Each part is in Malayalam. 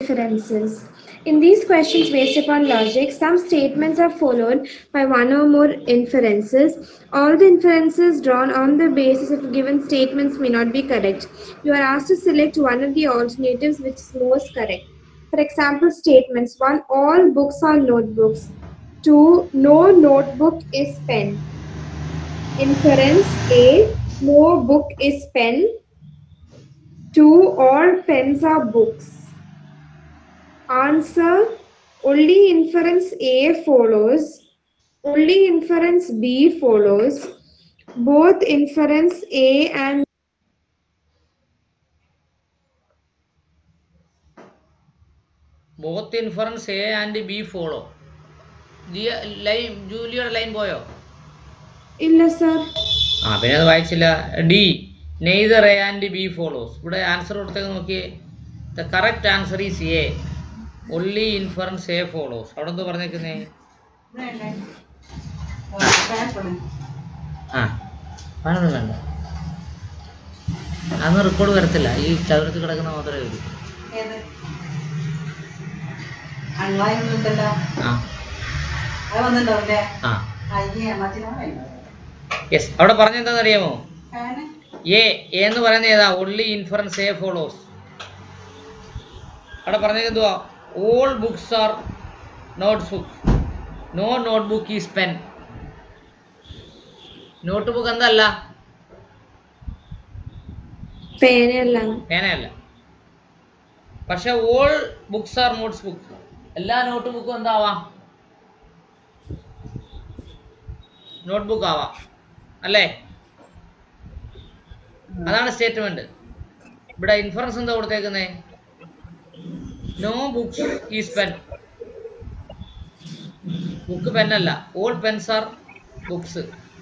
inferences. In these questions based upon logic, some statements are followed by one or more inferences. All the inferences drawn on the basis of given statements may not be correct. You are asked to select one of the alternatives which is most correct. For example, statements 1. All books are notebooks. 2. No notebook is pen. Inference A. No book is pen. 2. All pens are books. Answer Only inference A follows. Only inference B follows. Both inference A and both inference A and B follow line ജൂലിയുടെ ലൈൻ പോയോ illa sir. ആ പിന്നെ അത് വായിച്ചില്ല D neither A and B follows ഇവിടെ ആൻസർ കൊടുത്തേക്ക് നോക്കിയേ the correct answer is A only inference A follows അവിടെ എന്തോ പറഞ്ഞേക്കുന്നേ ആ അതൊന്നും വേണ്ട അതൊന്നും റെക്കോർഡ് വരത്തില്ല ഈ ചതുരത്തിൽ കിടക്കുന്ന മാത്രമേ വരൂ ഏത് അൺവായുണ്ടല്ലോ ആ അത് വന്നിട്ടുണ്ടാവില്ലേ ആ അയ്യേ മത്തിനോ യെസ് അവിടെ പറഞ്ഞെന്താണെന്ന് അറിയാമോ ഫാന് എ എ എന്ന് പറയുന്നത് ഏതാ ഒൺലി ഇൻഫറൻസ് എ ഫോളോസ് അവിടെ പറഞ്ഞത് എന്തുവാ all books are notes book no note book is pen note book എന്തല്ല പേനയല്ല പേനയല്ല പക്ഷെ all books are notes book എല്ലാ നോട്ട് ബുക്കും എന്താവാം നോട്ട് ബുക്ക് ആവാം അല്ലേ അതാണ് സ്റ്റേറ്റ്മെന്റ് ഇവിടെ ഇൻഫറൻസ് എന്താ കൊടുത്തേക്കുന്നേ no books is pen book പെന്നല്ല ഓൾ പെൻസ് ആർ ബുക്സ്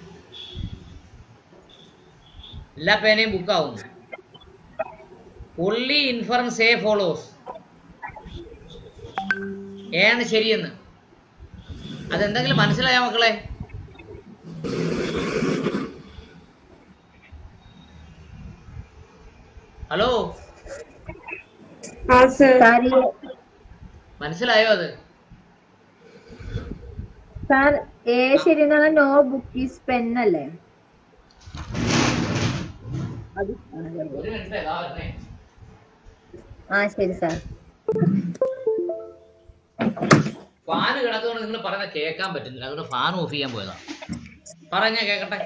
എല്ലാ പേനയും ബുക്കാവുന്നു ഒള്ളി ഇൻഫറൻസ് എ ഫോളോസ് ഏണ് ശരിയെന്ന് അതെന്തെങ്കിലും മനസ്സിലായ മക്കളെ ഹലോ ആ സർ സാർ ഈ മനസ്സിലായോ അത് സാർ എ ശരി എന്ന് പറഞ്ഞാൽ നോ ബുക്ക് ഈസ് പെൻ അല്ലേ അത് ഒരു മിനിറ്റ് ഇതാ വരുന്നേ. ആ ശരി സാർ ഫാന് കിടക്കുകൊണ്ട് നിങ്ങൾ പറയുന്ന കേൾക്കാൻ പറ്റുന്നില്ല അതുകൊണ്ട് ഫാൻ ഓഫ് ചെയ്യാൻ പോയതാ പറഞ്ഞ കേക്കട്ടെ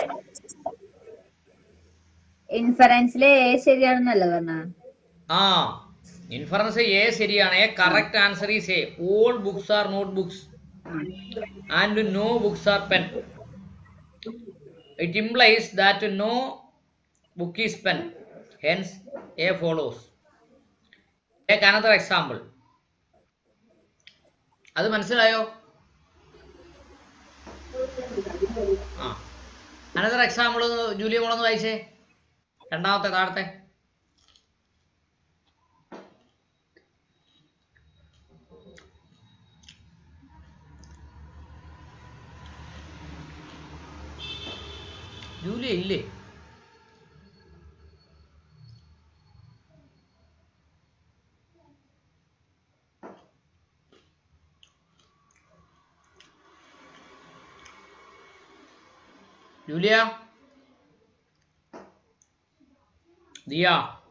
ഇൻഫറൻസിലെ എ ശരിയാണെന്നല്ല പറഞ്ഞ ആ ഇൻഫറൻസ് എ ശരിയാണ് A correct answer is A all books are note books and no books are pen it implies that no book is pen hence A follows take another example അത് മനസ്സിലായോ ആ അനദർ എക്സാമ്പിൾ ജൂലിയ മോളൊന്ന് വായിച്ചേ രണ്ടാമത്തെ താഴത്തെ ജൂലിയ ഇല്ലേ ജൂലിയ ദിയ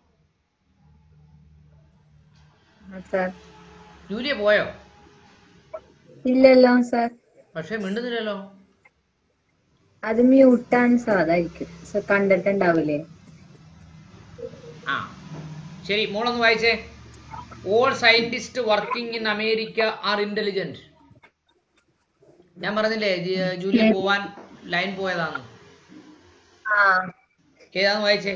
സാർ ജൂലിയ പോയോ ഇല്ലല്ലോ സാർ പക്ഷെ മിണ്ടുന്നില്ലല്ലോ അത് മ്യൂട്ടാണ് സാർ അതായിരിക്കും സാർ കണ്ടിട്ടുണ്ടാവില്ലേ ആ ശരി മോളൊന്ന് വായിച്ചേ all scientist working in America are intelligent ഞാൻ പറഞ്ഞില്ലേ ജി- ജൂലിയ പോവാൻ ലൈൻ പോയതാണ് ആ ഏതാന്ന് വായിച്ചേ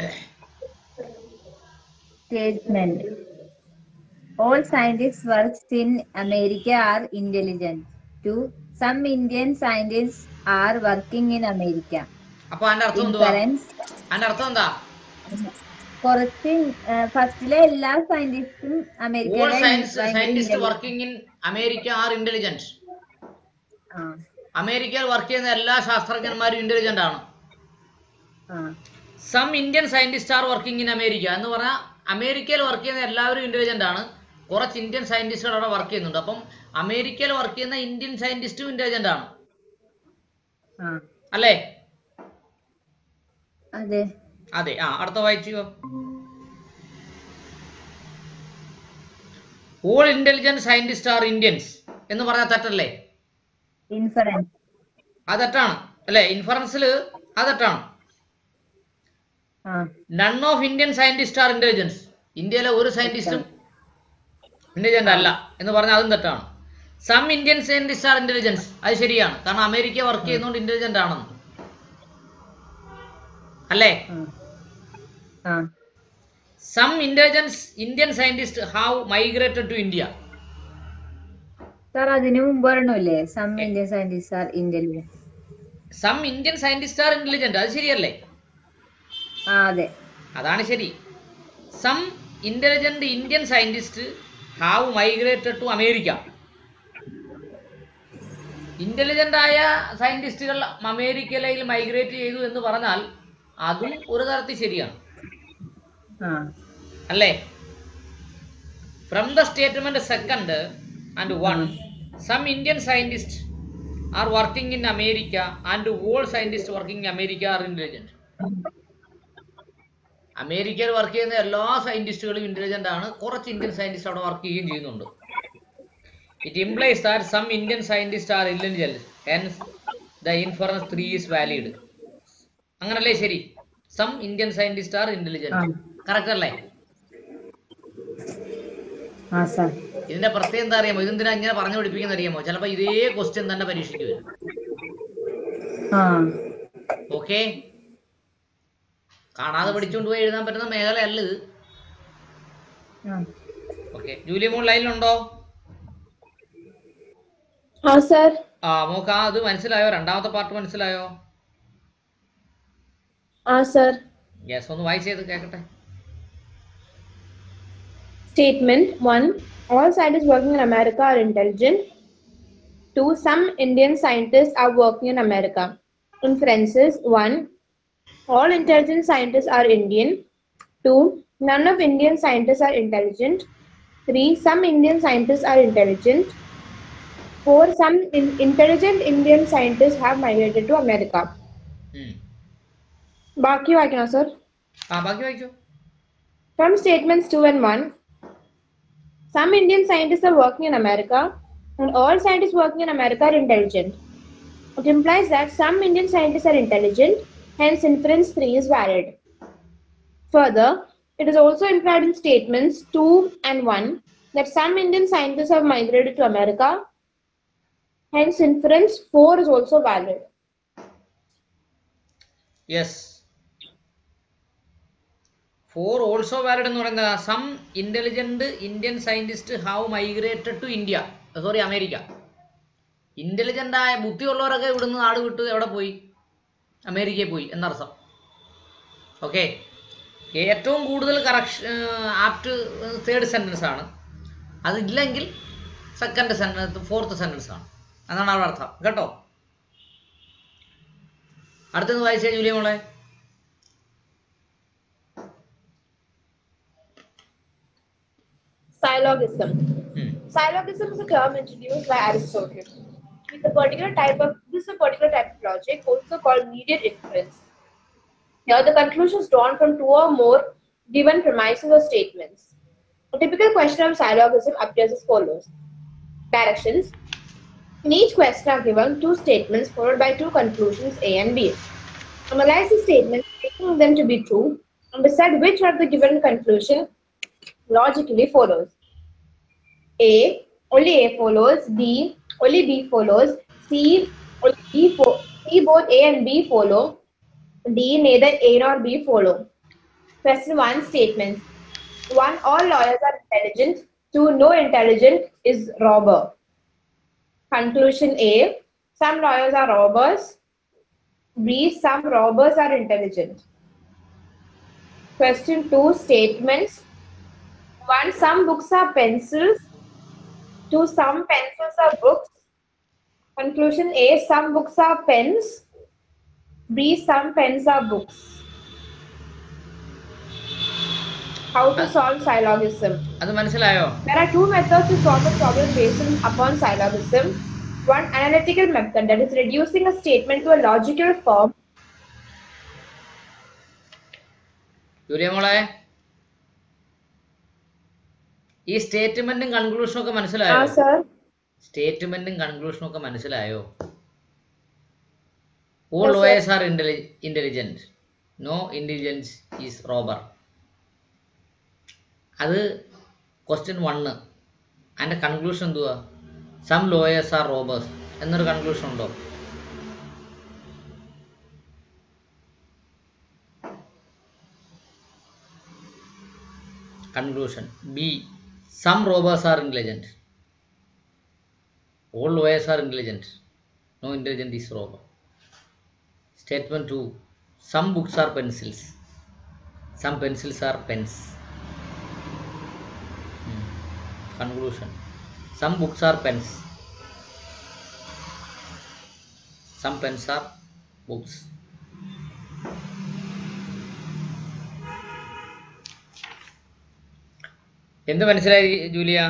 statement all scientist works in America are intelligent two some Indian scientist are working in America അപ്പൊ അതിന്റെ അർത്ഥം എന്തുവാ ഇൻഫറൻസ് അതിന്റെ അർത്ഥം എന്താ കുറച്ച് ഫസ്റ്റിലെ എല്ലാ സയന്റിസ്റ്റും ഓൾ അമേരിക്കയിലെ സയൻസ് ഭയങ്കര scientist intelligent- working in America are intelligent ആ അമേരിക്കയിൽ വർക്ക് ചെയ്യുന്ന എല്ലാ ശാസ്ത്രജ്ഞന്മാരും ഇന്റലിജന്റ് ആണ് ആ some Indian scientist are working in America എന്ന് പറഞ്ഞാൽ അമേരിക്കയിൽ വർക്ക് ചെയ്യുന്ന എല്ലാവരും ഇന്റലിജന്റ് ആണ് കുറച്ച് ഇന്ത്യൻ സയന്റിസ്റ്റുകൾ അവിടെ വർക്ക് ചെയ്യുന്നുണ്ട് അപ്പം അമേരിക്കയിൽ വർക്ക് ചെയ്യുന്ന ഇന്ത്യൻ സയന്റിസ്റ്റും ഇന്റലിജന്റ് ആണ് ആ അല്ലേ അതെ അതെ ആ അടുത്ത വായിച്ചോ all intelligent scientist are Indians എന്ന് പറഞ്ഞാൽ തെറ്റല്ലേ ഇൻഫറൻസ് അത് തെറ്റാണ് അല്ലേ ഇൻഫറൻസിൽ അത് തെറ്റാണ് ആ none of Indian scientist are intelligence ഇന്ത്യയിലെ ഒരു സയന്റിസ്റ്റും ഇന്റലിജന്റ് അല്ല എന്ന് പറഞ്ഞാൽ അതും തെറ്റാണ് some Indian scientist are intelligence അത് ശരിയാണ് കാരണം അമേരിക്ക വർക്ക് ചെയ്യുന്നതുകൊണ്ട് ഇന്റലിജന്റ് ആണെന്ന് അല്ലേ ആ ആ some intelligence Indian scientist have migrated to India sir അതിനു മുമ്പ് പറയണല്ലേ some Indian scientist are intelligent some Indian scientist are intelligent അത് ശരിയല്ലേ ആ അതെ അതാണ് ശരി some intelligent Indian scientist have migrated to America intelligent ആയ സയന്റിസ്റ്റുകൾ അമേരിക്കയിലേക്ക് മൈഗ്രേറ്റ് ചെയ്തു എന്ന് പറഞ്ഞാൽ അതും ഒരു തരത്തിൽ ശരിയാണ് ആ അല്ലേ from the statement second and one some Indian scientist are working in America and all scientist working in America are intelligent അമേരിക്കയിൽ വർക്ക് ചെയ്യുന്ന എല്ലാ സയന്റിസ്റ്റുകളും ഇന്റലിജന്റ് ആണ് കുറച്ച് ഇന്ത്യൻ സയന്റിസ്റ്റ് അവിടെ വർക്ക് ചെയ്യുകയും ചെയ്യുന്നുണ്ട് it implies that some Indian scientist are intelligent hence the inference three is valid അങ്ങനല്ലേ ശരി some Indian scientist are intelligent correct അല്ലേ ആ സാർ ഇതിന്റെ പ്രത്യേകം എന്താ അറിയാമോ ഇതെന്തിനാ ഇങ്ങനെ പറഞ്ഞു പഠിപ്പിക്കുന്ന അറിയാമോ ചിലപ്പോ ഇതേ ക്വസ്റ്റ്യൻ തന്നെ പരീക്ഷയ്ക്ക് വരും ആ ഓക്കെ കാണാതെ പഠിച്ചുകൊണ്ട് പോയി എഴുതാൻ പറ്റുന്ന മേഖലയല്ല ഇത് ആ ഓക്കെ ജൂലി മോൾ ലൈനിലുണ്ടോ हाँ सर ആ മോക്ക് ആ അത് മനസ്സിലായോ രണ്ടാമത്തെ പാർട്ട് മനസ്സിലായോ हाँ सर യെസ് ഒന്ന് വായിച്ച് ചെയ്ത് കേക്കട്ടെ Statement 1. All scientists working in America are intelligent. 2. Some Indian scientists are working in America. Inferences 1. All intelligent scientists are Indian. 2. None of Indian scientists are intelligent. 3. Some Indian scientists are intelligent. 4. Some in- intelligent Indian scientists have migrated to America. ഉം. ബാക്കി വായിക്കണോ സർ ആ ബാക്കി വായിച്ചോ From statements 2 and 1, some Indian scientists are working in America, and all scientists working in America are intelligent. It implies that some Indian scientists are intelligent, hence, inference 3 is valid. Further, it is also implied in statements 2 and 1 that some Indian scientists have migrated to America, hence, inference 4 is also valid. Yes four also valid എന്ന് പറയുന്നത് some intelligent Indian scientist have migrated to India sorry America intelligent ആയ ബുദ്ധിയുള്ളവരൊക്കെ ഇവിടുന്ന് നാട് വിട്ട് എവിടെ പോയി അമേരിക്കയിൽ പോയി എന്നർത്ഥം ഓക്കെ ഏറ്റവും കൂടുതൽ കറക്ഷൻ ആപ്റ്റ് തേർഡ് സെന്റൻസ് ആണ് അതില്ലെങ്കിൽ സെക്കൻഡ് സെന്റൻസ് ഫോർത്ത് സെന്റൻസ് ആണ് അതാണ് അവിടെ അർത്ഥം കേട്ടോ അടുത്തത് വായിച്ചേ ജൂലിയ മോളെ Syllogism. ഉം. Syllogism is a term introduced by Aristotle. With a particular type of this is a particular type of logic, also called mediate inference. Here, the conclusions drawn from two or more given premises or statements. A typical question of syllogism appears as follows: Directions. In each question are given two statements followed by two conclusions A and B. Analyze the statements, taking them to be true, and decide which of the given conclusion logically follows. A, only A follows. B, only B follows. C, only B fo- C, both A and B follow. D, neither A nor B follow. Question 1 Statements 1. All lawyers are intelligent. 2. No intelligent is robber. Conclusion A. Some lawyers are robbers. B. Some robbers are intelligent. Question 2 Statements 1. Some books are pencils. 2. Some pencils are books. Conclusion A. Some books are pens. B. Some pens are books. how to solve syllogism. അത് മനസ്സിലായോ There are two methods to solve a problem based on- upon syllogism. One analytical method that is reducing a statement to a logical form Julia മോളെ ഈ സ്റ്റേറ്റ്മെന്റും കൺക്ലൂഷനും ഒക്കെ മനസ്സിലായോ Ah, sir. സ്റ്റേറ്റ്മെന്റും കൺക്ലൂഷനും ഒക്കെ മനസ്സിലായോ all Yes, sir. Lawyers are intelligent no intelligence is robber അത് ക്വസ്റ്റ്യൻ വണ്ണ് അതിൻ്റെ കൺക്ലൂഷൻ എന്തുവാ സം ലോയേഴ്സ് ആർ റോബേഴ്സ് എന്നൊരു കൺക്ലൂഷൻ ഉണ്ടോ conclusion B some robbers are intelligent all lawyers are intelligent no intelligent is robber statement 2 some books are pencils some pencils are pens Hmm. conclusion some books are pens some pens are books എന്ത് മനസ്സിലായി ജൂലിയ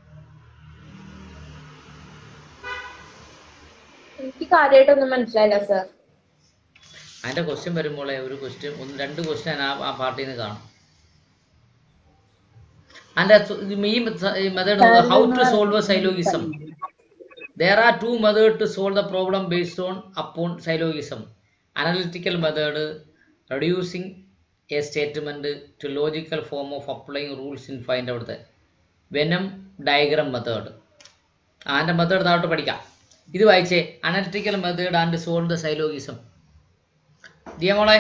എനിക്ക് കാര്യമായിട്ടൊന്നും മനസ്സിലായില്ല സർ അതിന്റെ ക്വസ്റ്റ്യൻ വരുമ്പോളെ ഒരു ക്വസ്റ്റ്യൻ ഒന്ന് രണ്ട് ക്വസ്റ്റ്യൻ ആ ആ പാർട്ടിൽ നിന്ന് കാണും അതിന്റെ ഈ method how to solve syllogism there are two methods to solve the problem based on upon syllogism analytical method reducing a statement to logical form of applying rules in find out the venom diagram method അതിൻ്റെ മെത്തേഡ് താഴോട്ട് പഠിക്കാം ഇത് വായിച്ചേ analytical method and solve the syllogism ദിയമോളെ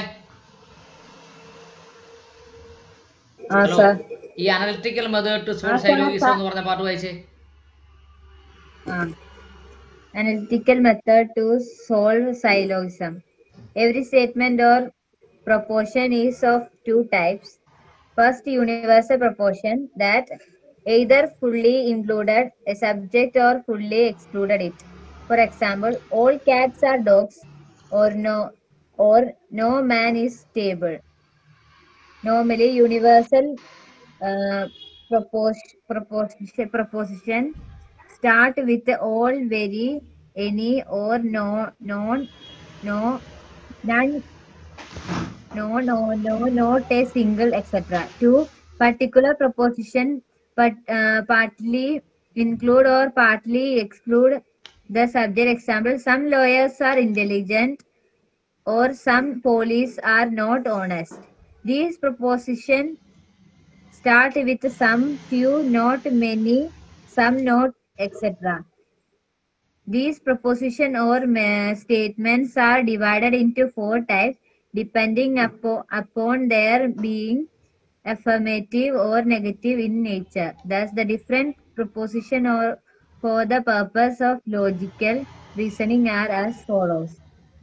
ആ ഹലോ സർ ഈ അനലിറ്റിക്കൽ മെത്തേഡ് ടു ആ, സോൾവ് sir, സൈലോഗിസം sir. എന്ന് പറഞ്ഞ പാട്ട് വായിച്ചേ Ah. Analytical method to solve syllogism. Every statement or proportion is of two types. First, universal proportion that either fully included a subject or fully excluded it. For example, all cats are dogs, or no, or no man is stable. Normally, universal uh, propos- proposition, proposition start with all very any or no non no none no no no not a single etc two particular proposition but uh, partly include or partly exclude the subject example some lawyers are intelligent or some police are not honest these proposition start with some few not many some not etc these proposition or ma- statements are divided into four types depending upon, upon their being affirmative or negative in nature. Thus, the different proposition or for the purpose of logical reasoning are as follows.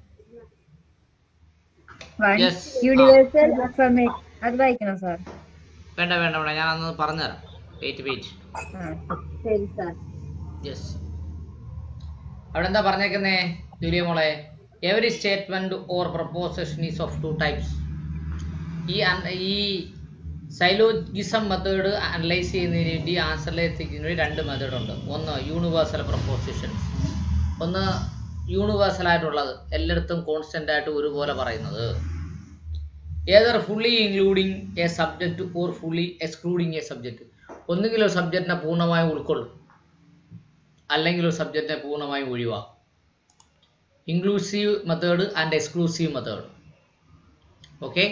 One, Yes. universal affirmative. അത് വായിക്കണോ സാർ വേണ്ട വേണ്ട വേണ്ട ഞാൻ അന്ന് പറഞ്ഞുതരാം വെയിറ്റ് വെയിറ്റ് ശരി സാർ യെസ് അവിടെ എന്താ പറഞ്ഞേക്കുന്നേ ജൂലിയ മോളെ every statement or proposition is of two types ഈ അൻ- ഈ സൈലോജിസം മെത്തേഡ് അനലൈസ് ചെയ്യുന്നതിന് വേണ്ടി ആൻസറിലെത്തിക്കുന്നതിന് വേണ്ടി രണ്ട് മെത്തേഡ് ഉണ്ട് ഒന്ന് യൂണിവേഴ്സൽ പ്രപ്പോസിഷൻസ് ഒന്ന് യൂണിവേഴ്സൽ ആയിട്ടുള്ളത് എല്ലായിടത്തും കോൺസ്റ്റന്റ് ആയിട്ട് ഒരുപോലെ പറയുന്നത് either fully including a subject or fully excluding a subject ഒന്നുകിൽ ഒരു സബ്ജക്റ്റിനെ പൂർണ്ണമായും ഉൾക്കൊള്ളും അല്ലെങ്കിൽ ഒരു സബ്ജക്റ്റിനെ പൂർണ്ണമായും ഒഴിവാക്കും inclusive method and exclusive method okay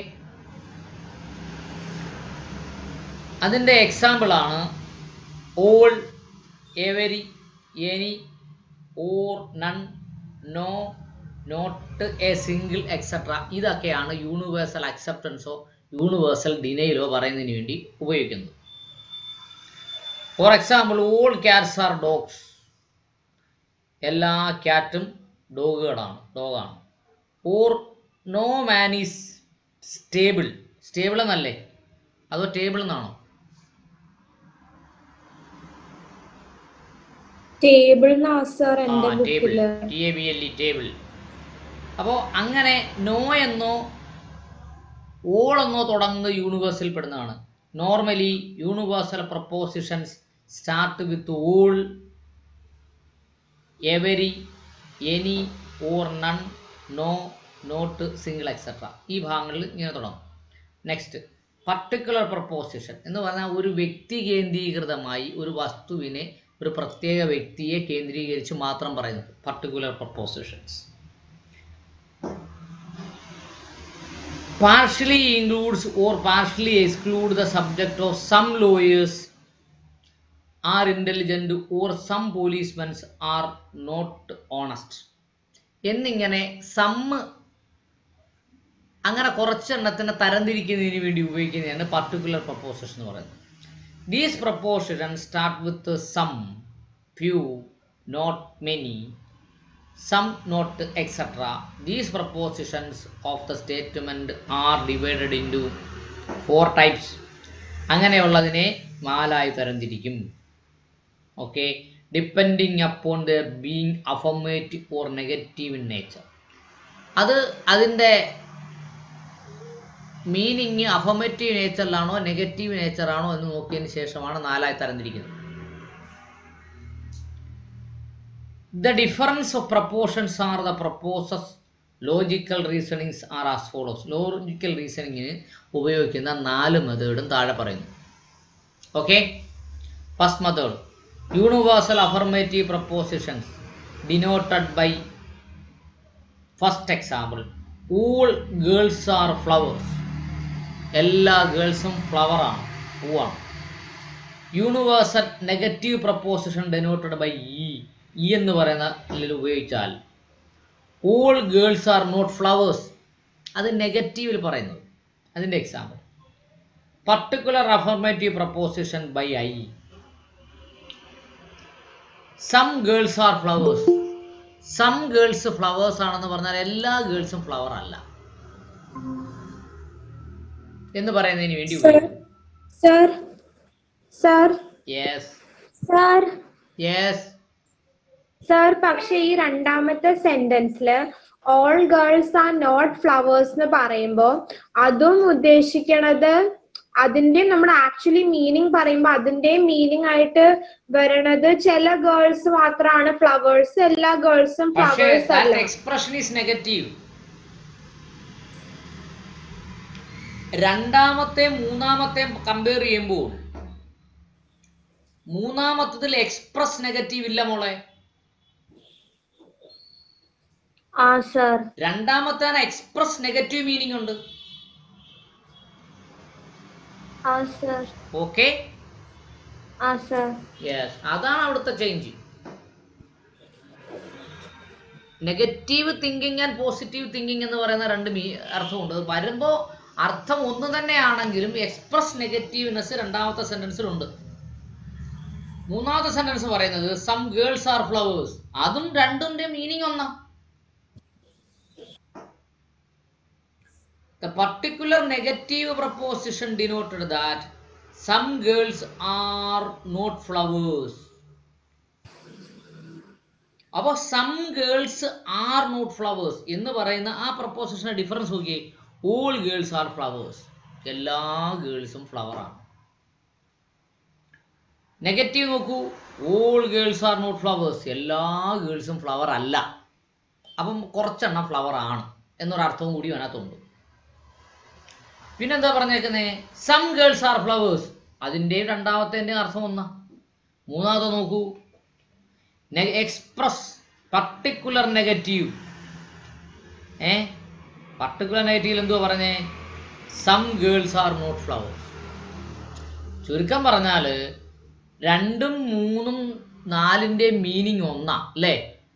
അതിൻ്റെ എക്സാമ്പിളാണ് all every any or none no not a single etcetera ഇതൊക്കെയാണ് യൂണിവേഴ്സൽ അക്സെപ്റ്റൻസോ യൂണിവേഴ്സൽ ഡിനയിലോ പറയുന്നതിന് വേണ്ടി ഉപയോഗിക്കുന്നത് for example all cats are dogs എല്ലാ ക്യാറ്റും ഡോഗുകളാണ് ഡോഗാണ് or no man is stable stable എന്നല്ലേ അതോ ടേബിൾ എന്നാണോ ടേബിൾ സർ ആ എന്റെ ടേബിൾ ബുക്കില് T A B L E table അപ്പോൾ അങ്ങനെ നോ എന്നോ ഓൾ എന്നോ തുടങ്ങുന്നത് യൂണിവേഴ്സിൽ പെടുന്നതാണ് normally universal propositions start with all every any or none no not single etcetera ഈ ഭാഗങ്ങളിൽ ഇങ്ങനെ തുടങ്ങും നെക്സ്റ്റ് പർട്ടിക്കുലർ പ്രപ്പോസിഷൻ എന്ന് പറഞ്ഞാൽ ഒരു വ്യക്തി കേന്ദ്രീകൃതമായി ഒരു വസ്തുവിനെ ഒരു പ്രത്യേക വ്യക്തിയെ കേന്ദ്രീകരിച്ച് മാത്രം പറയുന്നത് particular propositions partially includes or partially exclude the subject of some lawyers are intelligent or some policemen are not honest എന്നിങ്ങനെ സമ്മ് അങ്ങനെ കുറച്ചെണ്ണത്തിനെ തരംതിരിക്കുന്നതിന് വേണ്ടി ഉപയോഗിക്കുന്നതാണ് പർട്ടിക്കുലർ പ്രപ്പോസിഷൻ എന്ന് പറയുന്നത് these proposition start with some few not many some not etc these propositions of the statement are divided into four types അങ്ങനെയുള്ളതിനെ നാലായി തരംതിരിക്കും okay depending upon the being affirmative or negative in nature അത് അതിൻ്റെ മീനിങ് അഫർമേറ്റീവ് നേച്ചറിലാണോ നെഗറ്റീവ് നേച്ചറാണോ എന്ന് നോക്കിയതിന് ശേഷമാണ് നാലായി തരംതിരിക്കുന്നത് The difference of proportions are the proposals logical reasonings are as follows logical റീസണിങ്ങിന് ഉപയോഗിക്കുന്ന നാല് മെത്തേഡും താഴെ പറയുന്നു okay first method universal affirmative propositions denoted by first example all girls are flowers എല്ലാ ഗേൾസും ഫ്ലവറാണ് പൂവാണ് universal negative proposition ഡെനോട്ടഡ് by E E എന്ന് പറയുന്ന ഇതിൽ ഉപയോഗിച്ചാൽ all girls are not flowers അത് നെഗറ്റീവിൽ പറയുന്നത് അതിൻ്റെ example particular affirmative proposition by I some girls are flowers some girls flowers ആണെന്ന് പറഞ്ഞാൽ എല്ലാ ഗേൾസും ഫ്ലവർ അല്ല എന്ന് പറയുന്നതിന് വേണ്ടി Sir, sir, sir, yes sir, yes sir, പക്ഷെ ഈ രണ്ടാമത്തെ സെന്റൻസില് all girls are not flowers എന്ന് പറയുമ്പോ അതും ഉദ്ദേശിക്കണത് അതിന്റെ നമ്മൾ ആക്ച്വലി മീനിങ് പറയുമ്പോ അതിന്റെ മീനിങ് ആയിട്ട് വരണത് ചില ഗേൾസ് മാത്രമാണ് ഫ്ലവേഴ്സ് എല്ലാ ഗേൾസും പക്ഷേ ഫ്ലവേഴ്സ് അല്ല എക്സ്പ്രഷൻ ഈസ് നെഗറ്റീവ് രണ്ടാമത്തെ മൂന്നാമത്തെ കമ്പയർ ചെയ്യുമ്പോൾ മൂന്നാമത്തതിൽ എക്സ്പ്രസ് നെഗറ്റീവ് ഇല്ല മോളെ ആ സർ രണ്ടാമത്തെ എക്സ്പ്രസ് നെഗറ്റീവ് മീനിങ് ഉണ്ട് ആ സർ ഓക്കെ ആ സർ യെസ് അതാണ് അവിടുത്തെ change negative thinking and positive thinking എന്ന് പറയുന്ന രണ്ട് മീ അർത്ഥമുണ്ട് അത് വരുമ്പോൾ അർത്ഥം ഒന്ന് തന്നെയാണെങ്കിലും എക്സ്പ്രസ് നെഗറ്റീവ്നെസ് രണ്ടാമത്തെ സെന്റൻസിലുണ്ട് മൂന്നാമത്തെ സെന്റൻസ് പറയുന്നത് സം ഗേൾസ് ആർ ഫ്ലവേഴ്സ് അതും രണ്ടിന്റെ മീനിങ് ഒന്നാ The particular negative proposition denoted that some girls are not flowers. അപ്പോൾ some girls are not flowers എന്ന് പറയുന്ന ആ പ്രപ്പോസിഷന്റെ ഡിഫറൻസ് നോക്കിയേ ഓൾ ഗേൾസ് ആർ ഫ്ലവേഴ്സ് എല്ലാ ഗേൾസും ഫ്ലവറാണ് നെഗറ്റീവ് നോക്കൂ all girls are not flowers എല്ലാ ഗേൾസും ഫ്ലവർ അല്ല അപ്പം കുറച്ചെണ്ണം ഫ്ലവർ ആണ് എന്നൊരർത്ഥവും കൂടി അതിനകത്തുണ്ട് പിന്നെന്താ പറഞ്ഞേക്കുന്നേ സം ഗേൾസ് ആർ ഫ്ലവേഴ്സ് അതിൻ്റെ രണ്ടാമത്തെ അർത്ഥം ഒന്നാ മൂന്നാമത്തെ നോക്കൂ എക്സ്പ്രസ് പർട്ടിക്കുലർ നെഗറ്റീവ് ഏ പർട്ടിക്കുലർ നെഗറ്റീവ് എന്തുവാ പറഞ്ഞേ some girls are not flowers ചുരുക്കം പറഞ്ഞാൽ രണ്ടും മൂന്നും നാലിൻ്റെ മീനിങ് ഒന്നാ അല്ലേ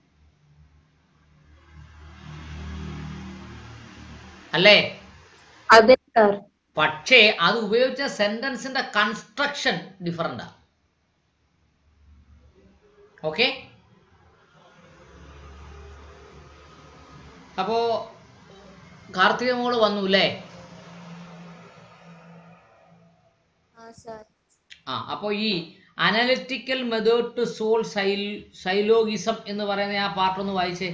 അല്ലേ അതെ സർ പക്ഷേ അത് ഉപയോഗിച്ച സെന്റൻസിന്റെ കൺസ്ട്രക്ഷൻ ഡിഫറൻ്റാ ഓക്കെ അപ്പോ കാർത്തിക മോള് വന്നു അല്ലേ ആ അപ്പോൾ ഈ അനലിറ്റിക്കൽ മെത്തേഡ് ടു സോൾവ് സൈൽ സൈലോഗിസം എന്ന് പറയുന്ന ആ പാർട്ട് ഒന്ന് വായിച്ചേ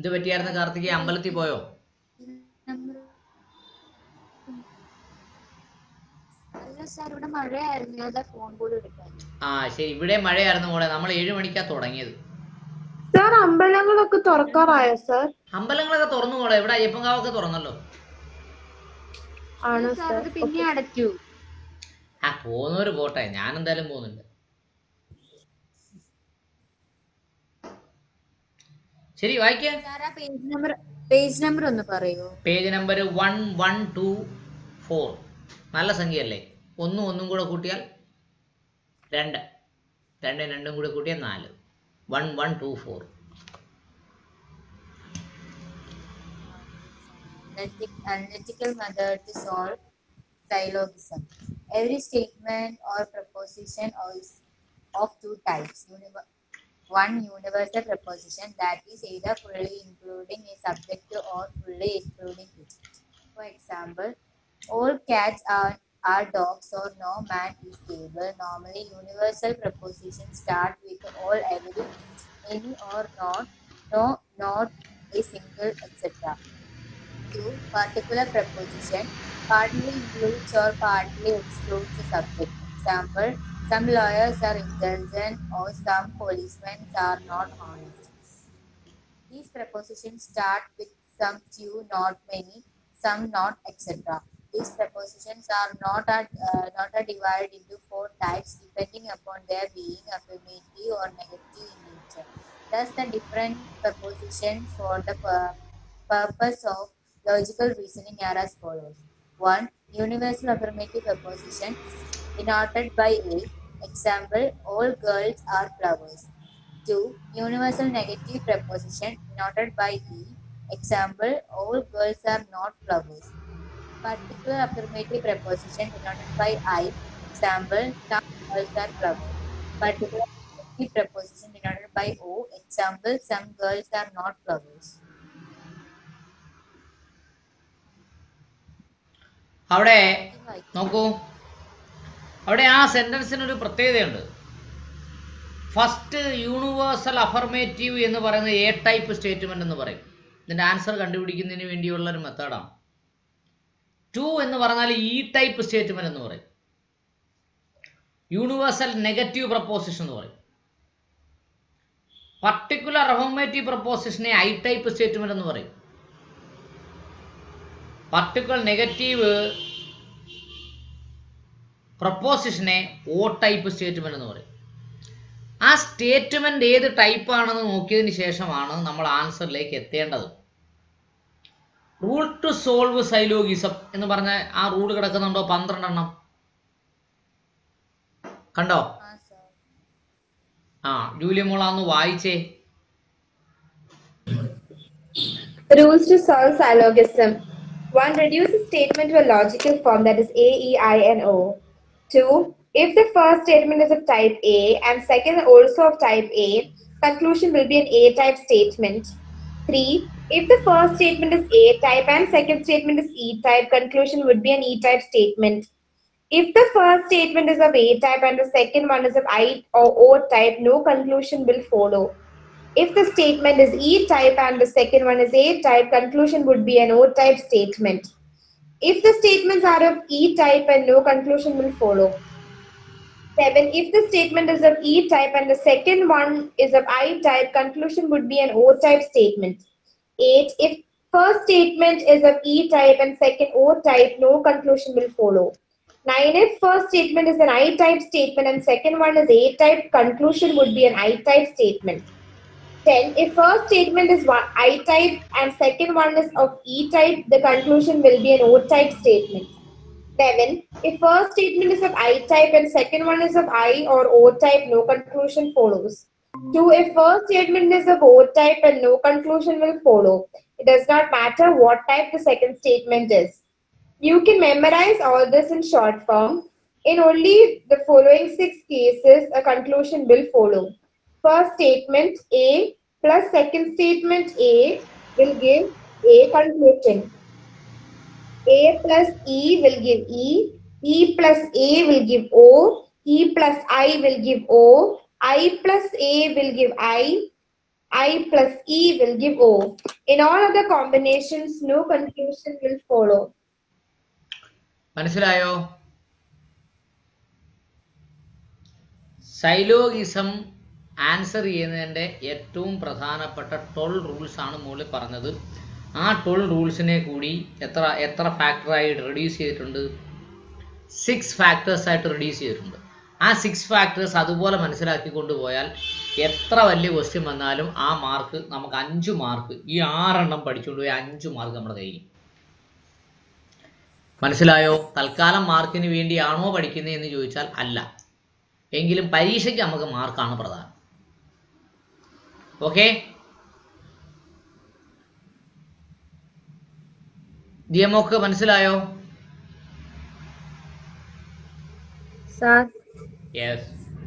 എന്ത് പറ്റിയായിരുന്നു കാർത്തിക് അമ്പലത്തിൽ പോയോ അല്ല സാർ ഇവിടെ മഴയായിരുന്നു അതാ ഫോൺ പോലും എടുക്കാൻ ആ ശരി ഇവിടെ മഴയായിരുന്നു മോളെ നമ്മൾ ഏഴ് മണിക്കാ തുടങ്ങിയത് സാർ അമ്പലങ്ങളൊക്കെ തുറക്കാറായോ സാർ അമ്പലങ്ങളൊക്കെ തുറന്നു മോളെ ഇവിടെ അയ്യപ്പൻകാവൊക്കെ തുറന്നല്ലോ ആണോ സാർ സാർ അത് പിന്നെ അടയ്ക്കൂ ആ പോകുന്നവര് പോട്ടെ ഞാൻ എന്തായാലും പോകുന്നുണ്ട് ശരി വായിക്ക സാർ ആ പേജ് നമ്പർ പേജ് നമ്പർ ഒന്ന് പറയൂ page number one one two four നല്ല സംഖ്യയല്ലേ ഒന്നും ഒന്നും കൂടെ കൂട്ടിയാൽ രണ്ട് രണ്ടും രണ്ടും കൂടെ കൂട്ടിയാൽ നാല് one one two four analytic- analytical method to solve syllogism. Every statement or proposition is of two types. Univer- one universal proposition that is either fully including a subject or fully excluding it. For example, all cats are, are dogs or no man is stable. Normally, universal propositions start with all, every, any or not, no, not a single, etc to particular proposition partly includes or partly excludes the subject. Example, some lawyers are intelligent or some policemen are not honest. These prepositions start with some few, not many, some not, etc. These prepositions are not are, uh, not are divided into four types depending upon their being affirmative or negative in nature. Thus, the different prepositions for the pur- purpose of logical reasoning are as follows. 1. Universal affirmative proposition denoted by A. Example, all girls are flowers. 2. Universal negative preposition denoted by E. Example, all girls are not flowers. Particular affirmative preposition denoted by I. Example, some girls are flowers. Particular negative preposition denoted by O. Example, some girls are not flowers. അവിടെ നോക്കൂ അവിടെ ആ സെന്റൻസിന് ഒരു പ്രത്യേകതയുണ്ട് ഫസ്റ്റ് യൂണിവേഴ്സൽ അഫർമേറ്റീവ് എന്ന് പറയുന്നത് എ ടൈപ്പ് സ്റ്റേറ്റ്മെന്റ് എന്ന് പറയും ഇതിന്റെ ആൻസർ കണ്ടുപിടിക്കുന്നതിന് വേണ്ടിയുള്ള ഒരു മെത്തേഡാണ് ടു എന്ന് പറഞ്ഞാൽ ഇ ടൈപ്പ് സ്റ്റേറ്റ്മെന്റ് എന്ന് പറയും യൂണിവേഴ്സൽ നെഗറ്റീവ് പ്രപ്പോസിഷൻ എന്ന് പറയും പർട്ടിക്കുലർ അഫർമേറ്റീവ് പ്രപ്പോസിഷനെ ഐ ടൈപ്പ് സ്റ്റേറ്റ്മെന്റ് എന്ന് പറയും പർട്ടിക്കുലർ നെഗറ്റീവ് പ്രപ്പോസിഷനെ ഓ ടൈപ്പ് സ്റ്റേറ്റ്മെന്റ് എന്ന് പറയും ആ സ്റ്റേറ്റ്മെന്റ് ഏത് ടൈപ്പ് ആണെന്ന് നോക്കിയതിന് ശേഷമാണ് നമ്മൾ ആൻസറിലേക്ക് എത്തേണ്ടത് റൂൾ ടു സോൾവ് സൈലോഗിസം എന്ന് പറഞ്ഞ ആ റൂൾ കിടക്കുന്നുണ്ടോ പന്ത്രണ്ടെണ്ണം കണ്ടോ Ah, sir. ആ ജൂലിയ മോൾ അന്ന് വായിച്ചേ Rules to solve syllogism. 1. Reduce a statement to a logical form that is A, E, I, and O. 2. If the first statement is of type A and second also of type A, conclusion will be an A type statement. 3. If the first statement is A type and second statement is E type, conclusion would be an E type statement. If the first statement is of A type and the second one is of I or O type, no conclusion will follow. If the statement is E type and the second one is A type, conclusion would be an O type statement. If the statements are of E type and no conclusion will follow. 7. If the statement is of E type and the second one is of I type, conclusion would be an O type statement. 8. If first statement is of E type and second O type, no conclusion will follow. 9. If first statement is an I type statement and second one is A type, conclusion would be an I type statement. 10. If first statement is one I type and second one is of E type, the conclusion will be an O type statement. 11. If first statement is of I type and second one is of I or O type, no conclusion follows. 2. If first statement is of O type and no conclusion will follow, it does not matter what type the second statement is. You can memorize all this in short form. In only the following six cases, a conclusion will follow. First statement A plus second statement A will give A conclusion. A plus E will give E. E plus A will give O. E plus I will give O. I plus A will give I. I plus E will give O. In all other combinations, no confusion will follow. മനസ്സിലായോ സൈലോഗിസം ആൻസർ ചെയ്യുന്നതിൻ്റെ ഏറ്റവും പ്രധാനപ്പെട്ട ട്വൽ റൂൾസ് ആണ് മുകളിൽ പറഞ്ഞത് ആ ട്വൽ റൂൾസിനെ കൂടി എത്ര എത്ര ഫാക്ടറായി റെഡ്യൂസ് ചെയ്തിട്ടുണ്ട് സിക്സ് ഫാക്ടേഴ്സ് ആയിട്ട് റെഡ്യൂസ് ചെയ്തിട്ടുണ്ട് ആ സിക്സ് ഫാക്ടേഴ്സ് അതുപോലെ മനസ്സിലാക്കി കൊണ്ടുപോയാൽ എത്ര വലിയ ക്വസ്റ്റ്യൻ വന്നാലും ആ മാർക്ക് നമുക്ക് അഞ്ച് മാർക്ക് ഈ ആറെണ്ണം പഠിച്ചുകൊണ്ട് പോയി അഞ്ച് മാർക്ക് നമ്മുടെ കയ്യിൽ മനസ്സിലായോ തൽക്കാലം മാർക്കിന് വേണ്ടിയാണോ പഠിക്കുന്നത് എന്ന് ചോദിച്ചാൽ അല്ല എങ്കിലും പരീക്ഷയ്ക്ക് നമുക്ക് മാർക്കാണ് പ്രധാനം ഓക്കെ നിയമമൊക്കെ മനസ്സിലായോ സാർ യെസ്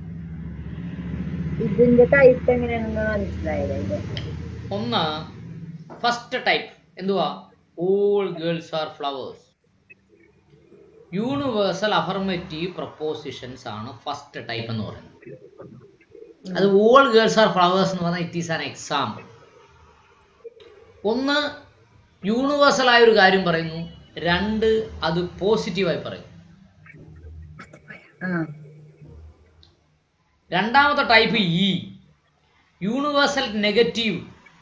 ഇതിന്റെ ടൈപ്പ് എങ്ങനെയാണെന്ന് മനസ്സിലായില്ല ഇത് ഒന്ന് ഫസ്റ്റ് ടൈപ്പ് എന്തുവാ all girls are flowers universal affirmative propositions ആണ് ഫസ്റ്റ് ടൈപ്പ് എന്ന് പറയുന്നത് അത് ഓൾ ഗേൾസ് ആർ ഫ്ലവേഴ്സ് എന്ന് പറഞ്ഞാൽ ഇറ്റ് ഈസ് ആൻ എക്സാമ്പിൾ ഒന്ന് യൂണിവേഴ്സൽ ആയ ഒരു കാര്യം പറയുന്നു രണ്ട് അത് പോസിറ്റീവായി പറയും ആ രണ്ടാമത്തെ ടൈപ്പ് ഇ യൂണിവേഴ്സൽ നെഗറ്റീവ്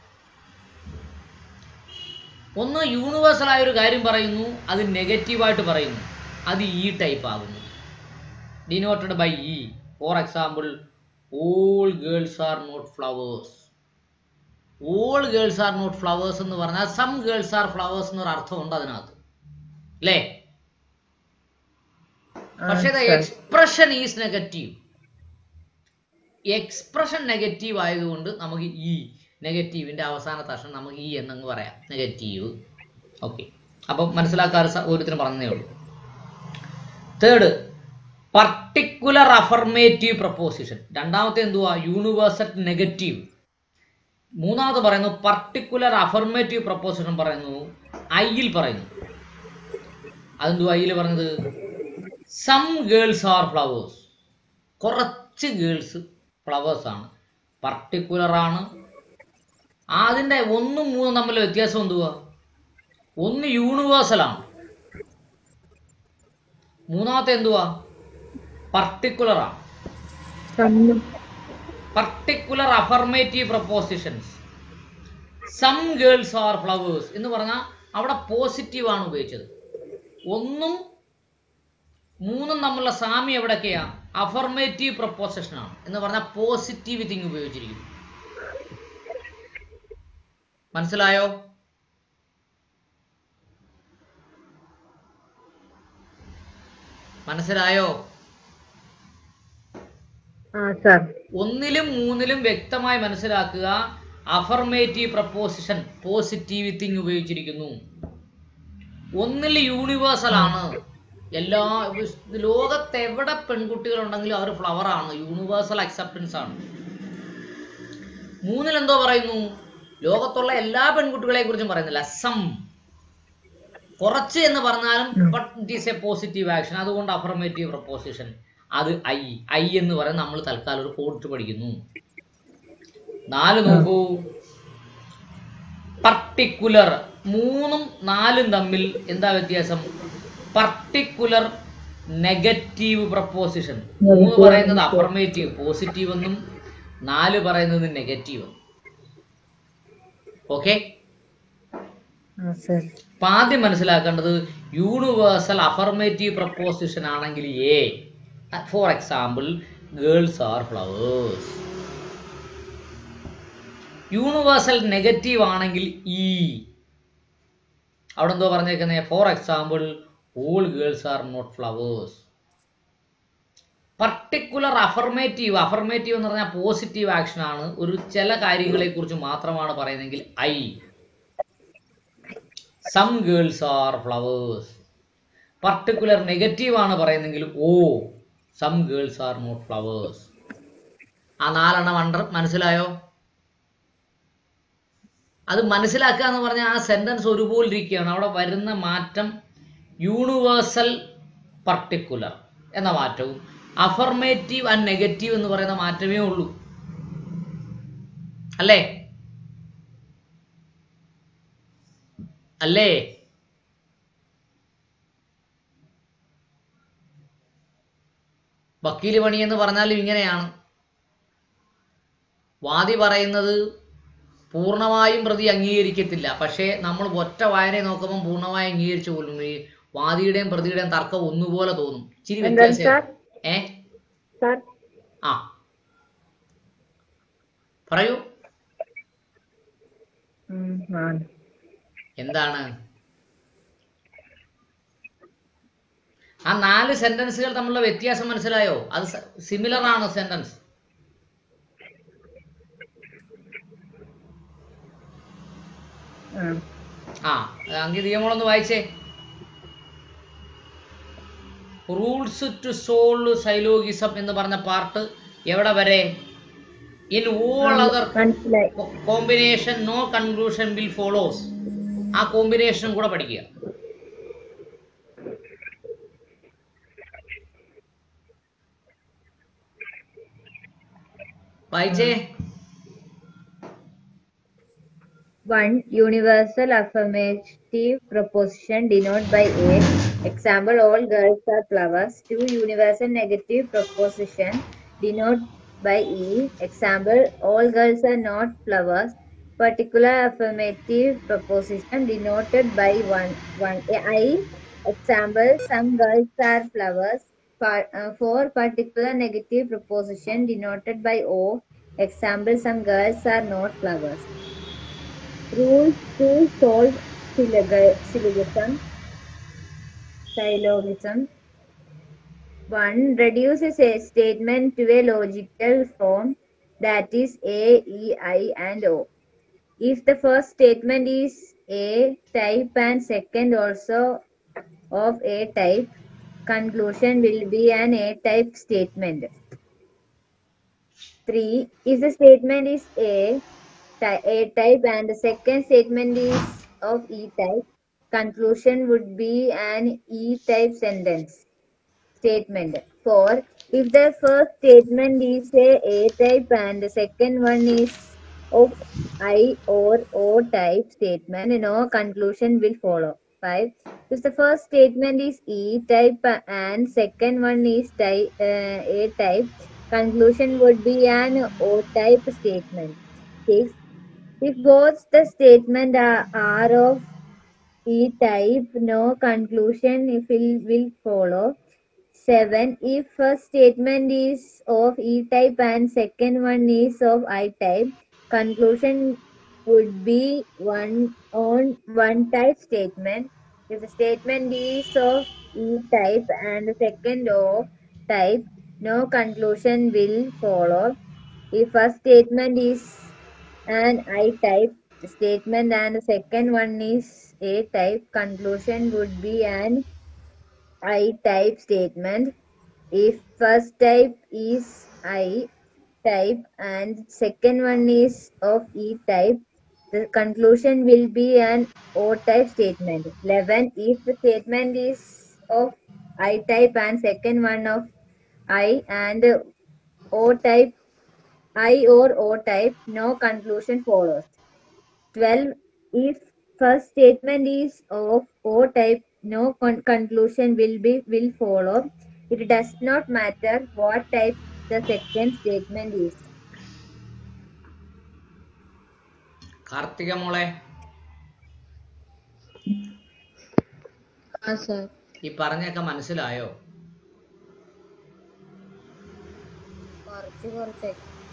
ഒന്ന് യൂണിവേഴ്സൽ ആയ ഒരു കാര്യം പറയുന്നു അത് നെഗറ്റീവായിട്ട് പറയുന്നു അത് ഈ ടൈപ്പ് ആകുന്നു denoted by E for example all girls are not flowers all girls are not flowers എന്ന് പറഞ്ഞാൽ സം ഗേൾസ് ആർ ഫ്ലവേഴ്സ് എന്നൊരു അർത്ഥമുണ്ട് അതിനകത്ത് അല്ലേ ആ, പക്ഷേ sir. Expression is negative expression negative ആയതുകൊണ്ട് നമുക്ക് ഈ നെഗറ്റീവിന്റെ അവസാനത്തെ അക്ഷരം നമുക്ക് ഈ എന്നങ്ങ് പറയാം നെഗറ്റീവ് ഓക്കെ അപ്പം മനസ്സിലാക്കാൻ ഓരോരുത്തരും പറഞ്ഞതേ ഉള്ളൂ തേർഡ് പർട്ടിക്കുലർ അഫർമേറ്റീവ് പ്രപ്പോസിഷൻ രണ്ടാമത്തെ എന്തുവാ യൂണിവേഴ്സൽ നെഗറ്റീവ് മൂന്നാമത് പറയുന്നു പർട്ടിക്കുലർ അഫർമേറ്റീവ് പ്രപ്പോസിഷൻ പറയുന്നു ഐയിൽ പറയുന്നു അതെന്തുവാ ഐയിൽ പറഞ്ഞത് സം ഗേൾസ് ആർ ഫ്ലവേഴ്സ് കുറച്ച് ഗേൾസ് ഫ്ലവേഴ്സ് ആണ് പർട്ടിക്കുലർ ആണ് അതിൻ്റെ ഒന്നും മൂന്നും തമ്മിലുള്ള വ്യത്യാസം എന്തുവാ ഒന്ന് യൂണിവേഴ്സൽ ആണ് മൂന്നാമത്തെ എന്തുവാ പർട്ടിക്കുലർ ആണ് സമ്മും particular affirmative propositions some girls are flowers എന്ന് പറഞ്ഞാൽ അവിടെ പോസിറ്റീവ് ആണ് ഉപയോഗിച്ചത് ഒന്നും മൂന്നും തമ്മിലുള്ള സാമ്യം എവിടൊക്കെയാ അഫർമേറ്റീവ് പ്രപ്പോസിഷൻ ആണ് എന്ന് പറഞ്ഞാൽ പോസിറ്റീവ് തിങ് ഉപയോഗിച്ചിരിക്കുന്നു മനസ്സിലായോ മനസ്സിലായോ ആ സാർ ഒന്നിലും മൂന്നിലും വ്യക്തമായി മനസ്സിലാക്കുക അഫർമേറ്റീവ് പ്രപ്പോസിഷൻ പോസിറ്റീവ് തിങ് ഉപയോഗിച്ചിരിക്കുന്നു ഒന്നിൽ യൂണിവേഴ്സൽ ആണ് എല്ലാ ലോകത്ത് എവിടെ പെൺകുട്ടികളുണ്ടെങ്കിലും അവർ ഫ്ലവർ ആണ് യൂണിവേഴ്സൽ അക്സെപ്റ്റൻസ് ആണ് മൂന്നിൽ എന്തോ പറയുന്നു ലോകത്തുള്ള എല്ലാ പെൺകുട്ടികളെ കുറിച്ചും പറയുന്നില്ല സം കുറച്ച് എന്ന് പറഞ്ഞാലും but it is a positive action അതുകൊണ്ട് അഫർമേറ്റീവ് പ്രപ്പോസിഷൻ അത് ഐ ഐ എന്ന് പറയുന്നത് നമ്മൾ തൽക്കാലം ഒരു കോട്ട് പഠിക്കുന്നു നാല് നോക്കൂ പർട്ടിക്കുലർ മൂന്നും നാലും തമ്മിൽ എന്താ വ്യത്യാസം പർട്ടിക്കുലർ നെഗറ്റീവ് പ്രപ്പോസിഷൻ മൂന്ന് പറയുന്നത് അഫർമേറ്റീവ് പോസിറ്റീവ് എന്നും നാല് പറയുന്നത് നെഗറ്റീവ് ഓക്കെ ആ സാർ അപ്പൊ ആദ്യം മനസ്സിലാക്കേണ്ടത് യൂണിവേഴ്സൽ അഫർമേറ്റീവ് പ്രപ്പോസിഷൻ ആണെങ്കിൽ A for example girls are flowers universal negative ആണെങ്കിൽ ഇ അവിടെ എന്തോ പറഞ്ഞേക്കുന്നത് for example all girls are not flowers particular affirmative affirmative എന്ന് പറഞ്ഞാൽ പോസിറ്റീവ് ആക്ഷൻ ആണ് ഒരു ചില കാര്യങ്ങളെ കുറിച്ച് മാത്രമാണ് പറയുന്നതെങ്കിൽ I some girls are flowers particular negative ആണ് പറയുന്നെങ്കിൽ O some girls are not flowers ആ നാലെണ്ണം അണ്ടർ മനസ്സിലായോ അത് മനസ്സിലാക്കുക എന്ന് പറഞ്ഞാൽ ആ സെന്റൻസ് ഒരുപോലെ ഇരിക്കുകയാണ് അവിടെ വരുന്ന മാറ്റം യൂണിവേഴ്സൽ പർട്ടിക്കുലർ എന്ന മാറ്റവും അഫർമേറ്റീവ് ആൻഡ് നെഗറ്റീവ് എന്ന് പറയുന്ന മാറ്റമേ ഉള്ളൂ അല്ലേ അല്ലേ വക്കീല് പണി എന്ന് പറഞ്ഞാലും ഇങ്ങനെയാണ് വാദി പറയുന്നത് പൂർണ്ണമായും പ്രതി അംഗീകരിക്കത്തില്ല പക്ഷേ നമ്മൾ ഒറ്റ വായനയെ നോക്കുമ്പോൾ പൂർണ്ണമായി അംഗീകരിച്ചു കൊല്ലും ഈ വാദിയുടെയും പ്രതിയുടെയും തർക്കം ഒന്നുപോലെ തോന്നും ഇച്ചിരി എന്താണ് വ്യത്യാസം സാർ ഏ സാർ ആ പറയൂ ഉം, ആണ് എന്താണ് ആ നാല് സെന്റൻസുകൾ തമ്മിലുള്ള വ്യത്യാസം മനസ്സിലായോ അത് സിമിലർ ആണ് സെന്റൻസ് ആ ആ അങ്കി നിയമങ്ങളൊന്ന് വായിച്ചേ റൂൾസ് ടു സോൾവ് സൈലോഗിസം എന്ന് പറഞ്ഞ പാർട്ട് എവിടെ വരെ ഇൻ ഓൾ അതർ മനസ്സിലായി combination no conclusion will follows ആ കോമ്പിനേഷനും കൂടെ പഠിക്കുക വായിച്ചേ One universal affirmative proposition denoted by A. Example: All girls are flowers. Two universal negative proposition denoted by E. Example: All girls are not flowers. Particular affirmative proposition denoted by one one I. Example: Some girls are flowers. Pa- uh, for particular negative proposition denoted by O. Example: Some girls are not flowers. Rules to solve syllogi- syllogism. Syllogism. 1. Reduces a statement to a logical form that is A, E, I, and O. If the first statement is A type and second also of A type, conclusion will be an A type statement. 3. If the statement is A, ty- A type and the second statement is of E type, conclusion would be an E type sentence statement. 4. If the first statement is a A type and the second one is of I or O type statement, no conclusion will follow. 5. If the first statement is E type and second one is type, uh, A type, conclusion would be an O type statement. 6. If both the statement are, are of E type, no conclusion if will, will follow. 7. If first statement is of E type and second one is of I type, conclusion would be one on one type statement. If the statement is of E type and the second O type, no conclusion will follow. If first statement is an I type statement and the second one is A type, conclusion would be an I type statement. If first type is I type and second one is of E type, the conclusion will be an O type statement. 11. If the statement is of I type and second one of I and O type, I or O type, no conclusion follows. 12. If first statement is of O type, no con- conclusion will be will follow. It does not matter what type the second statement is. Karthika മോളെ Ah, sir. ഈ പറഞ്ഞൊക്കെ മനസ്സിലായോ കുറച്ച് കുറച്ച്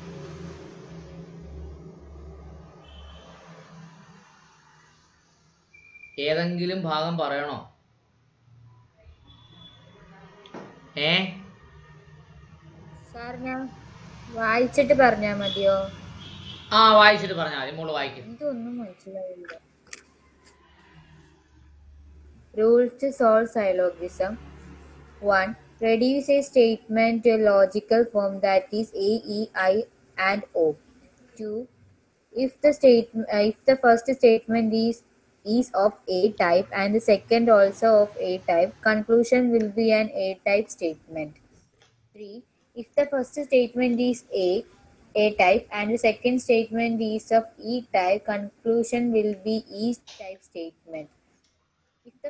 ഏതെങ്കിലും ഭാഗം പറയണോ ഏ സാർ ഞാൻ വായിച്ചിട്ട് പറഞ്ഞാൽ മതിയോ ആ വായിച്ചിട്ട് പറഞ്ഞാൽ മതി മോള് വായിക്കും എനിക്കൊന്നും മനസ്സിലായില്ല Rules to solve syllogism. 1. Reduce a statement to a logical form that is A, E, I, and O. 2. If the state, uh, if the first statement is is of A type and the second also of A type, conclusion will be an A type statement. 3. If the first statement is A, A type, and the second statement is of E type, conclusion will be E type statement.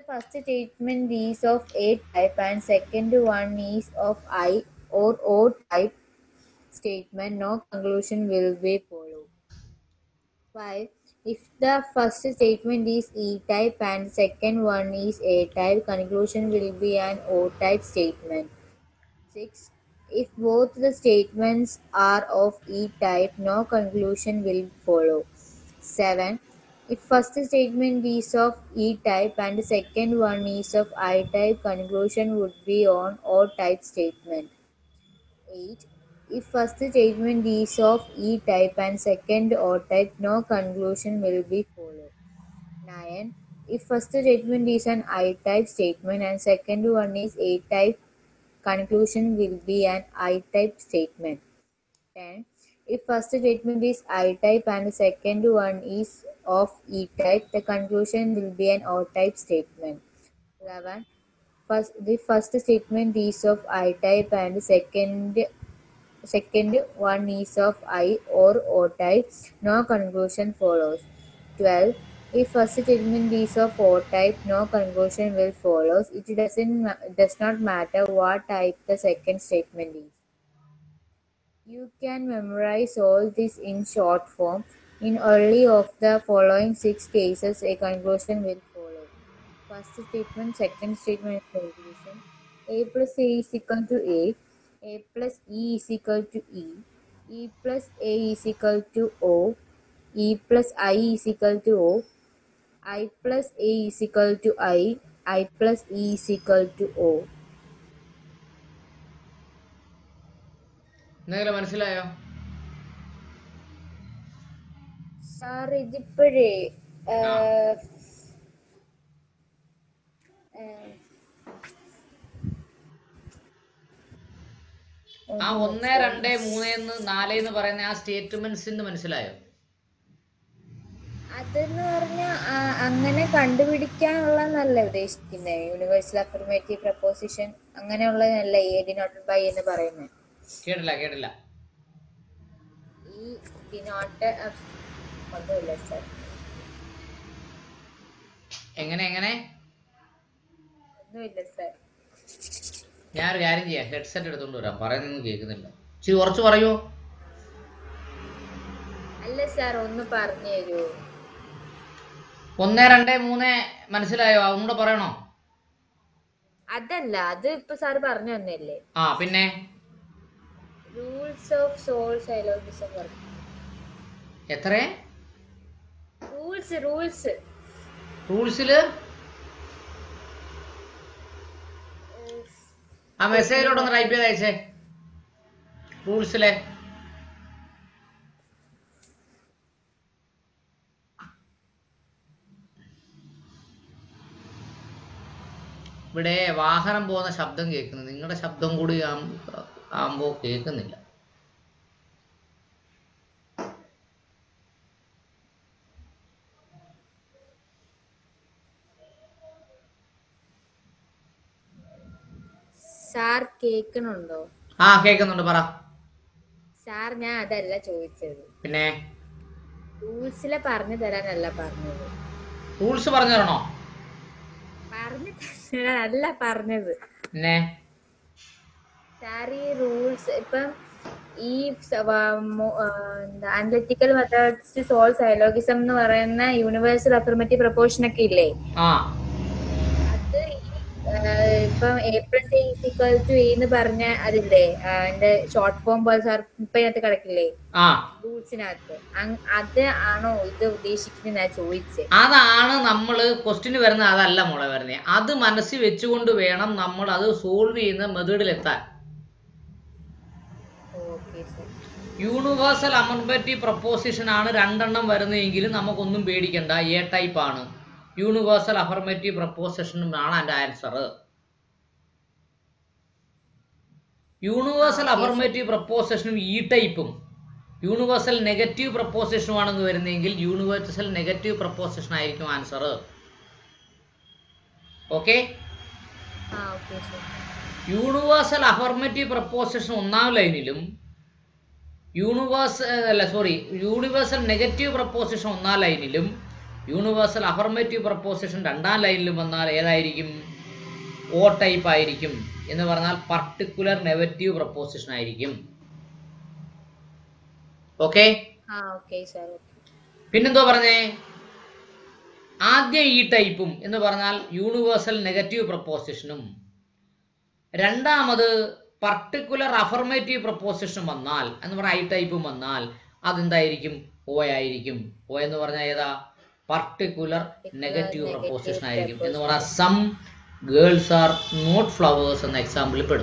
first statement is of A type and second one is of I or O type statement, no conclusion will be followed. 5. If the first statement is E type and second one is A type, conclusion will be an O type statement. 6. If both the statements are of E type, no conclusion will follow. 7. If first statement is of E type and second one is of I type, conclusion would be on O type statement. 8. If first statement is of E type and second O type, no conclusion will be followed. 9. If first statement is an I type statement and second one is A type, conclusion will be an I type statement. 10. If first statement is I type and the second one is of E type, the conclusion will be an O type statement. 11. First, the first statement is of I type and the second second one is of I or O type, no conclusion follows. 12. If first statement is of O type, no conclusion will follow. It doesn't ma- does not matter what type the second statement is. You can memorize all this in short form. In only of the following six cases, a conclusion will follow. First statement, second statement, conclusion. A plus A is equal to A. A plus E is equal to E. E plus A is equal to O. E plus I is equal to O. I plus A is equal to I. I plus E is equal to O. എന്തെങ്കിലും മനസ്സിലായോ സാർ ഇതിപ്പോഴേ ആ ഒന്ന് രണ്ട് മൂന്ന് എന്ന് നാല് എന്ന് പറയുന്ന ആ സ്റ്റേറ്റ്മെന്റ്സിന് മനസ്സിലായോ അതെന്ന് പറഞ്ഞ അങ്ങനെ കണ്ടുപിടിക്കാനുള്ളതല്ല ഉദ്ദേശിക്കുന്നത് യൂണിവേഴ്സൽ അഫർമേറ്റീവ് പ്രപ്പോസിഷൻ അങ്ങനെയുള്ളതല്ല എ ഡിനോട്ടഡ് ബൈ എന്ന് പറയുന്നത് കേട്ടില്ല കേട്ടില്ല ഈ ഡിനോട്ട് ഒന്നുമില്ല സാർ എങ്ങനെ എങ്ങനെ ഒന്നുമില്ല സാർ ഞാനൊരു കാര്യം ചെയ്യാം ഹെഡ്സെറ്റ് എടുത്തോണ്ട് വരാം പറയുന്നൊന്നും കേൾക്കുന്നില്ല ഇച്ചിരി കുറച്ച് പറയോ അല്ല സാർ ഒന്ന് പറഞ്ഞു തരൂ ഒന്ന് രണ്ട് മൂന്ന് മനസ്സിലായോ ഒന്നുകൂടെ പറയണോ അതല്ല അത് ഇപ്പൊ സാർ പറഞ്ഞു തന്നല്ലേ ആ പിന്നെ റൂൾസ് ഓഫ് സോൾ സൈലോജിസം പറഞ്ഞു എത്ര റൂൾസ് റൂൾസ് റൂൾസില് ആ മെസ്സേജിലോട്ടൊന്ന് ടൈപ്പ് ചെയ്ത് അയച്ചേ റൂൾസിലെ ഇവിടെ വാഹനം പോകുന്ന ശബ്ദം കേൾക്കുന്നു നിങ്ങളുടെ ശബ്ദം കൂടി ആകുമ്പോ കേൾക്കുന്നില്ല സാർ കേൾക്കണുണ്ടോ ആ കേൾക്കുന്നുണ്ട് പറ സാർ ഞാൻ അതല്ല ചോദിച്ചത് പിന്നെ റൂൾസിലെ പറഞ്ഞു തരാനല്ല പറഞ്ഞത് റൂൾസ് പറഞ്ഞു തരണോ പറഞ്ഞു തരാനല്ല പറഞ്ഞത് പിന്നെ സാർ ഈ റൂൾസ് ഇപ്പം ഈ അനലിറ്റിക്കൽ മെത്തേഡ്സ് സോൾവ് സൈലോഗിസം എന്ന് പറയുന്ന യൂണിവേഴ്സൽ അഫർമേറ്റീവ് പ്രപ്പോർഷൻ ഒക്കെ ഇല്ലേ ആ അത് ഈ, ആ, ഇപ്പം A plus A equal to A എന്ന് പറഞ്ഞ അതില്ലേ ആ, അതിന്റെ ഷോർട്ട് ഫോം പോലെ സാർ ഇപ്പൊ ഇതിനകത്ത് കിടക്കില്ലേ ആ റൂൾസിനകത്ത് അങ്- അത് ആണോ ഇത് ഉദ്ദേശിക്കുന്നത് ഞാൻ ചോദിച്ചേ അതാണ് നമ്മൾ ക്വസ്റ്റിന് വരുന്ന അതല്ല മോളെ വരുന്നത് അത് മനസ്സിൽ വെച്ചുകൊണ്ട് വേണം നമ്മൾ അത് സോൾവ് ചെയ്യുന്ന മെത്തേഡിലെത്താൻ okay sir universal affirmative proposition ആണ് രണ്ടെണ്ണം വരുന്നതെങ്കിലും നമുക്കൊന്നും പേടിക്കണ്ട എ ടൈപ്പ് ആണ് യൂണിവേഴ്സൽ അഫർമേറ്റീവ് പ്രപ്പോസിഷനും ആണ് എൻ്റെ ആൻസർ യൂണിവേഴ്സൽ അഫർമേറ്റീവ് പ്രപ്പോസിഷനും ഇ ടൈപ്പും യൂണിവേഴ്സൽ നെഗറ്റീവ് പ്രപ്പോസിഷനും ആണെന്ന് വരുന്നതെങ്കിൽ യൂണിവേഴ്സൽ നെഗറ്റീവ് പ്രപ്പോസിഷൻ ആയിരിക്കും ആൻസർ ഓക്കെ ആ okay sir universal affirmative proposition ഒന്നാം ലൈനിലും യൂണിവേഴ്സ് അല്ല സോറി യൂണിവേഴ്സൽ നെഗറ്റീവ് പ്രപ്പോസിഷൻ ഒന്നാം ലൈനിലും യൂണിവേഴ്സൽ അഫർമേറ്റീവ് പ്രപ്പോസിഷൻ രണ്ടാം ലൈനിൽ വന്നാൽ ഏതായിരിക്കും ഓ ടൈപ്പ് ആയിരിക്കും എന്ന് പറഞ്ഞാൽ പർട്ടിക്കുലർ നെഗറ്റീവ് പ്രപ്പോസിഷൻ ആയിരിക്കും ഓക്കെ Ah, okay, sir. പിന്നെന്തോ പറഞ്ഞേ ആദ്യ ഈ ടൈപ്പും എന്ന് പറഞ്ഞാൽ യൂണിവേഴ്സൽ നെഗറ്റീവ് പ്രപ്പോസിഷനും രണ്ടാമത് പർട്ടിക്കുലർ അഫർമേറ്റീവ് പ്രപ്പോസിഷൻ വന്നാൽ എന്ന് പറഞ്ഞാൽ ഐ ടൈപ്പും വന്നാൽ അതെന്തായിരിക്കും ഓ ആയിരിക്കും ഓ എന്ന് പറഞ്ഞാൽ ഏതാ പർട്ടിക്കുലർ നെഗറ്റീവ് negative പ്രപ്പോസിഷൻ ആയിരിക്കും എന്ന് പറഞ്ഞാൽ some girls are not flowers എന്ന എക്സാമ്പിളിൽ പെടും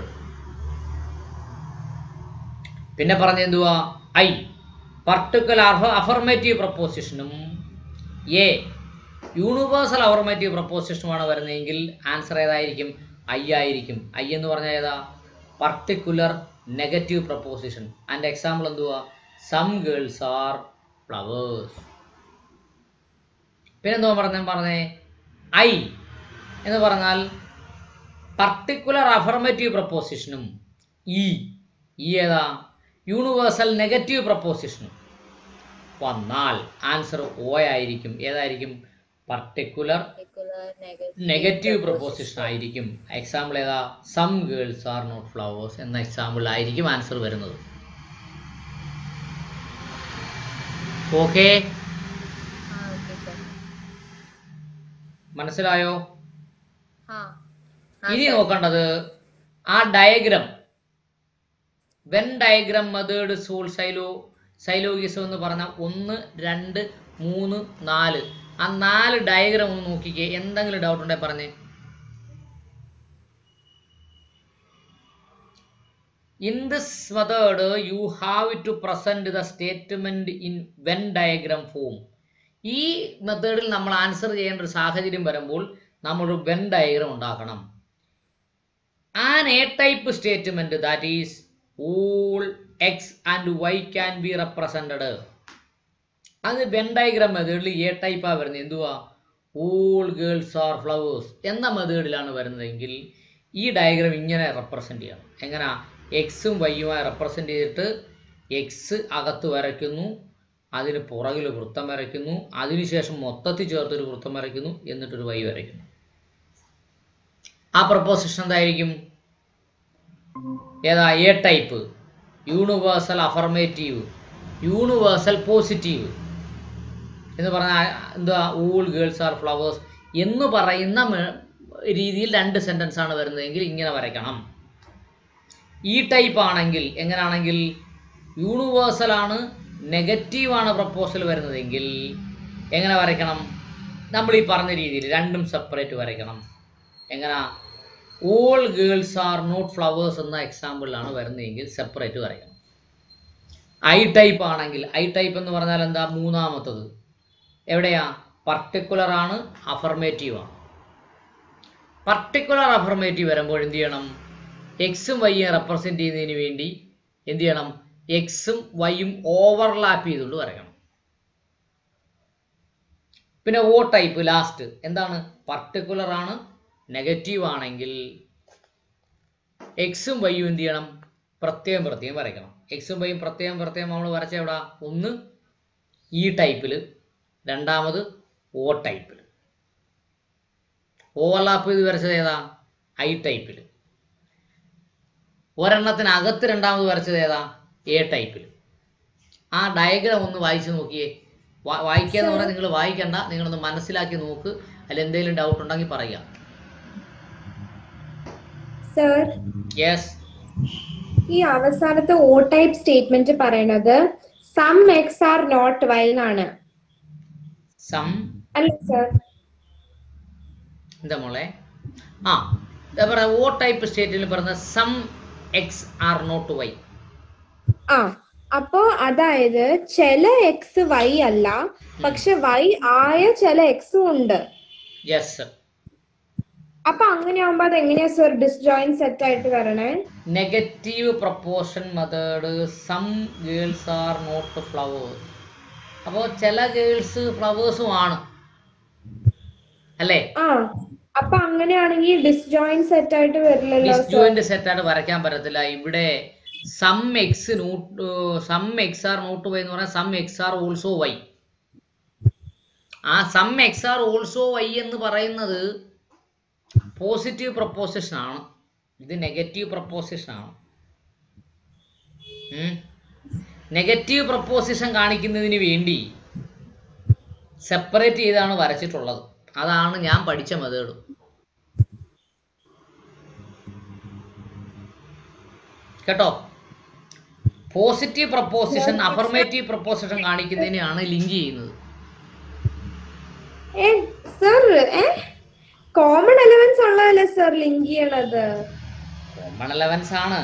പിന്നെ പറഞ്ഞ എന്തുവാ ഐ പർട്ടിക്കുലർ അഫർമേറ്റീവ് പ്രപ്പോസിഷനും എ യൂണിവേഴ്സൽ അഫർമേറ്റീവ് പ്രപ്പോസിഷനുമാണ് വരുന്നതെങ്കിൽ ആൻസർ ഏതായിരിക്കും ഐ ആയിരിക്കും ഐ എന്ന് പറഞ്ഞാൽ ഏതാ പർട്ടിക്കുലർ നെഗറ്റീവ് പ്രപ്പോസിഷൻ അതിൻ്റെ എക്സാമ്പിൾ എന്തുവാ സം ഗേൾസ് ആർ ഫ്ലവേഴ്സ് പിന്നെന്തോ പറഞ്ഞ പറഞ്ഞേ ഐ എന്ന് പറഞ്ഞാൽ പർട്ടിക്കുലർ അഫർമേറ്റീവ് പ്രപ്പോസിഷനും ഇ ഈ ഏതാ യൂണിവേഴ്സൽ നെഗറ്റീവ് പ്രപ്പോസിഷനും വന്നാൽ ആൻസർ ഓ ആയിരിക്കും ഏതായിരിക്കും പർട്ടിക്കുലർ Particular negative. നെഗറ്റീവ് പ്രപ്പോസിഷൻ ആയിരിക്കും എക്സാമ്പിൾ ഏതാ some girls are not flowers എന്ന എക്സാമ്പിൾ ആയിരിക്കും ആൻസർ വരുന്നത് ഓക്കെ Ah, okay, sir. മനസ്സിലായോ Ah. ഇനി നോക്കേണ്ടത് ആ ഡയഗ്രാം വെൻ ഡയഗ്രാം മെത്തേഡ് സോൾ സൈലോ സൈലോഗിസം എന്ന് പറഞ്ഞ ഒന്ന് രണ്ട് മൂന്ന് നാല് ആ നാല് ഡയഗ്രാം ഒന്ന് നോക്കിക്കേ എന്തെങ്കിലും ഡൗട്ട് ഉണ്ടെങ്കിൽ പറഞ്ഞേ in this method you have to present the statement in Venn diagram form ഈ മെത്തേഡിൽ നമ്മൾ ആൻസർ ചെയ്യേണ്ട ഒരു സാഹചര്യം വരുമ്പോൾ നമ്മൾ ഒരു വെൻ ഡയഗ്രാം ഉണ്ടാക്കണം an A type statement that is all X and Y can be represented അത് വെൻ ഡയഗ്രാം മെത്തേഡിൽ എ ടൈപ്പാ വരുന്നത് എന്തുവാ ഓൾ ഗേൾസ് ആർ ഫ്ലവേഴ്സ് എന്ന മെത്തേഡിലാണ് വരുന്നതെങ്കിൽ ഈ ഡയഗ്രാം ഇങ്ങനെ റെപ്രസെൻ്റ് ചെയ്യണം എങ്ങനെ എക്സും വൈയുമായി റെപ്രസെൻ്റ് ചെയ്തിട്ട് എക്സ് അകത്ത് വരയ്ക്കുന്നു അതിന് പുറകിൽ വൃത്തം വരയ്ക്കുന്നു അതിനുശേഷം മൊത്തത്തിൽ ചേർത്തൊരു വൃത്തം വരയ്ക്കുന്നു എന്നിട്ടൊരു വൈ വരയ്ക്കുന്നു ആ പ്രപ്പോസിഷൻ എന്തായിരിക്കും ഏതാ A type universal affirmative universal positive എന്ന് പറഞ്ഞാൽ എന്താ ഓൾ ഗേൾസ് ആർ ഫ്ലവേഴ്സ് എന്ന് പറയുന്ന മെ- രീതിയിൽ രണ്ട് സെൻറ്റൻസ് ആണ് വരുന്നതെങ്കിൽ ഇങ്ങനെ വരയ്ക്കണം ഈ ടൈപ്പ് ആണെങ്കിൽ എങ്ങനെയാണെങ്കിൽ യൂണിവേഴ്സൽ ആണ് നെഗറ്റീവ് ആണ് പ്രപ്പോസൽ വരുന്നതെങ്കിൽ എങ്ങനെ വരയ്ക്കണം നമ്മൾ ഈ പറഞ്ഞ രീതിയിൽ രണ്ടും സെപ്പറേറ്റ് വരയ്ക്കണം എങ്ങനെ all girls are not flowers എന്ന എക്സാമ്പിളിലാണ് വരുന്നതെങ്കിൽ സെപ്പറേറ്റ് വരയ്ക്കണം ഐ ടൈപ്പ് ആണെങ്കിൽ ഐ ടൈപ്പ് എന്ന് പറഞ്ഞാൽ എന്താ മൂന്നാമത്തത് എവിടെയാ പർട്ടിക്കുലർ ആണ് അഫർമേറ്റീവ് ആണ് പർട്ടിക്കുലർ അഫർമേറ്റീവ് വരുമ്പോൾ എന്ത് ചെയ്യണം എക്സും വൈയും റെപ്രസെൻറ്റ് ചെയ്യുന്നതിന് വേണ്ടി എന്ത് ചെയ്യണം എക്സും വൈയും ഓവർലാപ്പ് ചെയ്തുകൊണ്ട് വരയ്ക്കണം പിന്നെ ഓ ടൈപ്പ് ലാസ്റ്റ് എന്താണ് പർട്ടിക്കുലർ ആണ് നെഗറ്റീവ് ആണെങ്കിൽ എക്സും വൈയും എന്ത് ചെയ്യണം പ്രത്യേകം പ്രത്യേകം വരയ്ക്കണം എക്സും വൈയും പ്രത്യേകം പ്രത്യേകം നമ്മൾ വരച്ച എവിടെ ഒന്ന് ഈ ടൈപ്പിൽ രണ്ടാമത് ഓ ടൈപ്പിൽ ഓവർലാപ്പ് ചെയ്ത് വരച്ചത് ഏതാ ഐ ടൈപ്പിൽ ഒരെണ്ണത്തിനകത്ത് രണ്ടാമത് വരച്ചത് ഏതാ എ ടൈപ്പിൽ ആ ഡയഗ്രാം ഒന്ന് വായിച്ചു നോക്കിയേ വാ- വായിക്കുക എന്ന് പറഞ്ഞാൽ നിങ്ങൾ വായിക്കണ്ട നിങ്ങളൊന്ന് മനസ്സിലാക്കി നോക്ക് അതിൽ എന്തെങ്കിലും ഡൗട്ട് ഉണ്ടെങ്കിൽ പറയുക സർ യെസ് ഈ അവസാനത്തെ ഓ ടൈപ്പ് സ്റ്റേറ്റ്മെന്റ് പറയണത് some X are not Y എന്നാണ് സം അല്ല സർ എന്താ മോളെ ആ എന്താ പറയുക ഓ ടൈപ്പ് സ്റ്റേറ്റിൽ പറഞ്ഞ some X are not Y ആ അപ്പോ അതായത് ചില എക്സ് വൈ അല്ല പക്ഷെ വൈ ആയ ചില എക്സും ഉണ്ട് യെസ് അപ്പൊ അങ്ങനെയാവുമ്പോ അത് എങ്ങനെയാ സർ ഡിസ്ജോയിൻ സെറ്റ് ആയിട്ട് വരണേ negative proportion method some girls are not flowers അപ്പോൾ ചില ഗേൾസ് ഫ്ലവേഴ്സും ആണ് അല്ലേ ആ അപ്പൊ അങ്ങനെയാണെങ്കിൽ ഡിസ്ജോയിൻ സെറ്റ് ആയിട്ട് വരില്ലല്ലോ സർ ഡിസ്ജോയിന്റ് സെറ്റ് ആയിട്ട് വരയ്ക്കാൻ പറ്റത്തില്ല ഇവിടെ some X not some X are not Y എന്ന് പറഞ്ഞാൽ some X are also Y ആ some X are also Y എന്ന് പറയുന്നത് പോസിറ്റീവ് പ്രപ്പോസിഷൻ ആണ് ഇത് നെഗറ്റീവ് പ്രപ്പോസിഷൻ ആണ് നെഗറ്റീവ് പ്രപ്പോസിഷൻ കാണിക്കുന്നതിന് വേണ്ടി സെപ്പറേറ്റ് ചെയ്താണ് വരച്ചിട്ടുള്ളത് അതാണ് ഞാൻ പഠിച്ച മെത്തേഡ് കേട്ടോ പോസിറ്റീവ് പ്രപ്പോസിഷൻ അഫർമേറ്റീവ് പ്രപ്പോസിഷൻ കാണിക്കുന്നതിനെയാണ് ലിങ്ക് ചെയ്യുന്നത് ഏ സർ ഏ കോമൺ എലവൻസ് ഉള്ളതല്ലേ സർ ലിങ്ക് ചെയ്യണത് കോമൺ അലവൻസ് ആണ്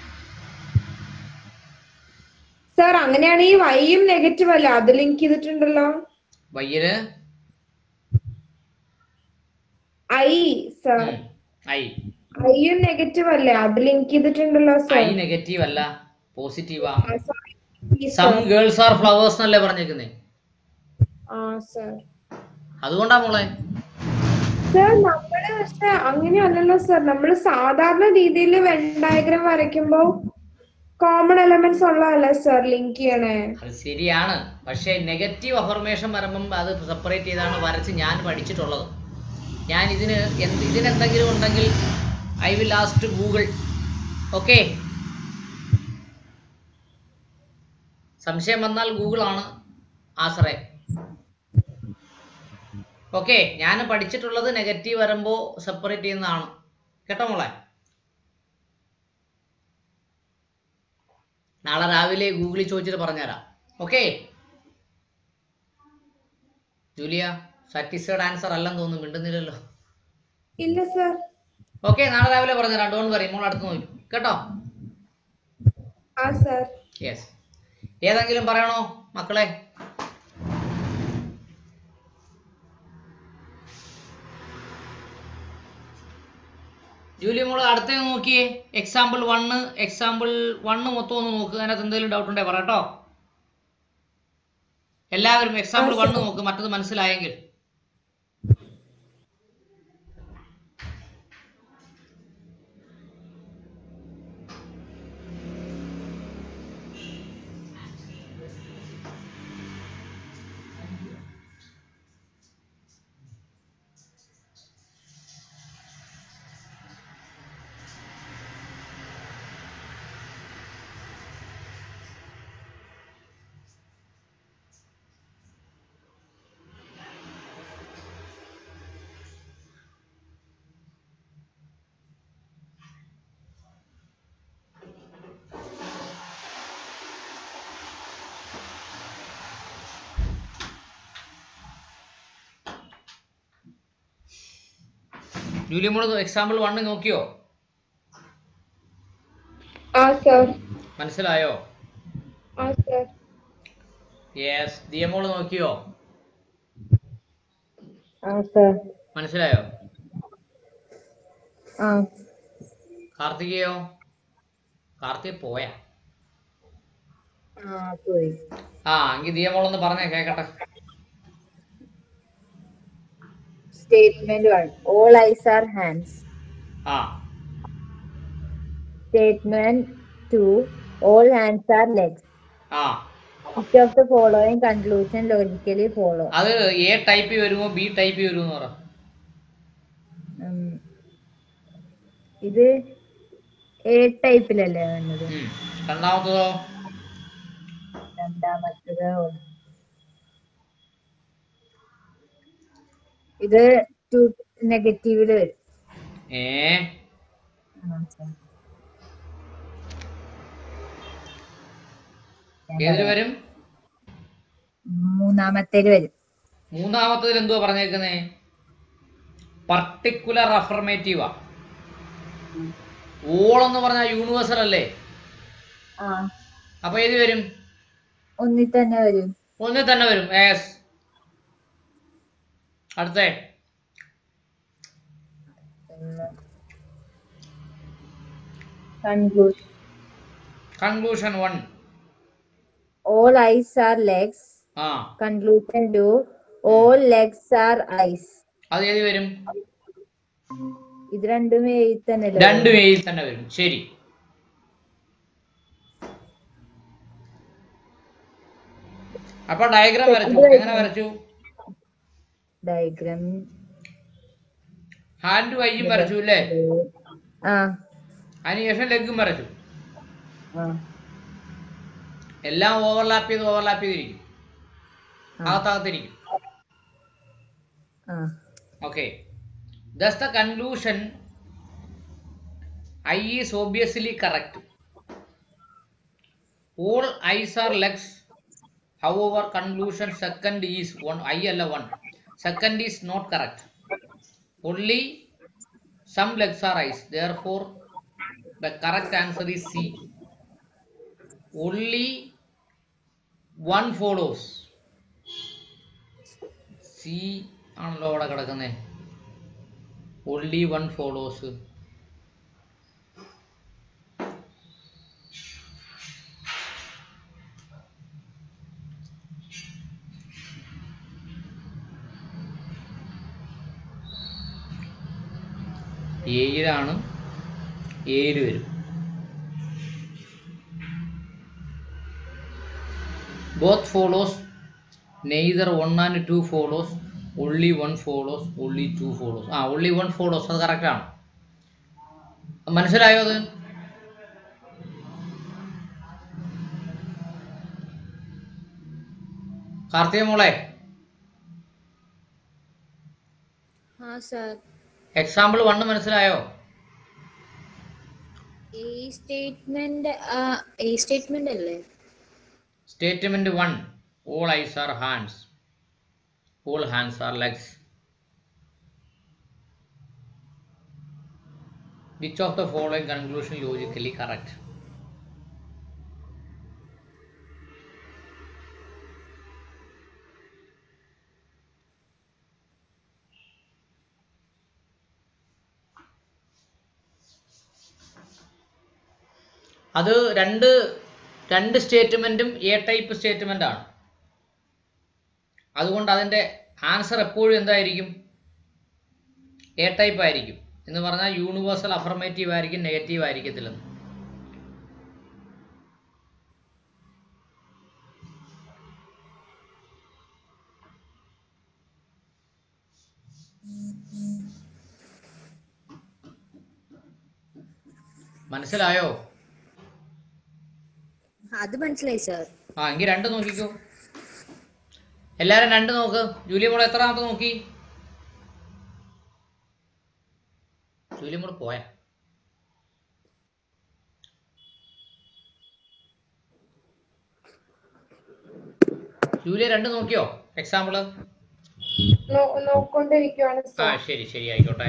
സർ അങ്ങനെയാണെങ്കിൽ വൈയും നെഗറ്റീവ് അല്ല അത് ലിങ്ക് ചെയ്തിട്ടുണ്ടല്ലോ വയ്യല് ഐ സർ ഐ ഐയും നെഗറ്റീവ് അല്ലേ അത് ലിങ്ക് ചെയ്തിട്ടുണ്ടല്ലോ സർ ഐ നെഗറ്റീവ് അല്ല പോസിറ്റീവാ ആ, sorry, some sir. Girls are flowers എന്നല്ലേ പറഞ്ഞേക്കുന്നേ ആ സർ അതുകൊണ്ടാ മോളെ സർ നമ്മള് പക്ഷെ അങ്ങനെയല്ലല്ലോ സർ നമ്മള് സാധാരണ രീതിയിൽ വെൻ ഡയഗ്രാം വരയ്ക്കുമ്പോ കോമൺ എലമെന്റ്സ് ഉള്ളതല്ലേ സർ ലിങ്ക് ചെയ്യണേ അത് ശരിയാണ് പക്ഷേ നെഗറ്റീവ് അഫർമേഷൻ വരുമ്പം അത് സെപ്പറേറ്റ് ചെയ്താണ് വരച്ച് ഞാൻ പഠിച്ചിട്ടുള്ളത് ഞാൻ ഇതിന് എന്ത് ഇതിനെന്തെങ്കിലും ഉണ്ടെങ്കിൽ I will last Google okay സംശയം വന്നാൽ ഗൂഗിൾ ആണ് ആശ്രയം ഓക്കെ ഞാൻ പഠിച്ചിട്ടുള്ളത് നെഗറ്റീവ് വരുമ്പോൾ സെപ്പറേറ്റ് ചെയ്യുന്നതാണ് കേട്ടോ മോളെ നാളെ രാവിലെ ഗൂഗിളിൽ ചോദിച്ചിട്ട് പറഞ്ഞുതരാം ഓക്കെ ജൂലിയ സാറ്റിസ്ഫൈഡ് ആൻസർ അല്ലെന്ന് തോന്നുന്നു മിണ്ടുന്നില്ലല്ലോ ഇല്ല സർ ഓക്കെ നാളെ രാവിലെ പറഞ്ഞുതരാം ഡോൺ പറയും മോൾ അടുത്ത് നോക്കും കേട്ടോ ആ സർ യെസ് ഏതെങ്കിലും പറയണോ മക്കളെ ജൂലി മോള് അടുത്ത നോക്കിയേ എക്സാമ്പിൾ വണ്ണ് എക്സാമ്പിൾ വണ്ണ് മൊത്തം ഒന്ന് നോക്കുക അതിനകത്ത് എന്തെങ്കിലും ഡൗട്ട് ഉണ്ടേ പറട്ടോ എല്ലാവരും എക്സാമ്പിൾ വണ്ണ് നോക്ക് മറ്റത് മനസ്സിലായെങ്കിൽ ജൂലി മോള് എക്സാമ്പിൾ വണ്ണ് നോക്കിയോ ആ സർ മനസ്സിലായോ ആ സർ യെസ് ദിയമോള് നോക്കിയോ ആ സർ മനസ്സിലായോ ആ കാർത്തികയോ കാർത്തിക് പോയാ ആ പോയി ആ എങ്കിൽ ദിയമോളൊന്ന് പറഞ്ഞേ കേക്കട്ടെ statement one all eyes are hands ആ statement two all hands are legs ആ Each of the following conclusion logically follow. അത് എ ടൈപ്പിൽ വരുമോ ബി ടൈപ്പിൽ വരുമോ എന്ന് പറ ഉം. ഇത് എ ടൈപ്പിലല്ലേ വന്നത് ഉം. രണ്ടാമത്തതോ രണ്ടാമത്തത് ഇത് ടു നെഗറ്റീവില് വരും ഏ ആ, സർ. ഏതിൽ വരും മൂന്നാമത്തേല് വരും മൂന്നാമത്തതിൽ എന്തുവാ പറഞ്ഞേക്കുന്നേ പർട്ടിക്കുലർ അഫർമേറ്റീവാ ഓൾ എന്ന് പറഞ്ഞാൽ യൂണിവേഴ്സൽ അല്ലേ ആ അപ്പൊ ഏത് വരും ഒന്നിൽ തന്നെ വരും ഒന്നിൽ തന്നെ വരും ഏസ് അടുത്തേ conclusion conclusion one all eyes are legs ആ conclusion two all legs are eyes അത് ഏത് വരും ഇത് രണ്ടും എഴുതി തന്നെ രണ്ടും ഏതിൽ തന്നെ വരും ശരി അപ്പൊ ഡയഗ്രാം വരച്ചു എങ്ങനെ വരച്ചു ഡയഗ്രാം ഹാൻഡും ഐയും വരച്ചു അല്ലേ ആ അതിനുശേഷം ലെഗും വരച്ചു ആ എല്ലാം ഓവർലാപ്പ് ചെയ്ത് ഓവർലാപ്പ് ചെയ്തിരിക്കും അകത്തകത്തിരിക്കും ആ Okay. Thus the conclusion I is obviously correct. All eyes are legs. However, conclusion second is one I alla one. Second is not correct. Only some legs are eyes. Therefore, the correct answer is C. Only one follows. C ആണല്ലോ അവിടെ കിടക്കുന്നത് ഒൺലി വൺ ഫോളോസ് ഏഴിലാണ് ഏഴ് വരും both follows neither one and two follows only one follows only two follows ആ ഒൺലി വൺ ഫോളോസ് അത് correct ആണ് മനസ്സിലായോ അത് കാർത്തിക മോളെ हाँ सर എക്സാമ്പിൾ വണ്ണ് മനസ്സിലായോ ए स्टेटमेंट ए स्टेटमेंट अല്ലേ statement one all eyes are hands all hands are legs which of the following conclusion logically correct അത് രണ്ട് രണ്ട് സ്റ്റേറ്റ്മെന്റും എ ടൈപ്പ് സ്റ്റേറ്റ്മെന്റ് ആണ് അതുകൊണ്ട് അതിന്റെ ആൻസർ എപ്പോഴും എന്തായിരിക്കും എ ടൈപ്പ് ആയിരിക്കും എന്ന് പറഞ്ഞാൽ യൂണിവേഴ്സൽ അഫർമേറ്റീവ് ആയിരിക്കും നെഗറ്റീവ് ആയിരിക്കത്തില്ലെന്ന് മനസ്സിലായോ അത് മനസ്സിലായി സർ ആ എങ്കിൽ രണ്ട് നോക്കിക്കോ എല്ലാരും രണ്ട് നോക്ക് ജൂലി മോൾ എത്രാമത്തെ നോക്കി ജൂലി മോൾ പോയ ജൂലി രണ്ട് നോക്കിയോ എക്സാമ്പിള് നോക്കൊണ്ടിരിക്കുവാണ് ആ ശരി ശരി ആയിക്കോട്ടെ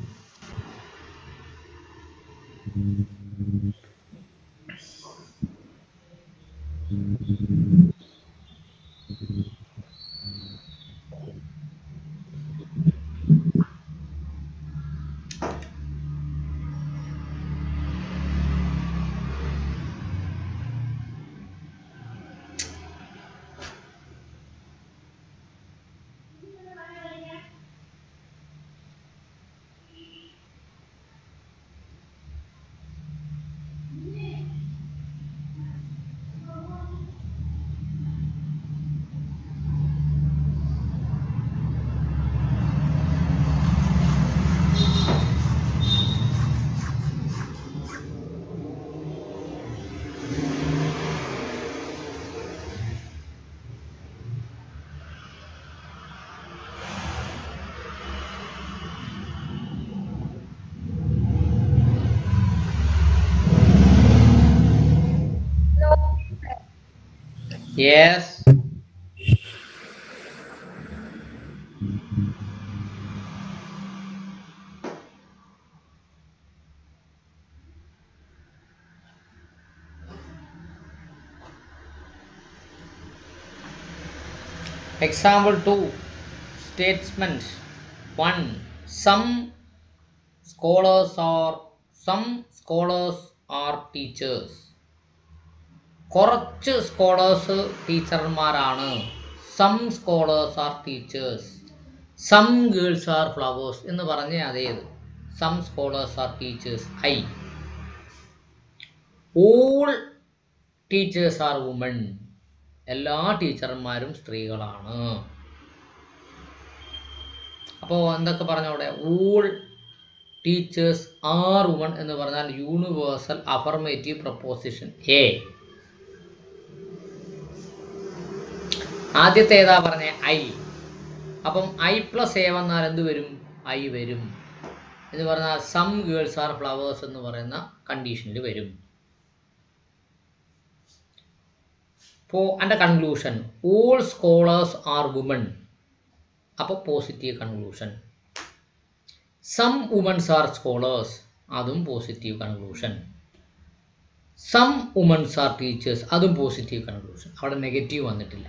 Yes. Example 2 Statement 1 Some scholars are some scholars are teachers കുറച്ച് സ്കോളേഴ്സ് ടീച്ചർമാരാണ് some scholars are teachers some girls are flowers എന്ന് പറഞ്ഞ അതേത് some scholars are teachers I all teachers are woman എല്ലാ ടീച്ചർമാരും സ്ത്രീകളാണ് അപ്പോൾ എന്തൊക്കെ പറഞ്ഞ അവിടെ ഓൾ ടീച്ചേഴ്സ് ആർ വുമൺ എന്ന് പറഞ്ഞാൽ യൂണിവേഴ്സൽ അഫർമേറ്റീവ് പ്രപ്പോസിഷൻ എ ആദ്യത്തെ ഏതാ പറഞ്ഞ ഐ അപ്പം ഐ പ്ലസ് എ വന്നാൽ എന്ത് വരും ഐ വരും എന്ന് പറഞ്ഞാൽ സം ഗേൾസ് ആർ ഫ്ലവേഴ്സ് എന്ന് പറയുന്ന കണ്ടീഷനിൽ വരും അപ്പോൾ എൻ്റെ conclusion all scholars are woman അപ്പോൾ positive conclusion some women's are scholars അതും positive conclusion some women's are teachers അതും പോസിറ്റീവ് കൺക്ലൂഷൻ അവിടെ നെഗറ്റീവ് വന്നിട്ടില്ല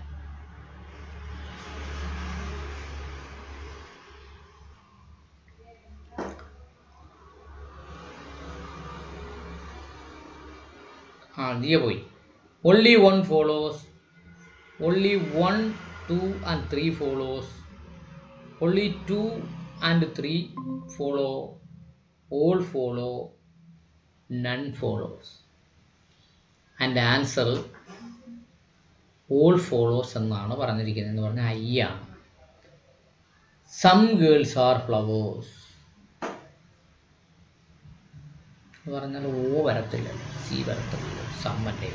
ആ ദിയ പോയി only one follows only one two and three follows only two and three follow all follow none follows and answer all follows എന്നാണ് പറഞ്ഞിരിക്കുന്നത് എന്ന് പറഞ്ഞാൽ ഐ ആണ് സം ഗേൾസ് ആർ ഫ്ലവേഴ്സ് എന്ന് പറഞ്ഞാൽ ഓ വരത്തില്ല സി വരത്തില്ല സമ്മല്ലേ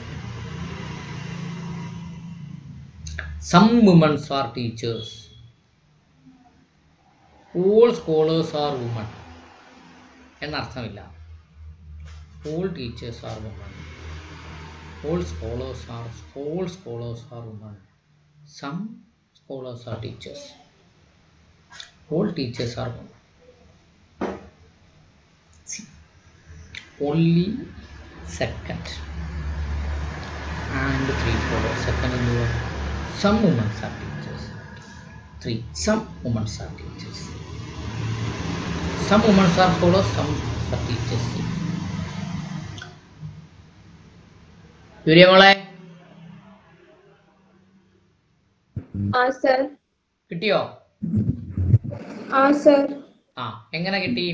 some women's are teachers all scholars are woman എന്നർത്ഥമില്ല all teachers are woman all scholars are all scholars are woman some scholars are teachers all teachers are woman only second and three follow second in your some women are teachers three some women are teachers some women are follow some are teachers മോളെ ആ സർ കിട്ടിയോ ആ സർ ആ എങ്ങനെ കിട്ടി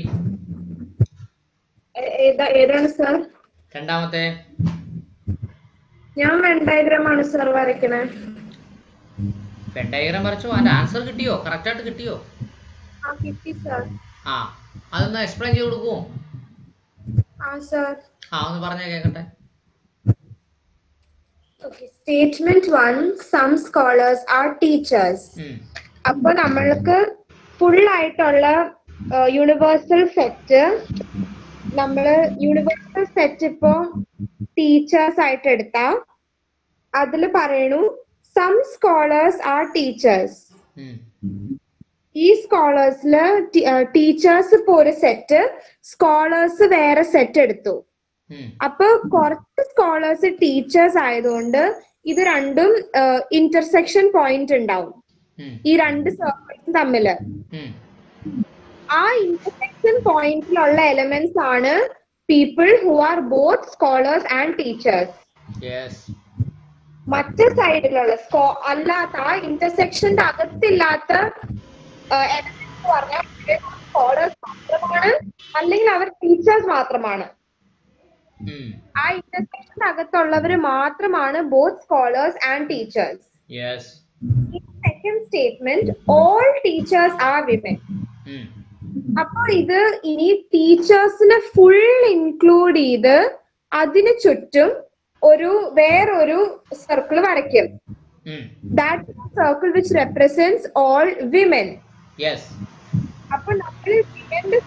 ഏതാ ഏതാണ് സർ രണ്ടാമത്തെ ഞാൻ വെൻ ഡയഗ്രാം ആണ് സർ വരയ്ക്കണേ ഡയഗ്രാം വരച്ചോ അതിന്റെ ആൻസർ കിട്ടിയോ കറക്റ്റ് ആയിട്ട് കിട്ടിയോ ആ കിട്ടി സർ ആ അതൊന്ന് എക്സ്പ്ലെയിൻ ചെയ്ത് കൊടുക്കുമോ ആ സർ ആ ഒന്ന് പറഞ്ഞേ കേക്കട്ടെ okay statement one some scholars are teachers ഉം. അപ്പൊ നമ്മൾക്ക് ഫുൾ ആയിട്ടുള്ള യൂണിവേഴ്സൽ സെറ്റ് നമ്മള് യൂണിവേഴ്സൽ സെറ്റ് ഇപ്പോ ടീച്ചേഴ്സ് ആയിട്ട് എടുത്താ അതില് പറയണു സം സ്കോളേഴ്സ് ആർ ടീച്ചേഴ്സ് ഉം. ഈ സ്കോളേഴ്സില് ടീച്ചേഴ്സ് ഇപ്പൊ ഒരു സെറ്റ് സ്കോളേഴ്സ് വേറെ സെറ്റ് എടുത്തു ഉം. അപ്പൊ കുറച്ച് സ്കോളേഴ്സ് ടീച്ചേഴ്സ് ആയതുകൊണ്ട് ഇത് രണ്ടും ഇന്റർസെക്ഷൻ പോയിന്റ് ഉണ്ടാവും ഉം. ഈ രണ്ട് സർക്കിൾസും തമ്മില് ഉം. ആ ഇന്റർസെക്ഷൻ പോയിന്റിലുള്ള എലമെന്റ്സ് ആണ് people who are both scholars and teachers Yes. മറ്റേ സൈഡിലുള്ള സ്കോ അല്ലാത്ത ആ ഇന്റർസെക്ഷന്റെ അകത്തില്ലാത്ത എലമെന്റ്സ് പറഞ്ഞാൽ സ്കോളേഴ്സ് മാത്രമാണ് അല്ലെങ്കിൽ അവർ ടീച്ചേഴ്സ് മാത്രമാണ് ഉം. ആ ഇന്റർസെക്ഷന്റെ അകത്തുള്ളവർ മാത്രമാണ് both scholars and teachers Yes. Second statement all teachers are women ഉം. അപ്പോൾ ഇത് ഇനി ടീച്ചേഴ്സിനെ ഫുൾ ഇൻക്ലൂഡ് ചെയ്ത് അതിന് ചുറ്റും ഒരു വേറൊരു സർക്കിൾ വരയ്ക്കും ഉം. That circle which represents all women Yes. അപ്പൊ നമ്മൾ വിമന്റെ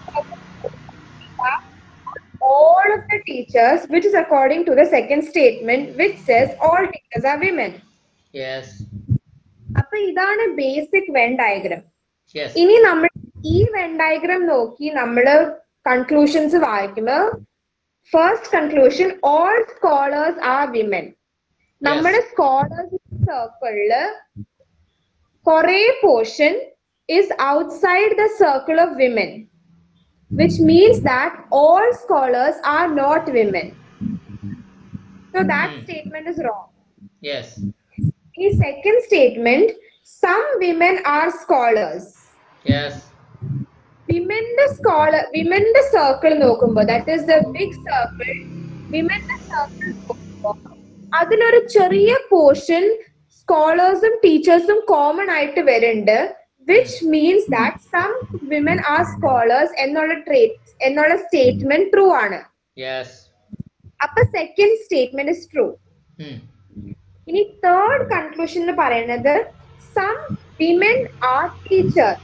all of the teachers which is according to the second statement which says all teachers are women Yes. അപ്പൊ ഇതാണ് ബേസിക് വെൻ ഡയഗ്രാം Yes. ഇനി നമ്മൾ ഈ വെൻ ഡയഗ്രാം നോക്കി നമ്മള് കൺക്ലൂഷൻസ് വായിക്കുമ്പോൾ first conclusion all scholars are women നമ്മുടെ സ്കോളേഴ്സ് സർക്കിളില് കുറെ portion is outside the circle of women which means that all scholars are not women. So that Hmm. statement is wrong. Yes. The second statement, some women are scholars. Yes. വിമന്റെ സ്കോളർ വിമന്റെ സർക്കിൾ നോക്കുമ്പോൾ that is the big circle വിമന്റെ സർക്കിൾ നോക്കുമ്പോൾ അതിലൊരു ചെറിയ പോർഷൻ സ്കോളേഴ്സും ടീച്ചേഴ്സും കോമൺ ആയിട്ട് വരുന്നുണ്ട് which means that some women are scholars എന്നുള്ള ട്രേറ്റ് എന്നുള്ള സ്റ്റേറ്റ്മെന്റ് ട്രൂ ആണ് യെസ് അപ്പൊ സെക്കൻഡ് സ്റ്റേറ്റ്മെന്റ് ഇസ് ട്രൂ ഇനി തേർഡ് കൺക്ലൂഷൻ എന്ന് പറയുന്നത് some women are teacher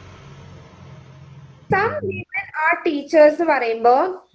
some women are teachers പറയുമ്പോ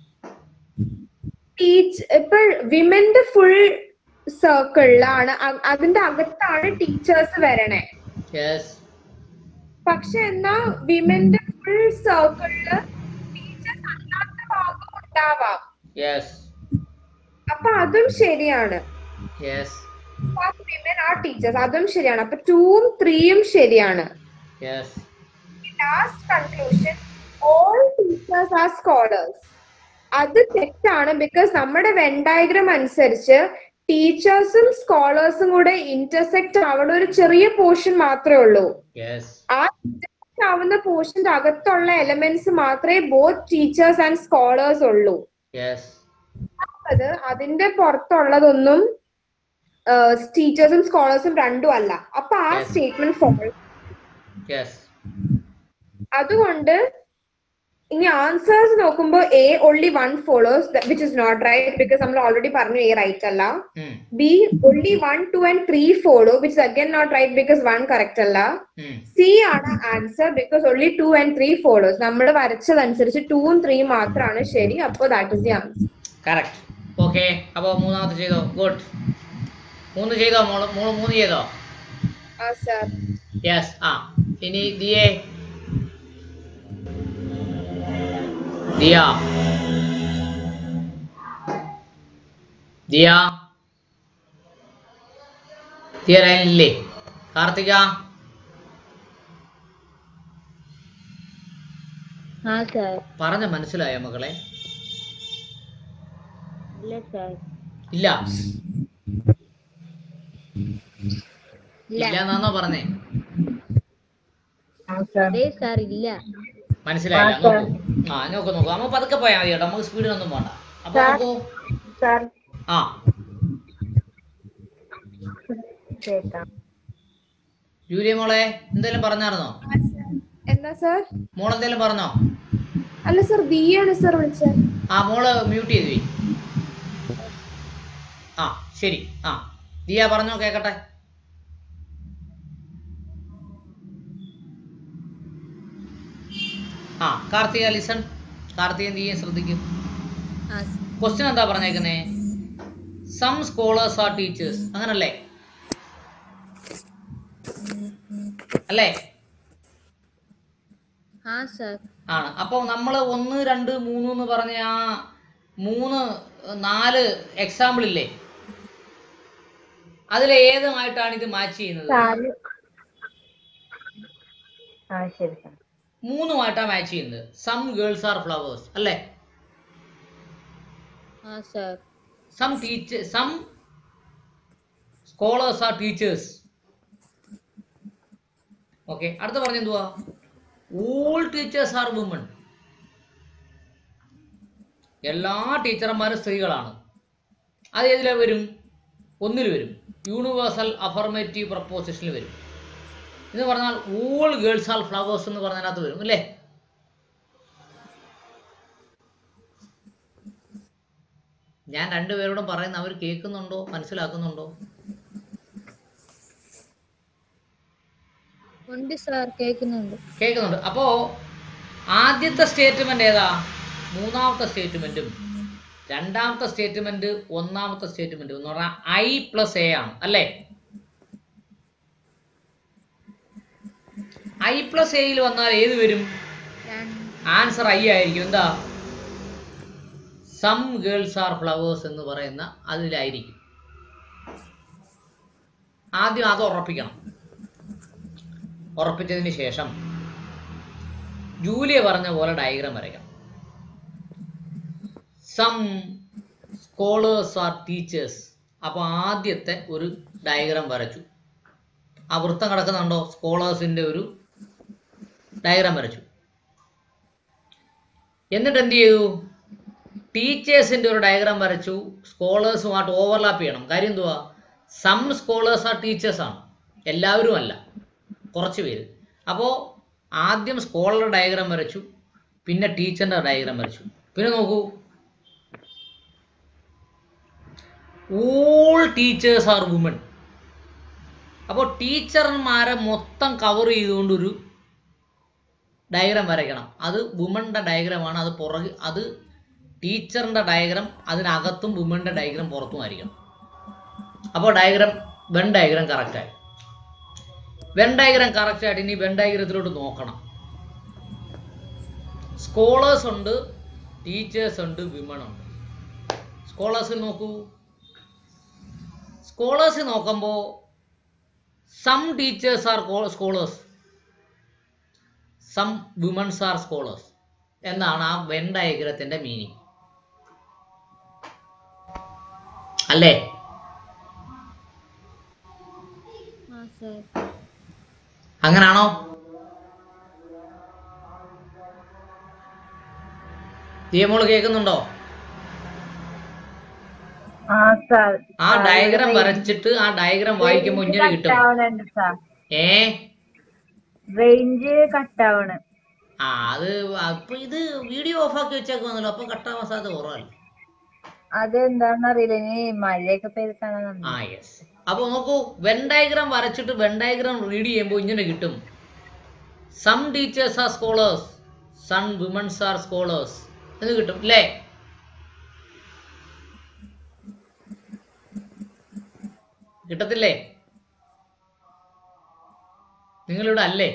ടീച്ച് ഇപ്പൊ വിമന്റെ ഫുൾ സർക്കിളിലാണ് അതിന്റെ അകത്താണ് ടീച്ചേഴ്സ് വരണേ യെസ് പക്ഷെ എന്നാ വിമന്റെ ഫുൾ സർക്കിളില് ടീച്ചേഴ്സ് അല്ലാത്ത ഭാഗം ഉണ്ടാവാം യെസ് അപ്പൊ അതും ശരിയാണ് യെസ് വിമൻ ആർ ടീച്ചേഴ്സ് അതും ശരിയാണ് അപ്പൊ ടൂവും ത്രീയും ശരിയാണ് yes last conclusion all teachers are scholars അത് തെറ്റാണ് ബിക്കോസ് നമ്മുടെ വെൻ ഡയഗ്രാം അനുസരിച്ച് ടീച്ചേഴ്സും സ്കോളേഴ്സും കൂടെ ഇന്റർസെക്ട് ആവുന്ന ഒരു ചെറിയ പോർഷൻ മാത്രമേ ഉള്ളൂ യെസ് ആ intersect ആവുന്ന പോർഷന്റെ അകത്തുള്ള എലമെന്റ്സ് മാത്രമേ ബോത്ത് ടീച്ചേഴ്സ് ആൻഡ് സ്കോളേഴ്സ് ഉള്ളൂ യെസ് അത് അതിന്റെ പുറത്തുള്ളതൊന്നും ടീച്ചേഴ്സും സ്കോളേഴ്സും രണ്ടും അല്ല അപ്പൊ ആ Yes. സ്റ്റേറ്റ്മെന്റ് ഫോൾ യെസ് അതുകൊണ്ട് ഇനി ആൻസേഴ്സ് നോക്കുമ്പോൾ A only one follows which is not right because നമ്മൾ ഓൾറെഡി പറഞ്ഞു എ റൈറ്റ് അല്ല B only one two and three follow which is again not right because one correct അല്ല സി ആണ് answer because only two and three follows നമ്മൾ വരച്ചതനുസരിച്ച് ടൂവും ത്രീയും മാത്രമാണ് ശരി അപ്പോൾ that is the answer correct okay അപ്പോൾ മൂന്നാമത്തെ ചെയ്തോ ഗുഡ് മൂന്ന് ചെയ്തോ മോള് മോള് മൂന്ന് ചെയ്തോ ആ സർ യെസ് ആ ഇനി ദിയേ ദിയ ദിയ ദിയ ലൈനില്ലേ കാർത്തിക ആ സർ പറഞ്ഞ മനസ്സിലായോ മകളെ ഇല്ല സർ ഇല്ല ഇല്ല ഇല്ല എന്നാണോ പറഞ്ഞേ അതെ സർ ഇല്ല മനസ്സിലായില്ല നോക്കൂ ആ നോക്കൂ നോക്കൂ നമ്മ പതുക്കെ പോയാൽ മതി കേട്ടോ നമുക്ക് സ്പീഡിനൊന്നും പോണ്ട അപ്പൊ സാർ. നോക്കൂ സർ ആ കേൾക്കാം ജൂലിയ മോളെ എന്തേലും പറഞ്ഞായിരുന്നോ എന്താ സർ മോൾ എന്തേലും പറഞ്ഞോ അല്ല സർ ബി ആണ് സർ വിളിച്ചത് ആ മോള് മ്യൂട്ട് ചെയ്തു പോയി ആ ശരി ആ ദിയ പറഞ്ഞോ കേക്കട്ടെ ആ കാർത്തിക ലിസൺ കാർത്തികൻ ദിയെ ശ്രദ്ധിക്കും ആ ക്വസ്റ്റ്യൻ എന്താ പറഞ്ഞേക്കുന്നേ സം സ്കോളേഴ്സ് ആർ ടീച്ചേഴ്സ് അങ്ങനല്ലേ അല്ലേ ആ സർ ആണ് അപ്പോൾ നമ്മൾ ഒന്ന് രണ്ട് മൂന്ന് എന്ന് പറഞ്ഞ ആ മൂന്ന് നാല് എക്സാമ്പിൾ ഇല്ലേ അതിൽ ഏതുമായിട്ടാണ് ഇത് മാച്ച് ചെയ്യുന്നത് സാറ് ആ ശരി സർ മൂന്നുമായിട്ടാണ് മാച്ച് ചെയ്യുന്നത് സം ഗേൾസ് ആർ ഫ്ലവേഴ്സ് അല്ലേ ആ sir some teacher some scholars are teachers okay അടുത്ത പറഞ്ഞ എന്തുവാ ഓൾ ടീച്ചേഴ്സ് ആർ വുമൺ എല്ലാ ടീച്ചർമാരും സ്ത്രീകളാണ് അത് ഏതിൽ വരും ഒന്നിൽ വരും യൂണിവേഴ്സൽ അഫർമേറ്റീവ് പ്രപ്പോസിഷനിൽ വരും എന്ന് പറഞ്ഞാൽ ഓൾ ഗേൾസ് ആർ ഫ്ലവേഴ്സ് എന്ന് പറഞ്ഞതിനകത്ത് വരും അല്ലേ ഞാൻ രണ്ടുപേരോടും പറയുന്ന അവർ കേൾക്കുന്നുണ്ടോ മനസ്സിലാക്കുന്നുണ്ടോ ഉണ്ട് സാർ കേൾക്കുന്നുണ്ട് കേൾക്കുന്നുണ്ട് അപ്പോ ആദ്യത്തെ സ്റ്റേറ്റ്മെന്റ് ഏതാ മൂന്നാമത്തെ സ്റ്റേറ്റ്മെന്റും രണ്ടാമത്തെ സ്റ്റേറ്റ്മെന്റ് ഒന്നാമത്തെ സ്റ്റേറ്റ്മെന്റ് എന്ന് പറഞ്ഞാൽ ഐ പ്ലസ് എ ആണ് അല്ലേ ഐ പ്ലസ് എയിൽ വന്നാൽ ഏത് വരും ആൻസർ ഐ ആയിരിക്കും എന്താ സം ഗേൾസ് ആർ ഫ്ലവേഴ്സ് എന്ന് പറയുന്ന അതിലായിരിക്കും ആദ്യം അത് ഉറപ്പിക്കണം ഉറപ്പിച്ചതിന് ശേഷം ജൂലിയ പറഞ്ഞ പോലെ ഡയഗ്രാം വരയ്ക്കണം സം സ്കോളേഴ്സ് ആർ ടീച്ചേഴ്സ് അപ്പോൾ ആദ്യത്തെ ഒരു ഡയഗ്രാം വരച്ചു ആ വൃത്തം കിടക്കുന്നുണ്ടോ സ്കോളേഴ്സിന്റെ ഒരു ഡയഗ്രാം വരച്ചു എന്നിട്ട് എന്ത് ചെയ്തു ടീച്ചേഴ്സിന്റെ ഒരു ഡയഗ്രാം വരച്ചു സ്കോളേഴ്സുമായിട്ട് ഓവർലാപ്പ് ചെയ്യണം കാര്യം എന്തുവാ സം സ്കോളേഴ്സ് ആർ ടീച്ചേഴ്സ് ആണ് എല്ലാവരും അല്ല കുറച്ച് പേര് അപ്പോൾ ആദ്യം സ്കോളറുടെ ഡയഗ്രാം വരച്ചു പിന്നെ ടീച്ചറിന്റെ ഡയഗ്രാം വരച്ചു പിന്നെ നോക്കൂ ഓൾ ടീച്ചേഴ്സ് ആർ വുമൺ അപ്പോൾ ടീച്ചർമാരെ മൊത്തം കവർ ചെയ്തുകൊണ്ടൊരു ഡയഗ്രാം വരയ്ക്കണം അത് വുമണിൻ്റെ ഡയഗ്രാമാണ് അത് പുറകെ അത് ടീച്ചറിൻ്റെ ഡയഗ്രാം അതിനകത്തും വുമണിൻ്റെ ഡയഗ്രാം പുറത്തുമായിരിക്കണം അപ്പോൾ ഡയഗ്രാം വെൻ ഡയഗ്രാം കറക്റ്റായി വെൻ ഡയഗ്രാം കറക്റ്റായിട്ട് ഇനി വെൻ ഡയഗ്രത്തിലോട്ട് നോക്കണം സ്കോളേഴ്സ് ഉണ്ട് ടീച്ചേഴ്സ് ഉണ്ട് വിമൺ ഉണ്ട് സ്കോളേഴ്സിൽ നോക്കൂ സ്കോളേഴ്സിൽ നോക്കുമ്പോൾ some teachers are scholars some women's are scholars എന്നാണ് ആ വെൻ ഡയഗ്രത്തിന്റെ മീനിങ് അല്ലേ हाँ सर അങ്ങനാണോ ദിയമോള് കേൾക്കുന്നുണ്ടോ हाँ सर ആ ഡയഗ്രാം വരച്ചിട്ട് ആ ഡയഗ്രാം വായിക്കുമ്പോൾ ഇങ്ങനെ കിട്ടും കട്ടാവണുണ്ട് സാർ ഏ റേഞ്ച് കട്ടാവണ് ആ അത് അപ്പൊ ഇത് വീഡിയോ ഓഫ് ആക്കി വെച്ചേക്കുവാന്നല്ലോ അപ്പൊ കട്ടാവാൻ സാധ്യത കുറവല്ല അതെന്താണെന്ന് അറിയില്ല ഇനി മഴയൊക്കെ പെയ്ത് കാണാൻ ആ യെസ് അപ്പൊ നോക്കൂ വെൻ ഡയഗ്രാം വരച്ചിട്ട് വെൻ ഡയഗ്രാം റീഡ് ചെയ്യുമ്പോൾ ഇങ്ങനെ കിട്ടും some teachers are scholars some women's are scholars എന്ന് കിട്ടും അല്ലേ കിട്ടത്തില്ലേ നിങ്ങളിവിടെ അല്ലേ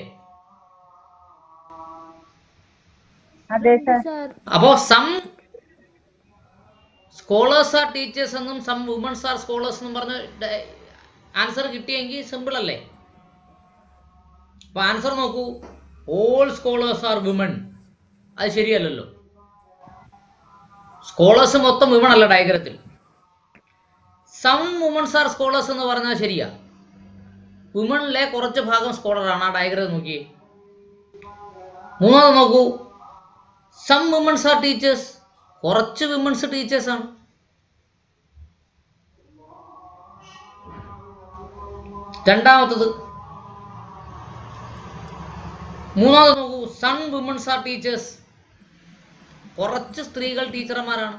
അതെ സാർ അപ്പോ സം സ്കോളേഴ്സ് ആർ ടീച്ചേഴ്സ് എന്നും സം വുമൻസ് ആർ സ്കോളേഴ്സ് എന്നും പറഞ്ഞ് ആൻസർ കിട്ടിയെങ്കിൽ സിമ്പിൾ അല്ലേ അപ്പൊ ആൻസർ നോക്കൂ ഓൾ സ്കോളേഴ്സ് ആർ വിമൺ അത് ശരിയല്ലല്ലോ സ്കോളേഴ്സ് മൊത്തം വിമൺ അല്ല ഡയഗ്രത്തിൽ സം വുമൻസ് ആർ സ്കോളേഴ്സ് എന്ന് പറഞ്ഞാൽ ശരിയാ വുമണിലെ കുറച്ച് ഭാഗം സ്കോളറാണ് ആ ഡയഗ്രം നോക്കിയേ മൂന്നാമത് നോക്കൂ സം വിമൻസ് ആർ ടീച്ചേഴ്സ് കുറച്ച് വിമൻസ് ടീച്ചേഴ്സ് ആണ് രണ്ടാമത്തത് മൂന്നാമത് നോക്കൂ സൺ വിമൻസ് ആർ ടീച്ചേഴ്സ് കുറച്ച് സ്ത്രീകൾ ടീച്ചർമാരാണ്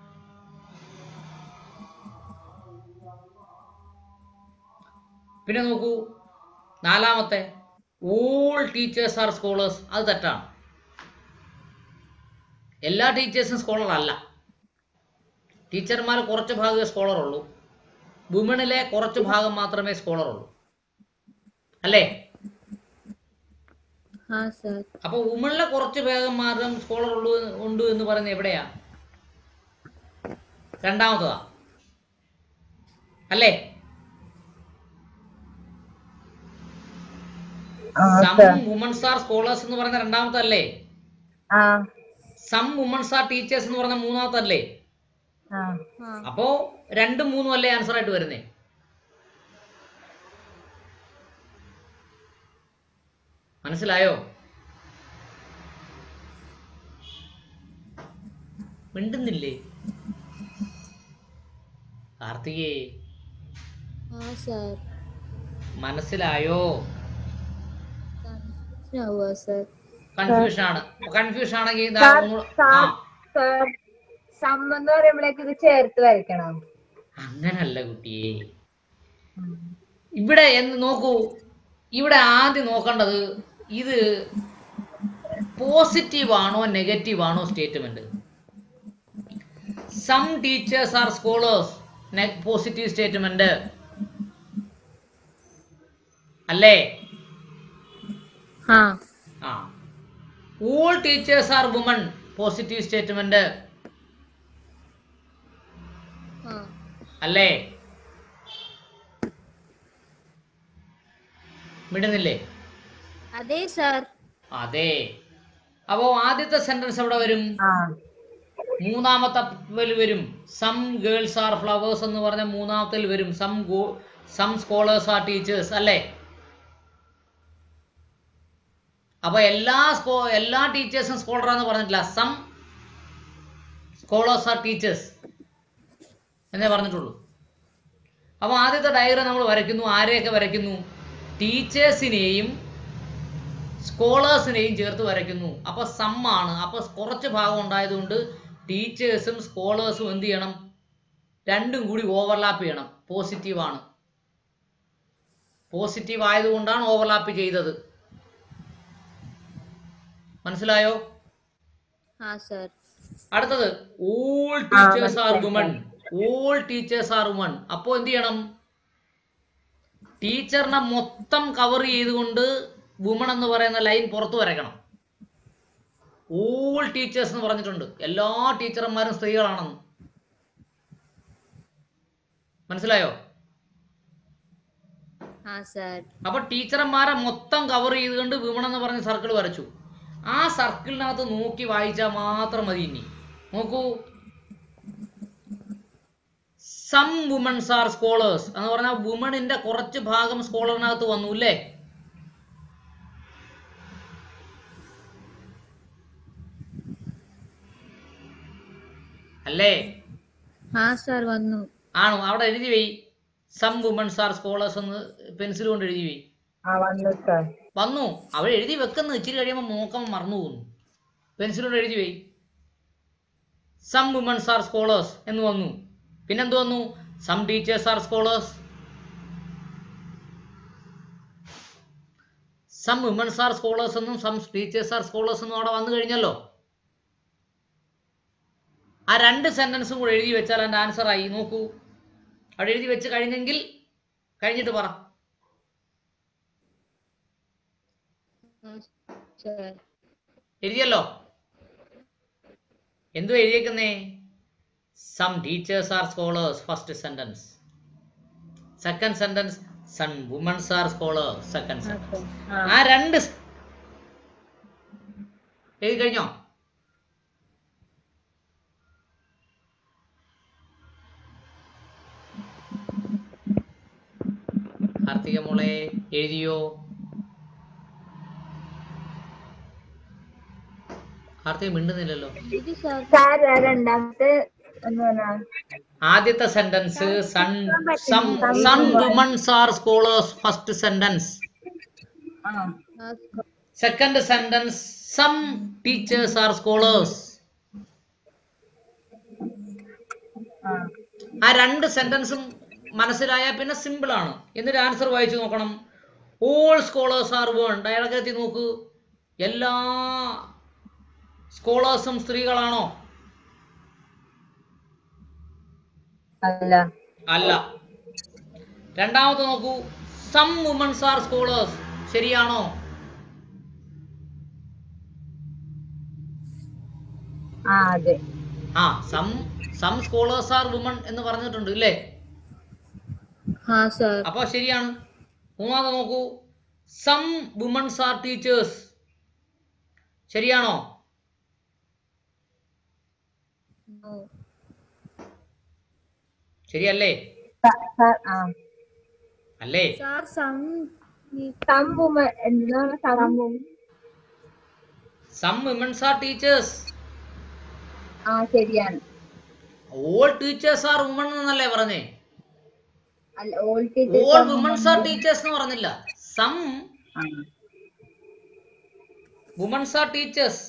പിന്നെ നോക്കൂ നാലാമത്തെ ഓൾ ടീച്ചേഴ്സ് ആർ സ്കോളേഴ്സ് അത് തെറ്റാണ് എല്ലാ ടീച്ചേഴ്സും സ്കോളർ അല്ല ടീച്ചർമാർ കുറച്ച് ഭാഗമേ സ്കോളർ ഉള്ളൂ വുമണിലെ കുറച്ച് ഭാഗം മാത്രമേ സ്കോളർ ഉള്ളൂ അല്ലേ हाँ सर അപ്പൊ വുമണിലെ കുറച്ച് ഭാഗം മാത്രം സ്കോളർ ഉള്ളൂ ഉണ്ട് എന്ന് പറയുന്നത് എവിടെയാ രണ്ടാമത്തതാ അല്ലേ സം വുമൻസ് ആർ സ്കോളേഴ്സ് എന്ന് പറയുന്ന രണ്ടാമത്തല്ലേ ആ സം വുമൻസ് ആർ ടീച്ചേഴ്സ് എന്ന് പറയുന്ന മൂന്നാമത്തല്ലേ ആ അപ്പോ രണ്ടും മൂന്നും അല്ലേ ആൻസർ ആയിട്ട് വരുന്നേ മനസ്സിലായോ മിണ്ടുന്നില്ലേ കാർത്തികേ हाँ सर മനസ്സിലായോ क्या हुआ सर കൺഫ്യൂഷൻ ആണ് കൺഫ്യൂഷൻ ആണെങ്കിൽ ഇതാ സാർ, ഒന്നുകൂടെ- സാർ, ആ സർ സം എന്ന് പറയുമ്പോഴേക്ക് ഇത് ചേർത്ത് വരയ്ക്കണം അങ്ങനല്ല കുട്ടിയെ ഇവിടെ എന്ന് നോക്കൂ ഇവിടെ ആദ്യം നോക്കേണ്ടത് ഇത് പോസിറ്റീവ് ആണോ നെഗറ്റീവ് ആണോ statement some teachers are scholars positive statement അല്ലേ हाँ ആ all teachers are woman positive statement हाँ അല്ലേ വിടുന്നില്ലേ അതെ സർ അതെ അപ്പോ ആദ്യത്തെ സെന്റൻസ് എവിടെ വരും ആ മൂന്നാമത്തെ ൽ വരും സം ഗേൾസ് ആർ ഫ്ലവേഴ്സ് എന്ന് പറഞ്ഞ മൂന്നാമത്തിൽ വരും some go some scholars are teachers അല്ലേ അപ്പൊ എല്ലാ സ്കോ എല്ലാ ടീച്ചേഴ്സും സ്കോളറാന്ന് പറഞ്ഞിട്ടില്ല സം സ്കോളേഴ്സ് ആർ ടീച്ചേഴ്സ് എന്നേ പറഞ്ഞിട്ടുള്ളൂ അപ്പൊ ആദ്യത്തെ ഡയഗ്രാം നമ്മൾ വരയ്ക്കുന്നു ആരെയൊക്കെ വരയ്ക്കുന്നു ടീച്ചേഴ്സിനെയും സ്കോളേഴ്സിനെയും ചേർത്ത് വരയ്ക്കുന്നു അപ്പൊ സം ആണ് അപ്പൊ കുറച്ച് ഭാഗം ഉണ്ടായതുകൊണ്ട് ടീച്ചേഴ്സും സ്കോളേഴ്സും എന്ത് ചെയ്യണം രണ്ടും കൂടി ഓവർലാപ്പ് ചെയ്യണം പോസിറ്റീവ് ആണ് പോസിറ്റീവ് ആയതുകൊണ്ടാണ് ഓവർലാപ്പ് ചെയ്തത് മനസ്സിലായോ हाँ सर അടുത്തത് all teachers are woman all teachers are woman അപ്പോ എന്ത് ചെയ്യണം ടീച്ചറിനെ മൊത്തം കവർ ചെയ്തുകൊണ്ട് വുമൺ എന്ന് പറയുന്ന ലൈൻ പുറത്തു വരയ്ക്കണം ഓൾ ടീച്ചേഴ്സ് എന്ന് പറഞ്ഞിട്ടുണ്ട് എല്ലാ ടീച്ചർമാരും സ്ത്രീകളാണെന്ന് മനസ്സിലായോ हाँ सर അപ്പൊ ടീച്ചർമാരെ മൊത്തം കവർ ചെയ്തുകൊണ്ട് വിമൺ എന്ന് പറഞ്ഞ സർക്കിൾ വരച്ചു ആ സർക്കിളിനകത്ത് നോക്കി വായിച്ചാൽ മാത്രം മതി ഇനി നോക്കൂ സം വുമൺസ് ആർ സ്കോളേഴ്സ് എന്ന് പറഞ്ഞാൽ വുമണിന്റെ കുറച്ച് ഭാഗം സ്കോളറിനകത്ത് വന്നു അല്ലേ അല്ലേ हाँ सर वनु ആണോ അവിടെ എഴുതി why some women's are scholars എന്ന് പെൻസിൽ കൊണ്ട് എഴുതി വൈ हाँ वनु सर വന്നു അവൾ എഴുതി വെക്കുന്നു ഇച്ചിരി കഴിയുമ്പോൾ നോക്കാൻ മറന്നു പോകുന്നു പെൻസിലോട് എഴുതി പോയി സം വുമൺസ് ആർ സ്കോളേഴ്സ് എന്ന് വന്നു പിന്നെന്ത് വന്നു some teachers are scholars some women's are scholars എന്നും സം ടീച്ചേഴ്സ് ആർ സ്കോളേഴ്സ് എന്നും അവിടെ വന്നു കഴിഞ്ഞല്ലോ ആ രണ്ട് സെന്റൻസും കൂടെ എഴുതി വെച്ചാൽ അതിന്റെ ആൻസർ ആയി നോക്കൂ അവിടെ എഴുതി വെച്ച് കഴിഞ്ഞെങ്കിൽ കഴിഞ്ഞിട്ട് പറ सर എഴുതിയല്ലോ എന്തു എഴുതിയേക്കുന്നേ some teachers are scholars first sentence second sentence some women's are scholars second sentence हाँ ആ രണ്ട് സ്- എഴുതി കഴിഞ്ഞോ കാർത്തിക മോളെ എഴുതിയോ കാർത്തിക മിണ്ടുന്നില്ലല്ലോ സാർ രണ്ടാമത്തെ എന്ന് പറഞ്ഞാ ആദ്യത്തെ sentence some some some women's are scholars first sentence second sentence some teachers are scholars ആ രണ്ട് സെന്റൻസും മനസ്സിലായാൽ പിന്നെ സിമ്പിൾ ആണ് എന്നിട്ട് ആൻസർ വായിച്ചു നോക്കണം all scholars are Venn direct നോക്കൂ എല്ലാ സ്കോളേഴ്സും സ്ത്രീകളാണോ അല്ല അല്ല രണ്ടാമത്തെ നോക്കൂ സം വുമൺസ് ആർ സ്കോളേഴ്സ് ശരിയാണോ ആ അതെ ആ some some scholars are woman എന്ന് പറഞ്ഞിട്ടുണ്ട് ഇല്ലേ हाँ सर അപ്പൊ ശരിയാണ് മൂന്നാമത്തെ നോക്കൂ സം വുമൺസ് ആർ ടീച്ചേഴ്സ് ശരിയാണോ ശരിയല്ലേ സാർ ആ അല്ലേ സാർ സം സം വുമൺ എന്താണ് some some women's are teachers ആ ശരിയാണ് ഓൾ ടീച്ചേഴ്സ് ആർ വുമൺ എന്നല്ലേ പറഞ്ഞേ അല്ല all all women's are teachers എന്ന് പറഞ്ഞില്ല some women's are teachers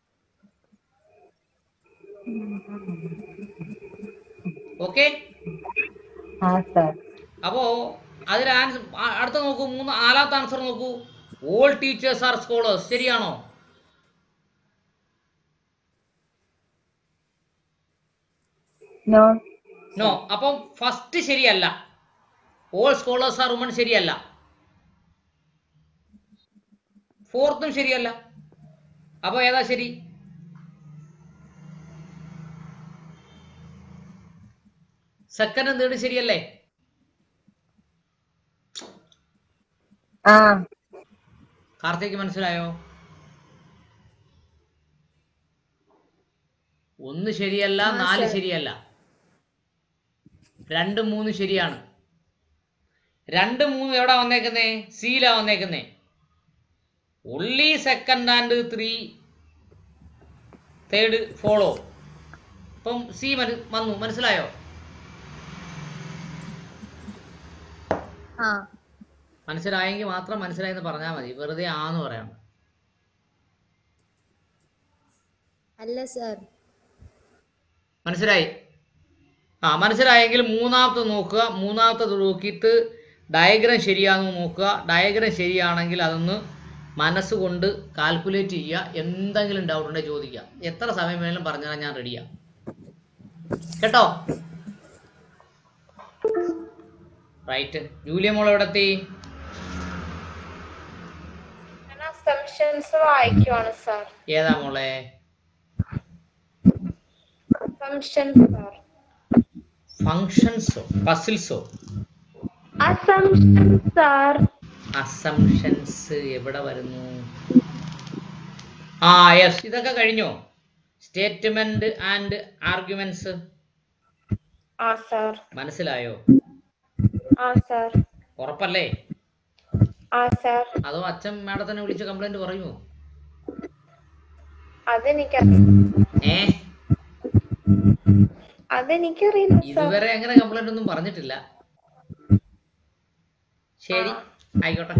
okay ആ സാർ അപ്പോ അതിൽ ആൻസർ അടുത്ത നോക്കൂ മൂന്ന് നാലാമത്തെ ആൻസർ നോക്കൂ ഓൾ ടീച്ചേഴ്സ് ആർ സ്കോളേഴ്സ് ശരിയാണോ നോ നോ അപ്പം ഫസ്റ്റ് ശരിയല്ല ഓൾ സ്കോളേഴ്സ് ആർ വുമൺ ശരിയല്ല ഫോർത്തും ശരിയല്ല അപ്പൊ ഏതാ ശരി സെക്കൻഡും തേർഡ് ശരിയല്ലേ ആ കാർത്തിക് മനസ്സിലായോ ഒന്ന് ശരിയല്ല നാല് ശരിയല്ല രണ്ട് മൂന്ന് ശരിയാണ് രണ്ട് മൂന്ന് എവിടെ വന്നേക്കുന്നേ സിയിലാ വന്നേക്കുന്നേ only second and three third follow ഇപ്പം സി വന്നു മനസ്സിലായോ ആ മനസ്സിലായെങ്കിൽ മാത്രം മനസ്സിലായെന്ന് പറഞ്ഞാൽ മതി വെറുതെ ആന്ന് പറയണം അല്ല സർ മനസ്സിലായി ആ മനസ്സിലായെങ്കിൽ മൂന്നാമത്തെ നോക്കുക മൂന്നാമത്തെ നോക്കിയിട്ട് ഡയഗ്രാം ശരിയാണെന്ന് നോക്കുക ഡയഗ്രാം ശരിയാണെങ്കിൽ അതൊന്ന് മനസ്സുകൊണ്ട് കാൽക്കുലേറ്റ് ചെയ്യുക എന്തെങ്കിലും ഡൗട്ട് ഉണ്ടെങ്കിൽ ചോദിക്കുക എത്ര സമയം വേണമെങ്കിലും പറഞ്ഞാൽ ഞാൻ റെഡിയാ കേട്ടോ റൈറ്റ് ജൂലിയ മോൾ എവിടെ എത്തി ഞാൻ അസംഷൻസ് വായിക്കുവാണ് സാർ ഏതാ മോളെ അസംഷൻസ് സാർ ഫങ്ഷൻസോ പസിൽസോ അസംഷൻസ് സാർ അസംഷൻസ് എവിടെ വരുന്നു ആ യെസ് ഇതൊക്കെ കഴിഞ്ഞോ സ്റ്റേറ്റ്മെന്റ് ആൻഡ് ആർഗ്യുമെന്റ്സ് ആ സാർ മനസ്സിലായോ ആ സാർ ഉറപ്പല്ലേ ആ സാർ അതോ അച്ഛൻ മാഡത്തിനെ വിളിച്ച് കംപ്ലൈന്റ് പറയുമോ അതെനിക്കറിയാം ഏ അതെനിക്കറിയില്ല സാർ ഇതുവരെ അങ്ങനെ കംപ്ലൈന്റ് ഒന്നും പറഞ്ഞിട്ടില്ല ശരി ആയിക്കോട്ടെ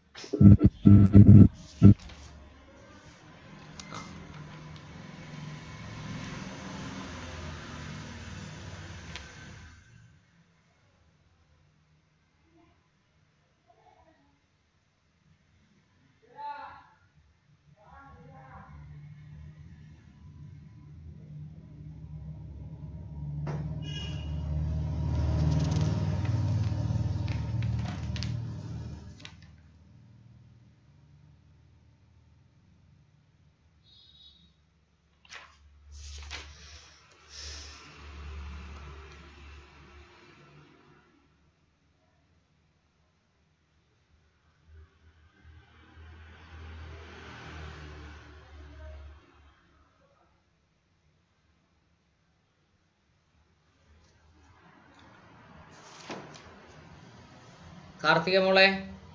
കാർത്തിക മോളെ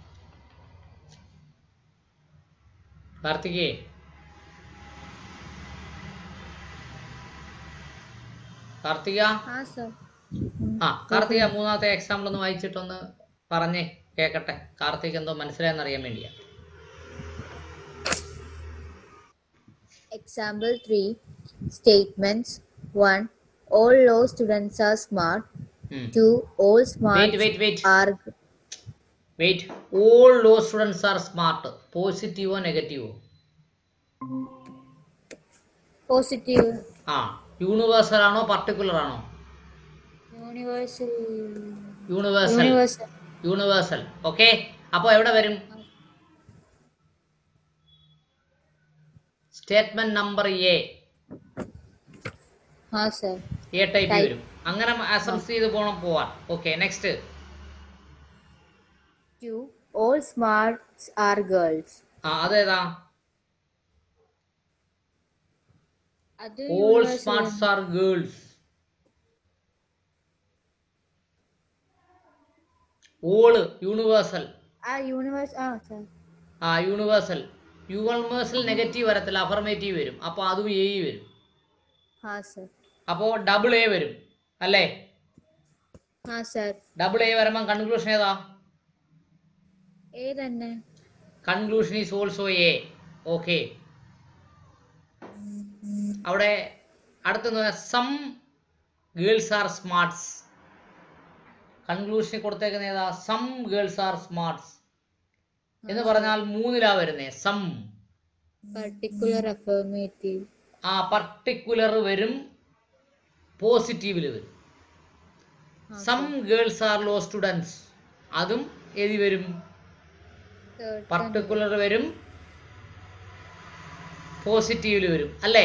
കാർത്തികേ കാർത്തിക ആ സർ ആ കാർത്തിക മൂന്നാമത്തെ എക്സാമ്പിൾ ഒന്ന് വായിച്ചിട്ടൊന്ന് പറഞ്ഞേ കേക്കട്ടെ കാർത്തിക് എന്തോ മനസ്സിലായെന്ന് അറിയാൻ വേണ്ടിയാ Example 3 Statements 1. All law students are smart. ഉം. 2. All smart wait wait wait are wait all law students are smart പോസിറ്റീവോ നെഗറ്റീവോ positive. ആ യൂണിവേഴ്സൽ ആണോ പർട്ടിക്കുലർ ആണോ Universal. Universal Universal. Universal okay അപ്പൊ എവിടെ വരും statement number A Ah, sir. A type Type. വരും അങ്ങനെ അസംസ് ചെയ്ത് പോണം പോവാൻ okay next 2. All smarts are girls. ആ അതേതാ അത് all universal smarts are girls all universal ആ യൂണിവേഴ്സ് ആ സർ ആ യൂണിവേഴ്സൽ യൂണിവേഴ്സൽ നെഗറ്റീവ് വരത്തില്ല അഫർമേറ്റീവ് വരും അപ്പോൾ അതും എ വരും ആ സർ അപ്പോൾ ഡബിൾ എ വരും അല്ലേ ആ സർ ഡബിൾ എ വരുമ്പോൾ കൺക്ലൂഷൻ ഏതാ ഏ തന്നെ conclusion is also A okay അവിടെ അടുത്ത സം ഗേൾസ് ആർ സ്മാർട്സ് കൺക്ലൂഷനിൽ കൊടുത്തേക്കുന്ന ഏതാ സം ഗേൾസ് ആർ സ്മാർട്സ് എന്ന് പറഞ്ഞാൽ മൂന്നിലാ വരുന്നേ സം പർട്ടിക്കുലർ അഫർമേറ്റീവ് ആ പർട്ടിക്കുലർ വരും പോസിറ്റീവിൽ വരും some girls are law students അതും എഴുതി വരും പർട്ടിക്കുലർ വരും പോസിറ്റീവിൽ വരും അല്ലേ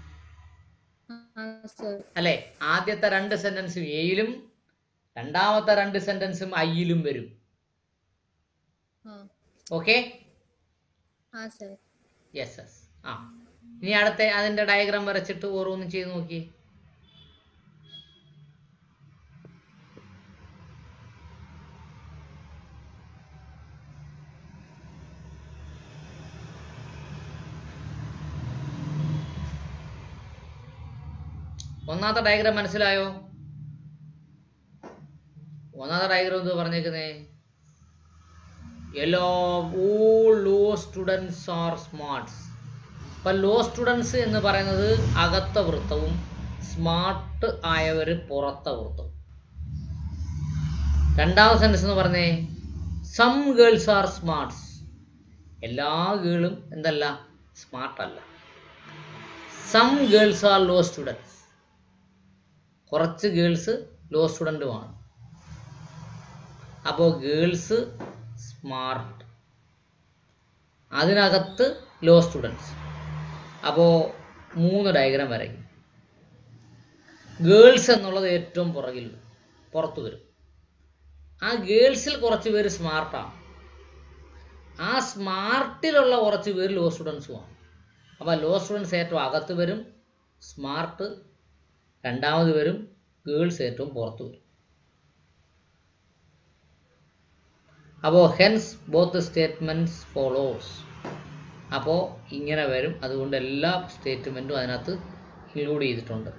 സർ അല്ലേ ആദ്യത്തെ രണ്ട് സെന്റൻസും എയിലും രണ്ടാമത്തെ രണ്ട് സെന്റൻസും ഐയിലും വരും ഓക്കെ ആ സർ യെസ് യെസ് ആ ഇനി അടുത്ത അതിന്റെ ഡയഗ്രാം വരച്ചിട്ട് ഓരോന്നും ചെയ്ത് നോക്കി ഒന്നാമത്തെ ഡയഗ്രാം മനസ്സിലായോ ഒന്നാമത്തെ ഡയഗ്രാം എന്ത് പറഞ്ഞേക്കുന്നേ എല്ലാ all law students are smarts അപ്പം ലോ സ്റ്റുഡൻസ് എന്ന് പറയുന്നത് അകത്ത വൃത്തവും സ്മാർട്ട് ആയവർ പുറത്ത വൃത്തവും രണ്ടാമത്തെ സെൻറ്റൻസ് എന്ന് പറഞ്ഞേ സം ഗേൾസ് ആർ സ്മാർട്ട്സ് എല്ലാ ഗേളും എന്തല്ല സ്മാർട്ട് അല്ല some girls are law students കുറച്ച് ഗേൾസ് ലോ സ്റ്റുഡൻറ്റുമാണ് അപ്പോൾ ഗേൾസ് സ്മാർട്ട് അതിനകത്ത് ലോ സ്റ്റുഡൻസ് അപ്പോൾ മൂന്ന് ഡയഗ്രാം വരയ്ക്കും ഗേൾസ് എന്നുള്ളത് ഏറ്റവും പുറകിൽ പുറത്തു വരും ആ ഗേൾസിൽ കുറച്ച് പേര് സ്മാർട്ടാണ് ആ സ്മാർട്ടിലുള്ള കുറച്ച് പേര് ലോ സ്റ്റുഡൻസുമാണ് അപ്പോൾ ലോ സ്റ്റുഡൻസ് ഏറ്റവും അകത്ത് വരും സ്മാർട്ട് രണ്ടാമത് വരും ഗേൾസ് ഏറ്റവും പുറത്ത് വരും അപ്പോൾ ഹെൻസ് ബോത്ത് സ്റ്റേറ്റ്മെൻറ്റ്സ് ഫോളോസ് അപ്പോൾ ഇങ്ങനെ വരും അതുകൊണ്ട് എല്ലാ സ്റ്റേറ്റ്മെൻറ്റും അതിനകത്ത് ഇൻക്ലൂഡ് ചെയ്തിട്ടുണ്ട്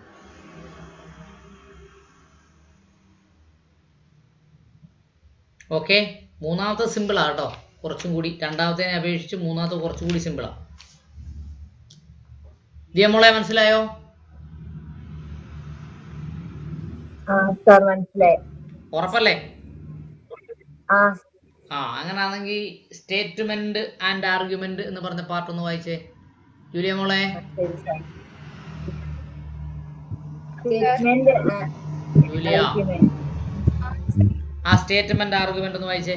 ഓക്കെ മൂന്നാമത്തെ സിമ്പിളാ കേട്ടോ കുറച്ചും കൂടി രണ്ടാമത്തേനെ അപേക്ഷിച്ച് മൂന്നാമത്തെ കുറച്ചും കൂടി സിമ്പിളാ ദിയമോളെ മനസ്സിലായോ ആ സാർ മനസ്സിലായി ഉറപ്പല്ലേ ആ ആ അങ്ങനാണെങ്കിൽ സ്റ്റേറ്റ്മെന്റ് ആൻഡ് ആർഗ്യുമെന്റ് എന്ന് പറഞ്ഞ പാർട്ട് ഒന്ന് വായിച്ചേ ജൂലിയ മോളെ ശരി സാർ സ്റ്റേറ്റ്മെന്റ് ജൂലിയ ആ സ്റ്റേറ്റ്മെന്റ് ആർഗ്യുമെന്റ് ഒന്ന് വായിച്ചേ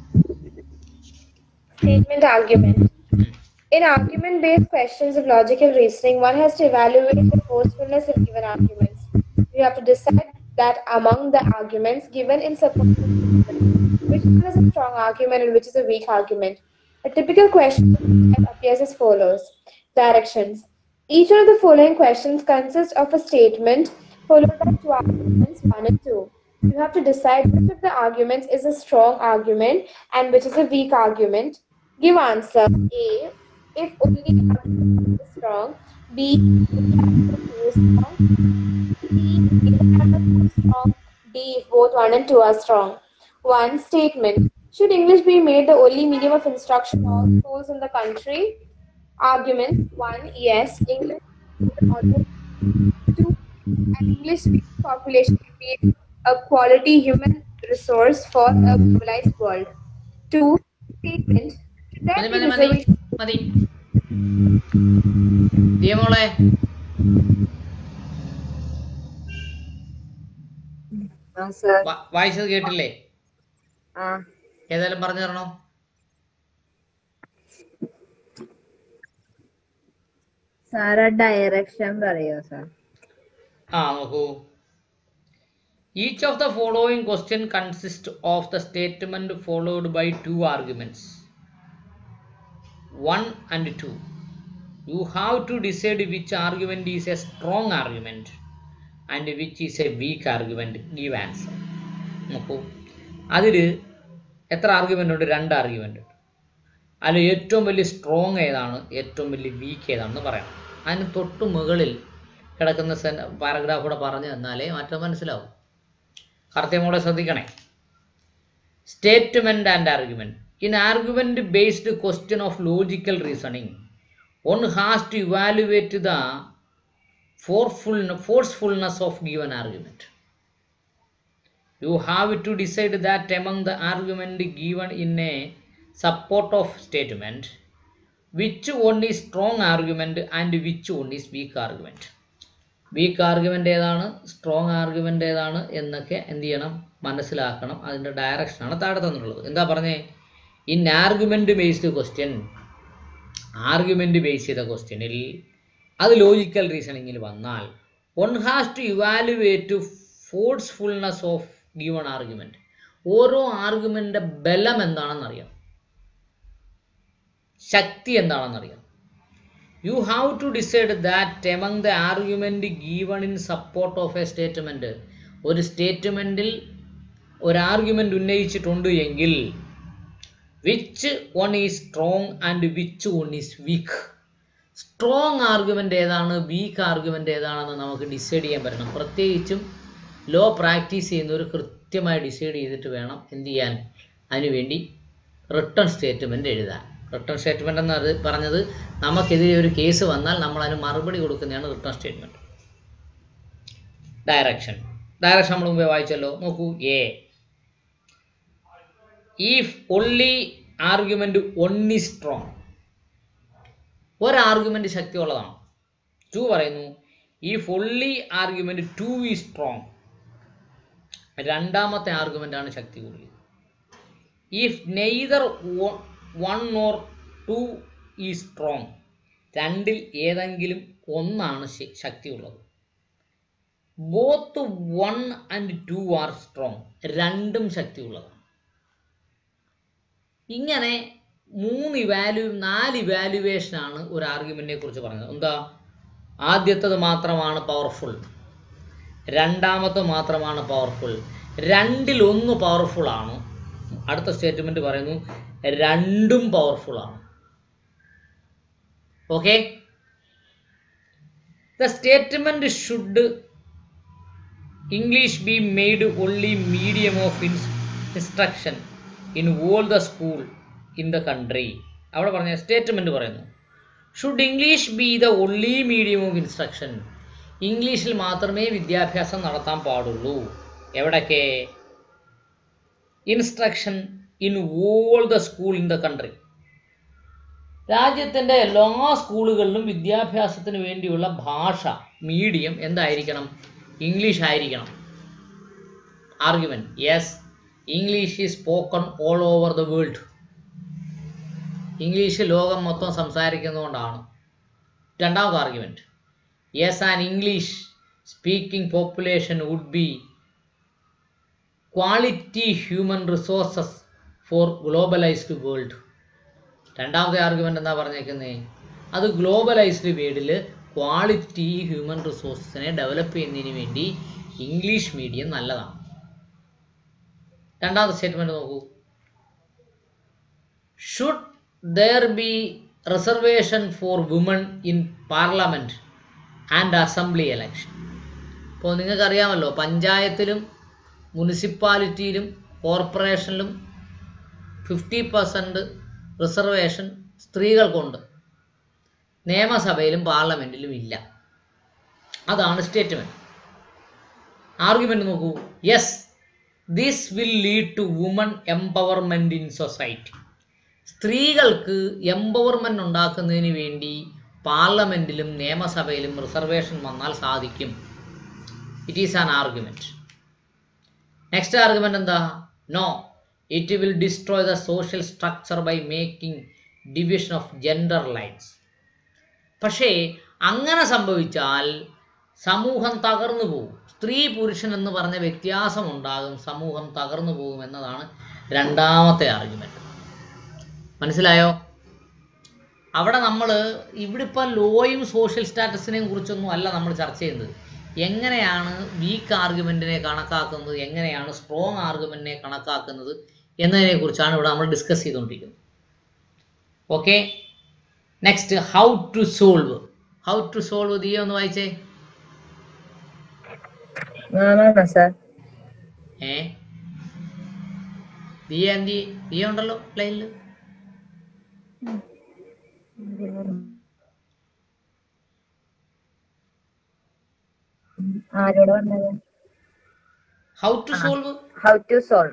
Statement argument. In argument based questions of logical reasoning, one has to evaluate the forcefulness of given arguments. You have to decide that among the arguments given in support of the statement, which one is a strong argument and which is a weak argument. A typical question appears as follows Directions. Each one of the following questions consists of a statement followed by two arguments, one and two. You have to decide which of the arguments is a strong argument and which is a weak argument. Give answer A if only argument is strong, B if argument is strong, C if argument is strong, D if both 1 and 2 are strong. 1. Statement Should English be made the only medium of instruction in all schools in the country? Argument 1. Yes, English is almost 2. An English speaking population will be a quality human resource for a globalized world. 2. Statement Should മതി there be മതി മതി reservation മതി ദിയമോളെ ആ സാർ വാ- വായിച്ചത് കേട്ടില്ലേ ആ ഏതായാലും പറഞ്ഞു തരണോ സാർ ഡയറക്ഷൻ പറയോ സാർ ആ നോക്കൂ each of the following question consist of the statement followed by two arguments one and two you have to decide which argument is a strong argument and which is a weak argument give answer നോക്കൂ അതിൽ എത്ര ആർഗ്യുമെന്റ് ഉണ്ട് രണ്ട് ആർഗ്യുമെന്റ് ഉണ്ട് അതിൽ ഏറ്റവും വലിയ സ്ട്രോങ് ഏതാണ് ഏറ്റവും വലിയ വീക്ക് ഏതാണെന്ന് പറയണം അതിന് തൊട്ട് മുകളിൽ കിടക്കുന്ന സെൻ പാരഗ്രാഫ് കൂടെ പറഞ്ഞു തന്നാലേ മാറ്റം മനസ്സിലാവും കർത്തമോടെ ശ്രദ്ധിക്കണേ statement and argument in argument based question of logical reasoning one has to evaluate the forceful, forcefulness of given argument. You have to decide that among the argument given in a support of statement, which one is strong argument and which one is weak argument. Weak argument ഏതാണ് സ്ട്രോങ് ആർഗ്യുമെൻ്റ് ഏതാണ് എന്നൊക്കെ എന്ത് ചെയ്യണം മനസ്സിലാക്കണം അതിൻ്റെ ഡയറക്ഷനാണ് താഴെ തന്നിട്ടുള്ളത് എന്താ പറഞ്ഞേ in argument based question argument base ചെയ്ത ക്വസ്റ്റ്യനിൽ അത് ലോജിക്കൽ റീസണിങ്ങിൽ വന്നാൽ one has to evaluate forcefulness of given argument ഓരോ ആർഗ്യുമെൻ്റിൻ്റെ ബലം എന്താണെന്നറിയാം ശക്തി എന്താണെന്നറിയാം you have to decide that among the argument given in support of a statement ഒരു സ്റ്റേറ്റ്മെൻറ്റിൽ ഒരു ആർഗ്യുമെൻ്റ് ഉന്നയിച്ചിട്ടുണ്ട് എങ്കിൽ which one is strong and which one is weak strong argument ഏതാണ് വീക്ക് ആർഗ്യുമെൻ്റ് ഏതാണെന്ന് നമുക്ക് ഡിസൈഡ് ചെയ്യാൻ പറ്റണം പ്രത്യേകിച്ചും ലോ പ്രാക്ടീസ് ചെയ്യുന്നവർ കൃത്യമായി ഡിസൈഡ് ചെയ്തിട്ട് വേണം എന്ത് ചെയ്യാൻ അതിനുവേണ്ടി റിട്ടേൺ സ്റ്റേറ്റ്മെൻറ്റ് എഴുതാൻ റിട്ടേൺ സ്റ്റേറ്റ്മെന്റ് എന്ന് അത് പറഞ്ഞത് നമുക്കെതിരെ ഒരു കേസ് വന്നാൽ നമ്മൾ അതിന് മറുപടി കൊടുക്കുന്നതാണ് റിട്ടേൺ സ്റ്റേറ്റ്മെന്റ് ഡയറക്ഷൻ ഡയറക്ഷൻ നമ്മൾ മുമ്പേ വായിച്ചല്ലോ നോക്കൂ A if only argument one is strong ഒരു ആർഗ്യുമെന്റ് ശക്തിയുള്ളതാണ് ടു പറയുന്നു if only argument two is strong രണ്ടാമത്തെ ആർഗ്യുമെന്റ് ആണ് ശക്തി കൂടിയത് if neither one or two is strong രണ്ടിൽ ഏതെങ്കിലും ഒന്നാണ് ശ- ശക്തിയുള്ളത് both one and two are strong രണ്ടും ശക്തിയുള്ളതാണ് ഇങ്ങനെ മൂന്ന് ഇവാലു നാല് ഇവാലുവേഷനാണ് ഒരു ആർഗ്യുമെന്റിനെ കുറിച്ച് പറഞ്ഞത് എന്താ ആദ്യത്തത് മാത്രമാണ് പവർഫുൾ രണ്ടാമത്തെ മാത്രമാണ് പവർഫുൾ രണ്ടിൽ ഒന്ന് പവർഫുൾ ആണ് അടുത്ത സ്റ്റേറ്റ്മെന്റ് പറയുന്നു രണ്ടും പവർഫുൾ ആണ് okay the statement should English be made only medium of instruction in all the school in the country അവിടെ പറഞ്ഞ സ്റ്റേറ്റ്മെന്റ് പറയുന്നു should English be the only medium of instruction ഇംഗ്ലീഷിൽ മാത്രമേ വിദ്യാഭ്യാസം നടത്താൻ പാടുള്ളൂ എവിടൊക്കെ instruction in all the school in the country രാജ്യത്തിൻ്റെ എല്ലാ സ്കൂളുകളിലും വിദ്യാഭ്യാസത്തിന് വേണ്ടിയുള്ള ഭാഷ മീഡിയം എന്തായിരിക്കണം ഇംഗ്ലീഷ് ആയിരിക്കണം argument yes English is spoken all over the world English ലോകം മൊത്തം സംസാരിക്കുന്നതുകൊണ്ടാണ് രണ്ടാമത്തെ argument yes and English speaking population would be quality human resources for globalised world രണ്ടാമത്തെ ആർഗ്യുമെന്റ് എന്താ പറഞ്ഞേക്കുന്നത് അത് ഗ്ലോബലൈസ്ഡ് വേൾഡിൽ ക്വാളിറ്റി ഹ്യൂമൻ റിസോഴ്സസിനെ ഡെവലപ്പ് ചെയ്യുന്നതിന് വേണ്ടി ഇംഗ്ലീഷ് മീഡിയം നല്ലതാണ് രണ്ടാമത്തെ സ്റ്റേറ്റ്മെന്റ് നോക്കൂ should there be reservation for woman in parliament and assembly election ഇപ്പോൾ നിങ്ങൾക്കറിയാമല്ലോ പഞ്ചായത്തിലും മുനിസിപ്പാലിറ്റിയിലും കോർപ്പറേഷനിലും ഫിഫ്റ്റി പെർസെൻറ്റ് റിസർവേഷൻ സ്ത്രീകൾക്കുണ്ട് നിയമസഭയിലും പാർലമെൻറ്റിലും ഇല്ല അതാണ് സ്റ്റേറ്റ്മെൻറ്റ് ആർഗ്യുമെൻ്റ് നോക്കൂ yes this will lead to woman empowerment in society സ്ത്രീകൾക്ക് എംപവർമെൻ്റ് ഉണ്ടാക്കുന്നതിന് വേണ്ടി പാർലമെൻറ്റിലും നിയമസഭയിലും റിസർവേഷൻ വന്നാൽ സാധിക്കും it is an argument next argument എന്താ no it will destroy the social structure by making division of gender lines പക്ഷേ അങ്ങനെ സംഭവിച്ചാൽ സമൂഹം തകർന്നു പോകും സ്ത്രീ പുരുഷൻ എന്ന് പറഞ്ഞ വ്യത്യാസം ഉണ്ടാകും സമൂഹം തകർന്നു പോകും എന്നതാണ് രണ്ടാമത്തെ ആർഗ്യുമെന്റ് മനസ്സിലായോ അവിടെ നമ്മൾ ഇവിടെ ഇപ്പം ലോയും സോഷ്യൽ സ്റ്റാറ്റസിനെയും കുറിച്ചൊന്നും അല്ല നമ്മൾ ചർച്ച ചെയ്യുന്നത് എങ്ങനെയാണ് വീക്ക് ആർഗ്യുമെന്റിനെ കണക്കാക്കുന്നത് എങ്ങനെയാണ് സ്ട്രോങ് ആർഗ്യുമെന്റിനെ കണക്കാക്കുന്നത് എന്നതിനെ കുറിച്ചാണ് ഇവിടെ നമ്മൾ ഡിസ്കസ് ചെയ്തുകൊണ്ടിരിക്കുന്നത് okay next how to solve how to solve Diya ഒന്ന് വായിച്ചേ ആണോ സാർ ഏ ദിയ എന്തി ദിയ ഉണ്ടല്ലോ ലൈനിൽ ആരോട് പറഞ്ഞത് how to solve how to solve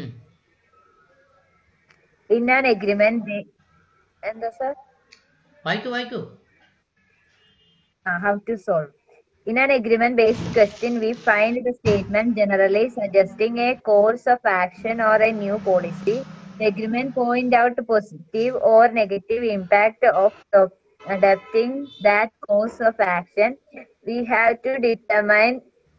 in an agreement എന്താ സാർ വായിക്കൂ വായിക്കൂ uh, how to solve. In an agreement based question, we find the statement generally suggesting a course of action or a new policy. The agreement point out positive or negative impact of the- adopting that course of action. We have to determine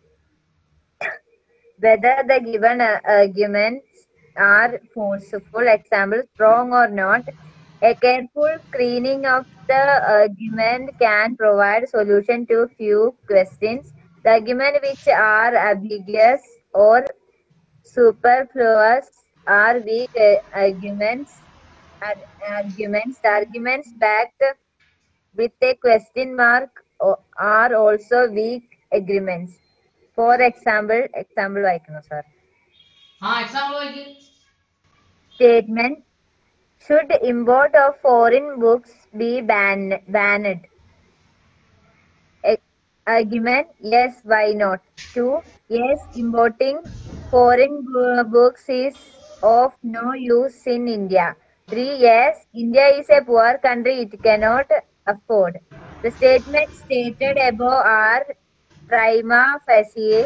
whether the given uh, arguments are forceful, example, strong or not. A careful screening of the argument can provide solution to few questions. The argument which are ambiguous or superfluous are weak uh, arguments. Ar- arguments. The arguments backed with a question mark o- are also weak agreements. For example, example വായിക്കുന്നു sir. ആ എക്സാമ്പിൾ വായിക്കൂ Statement Should import of foreign books be ban- banned? A- Argument Yes, why not? 2. Yes, importing foreign bo- books is of no use in India. 3. Yes, India is a poor country, it cannot afford. The statements stated above are prima facie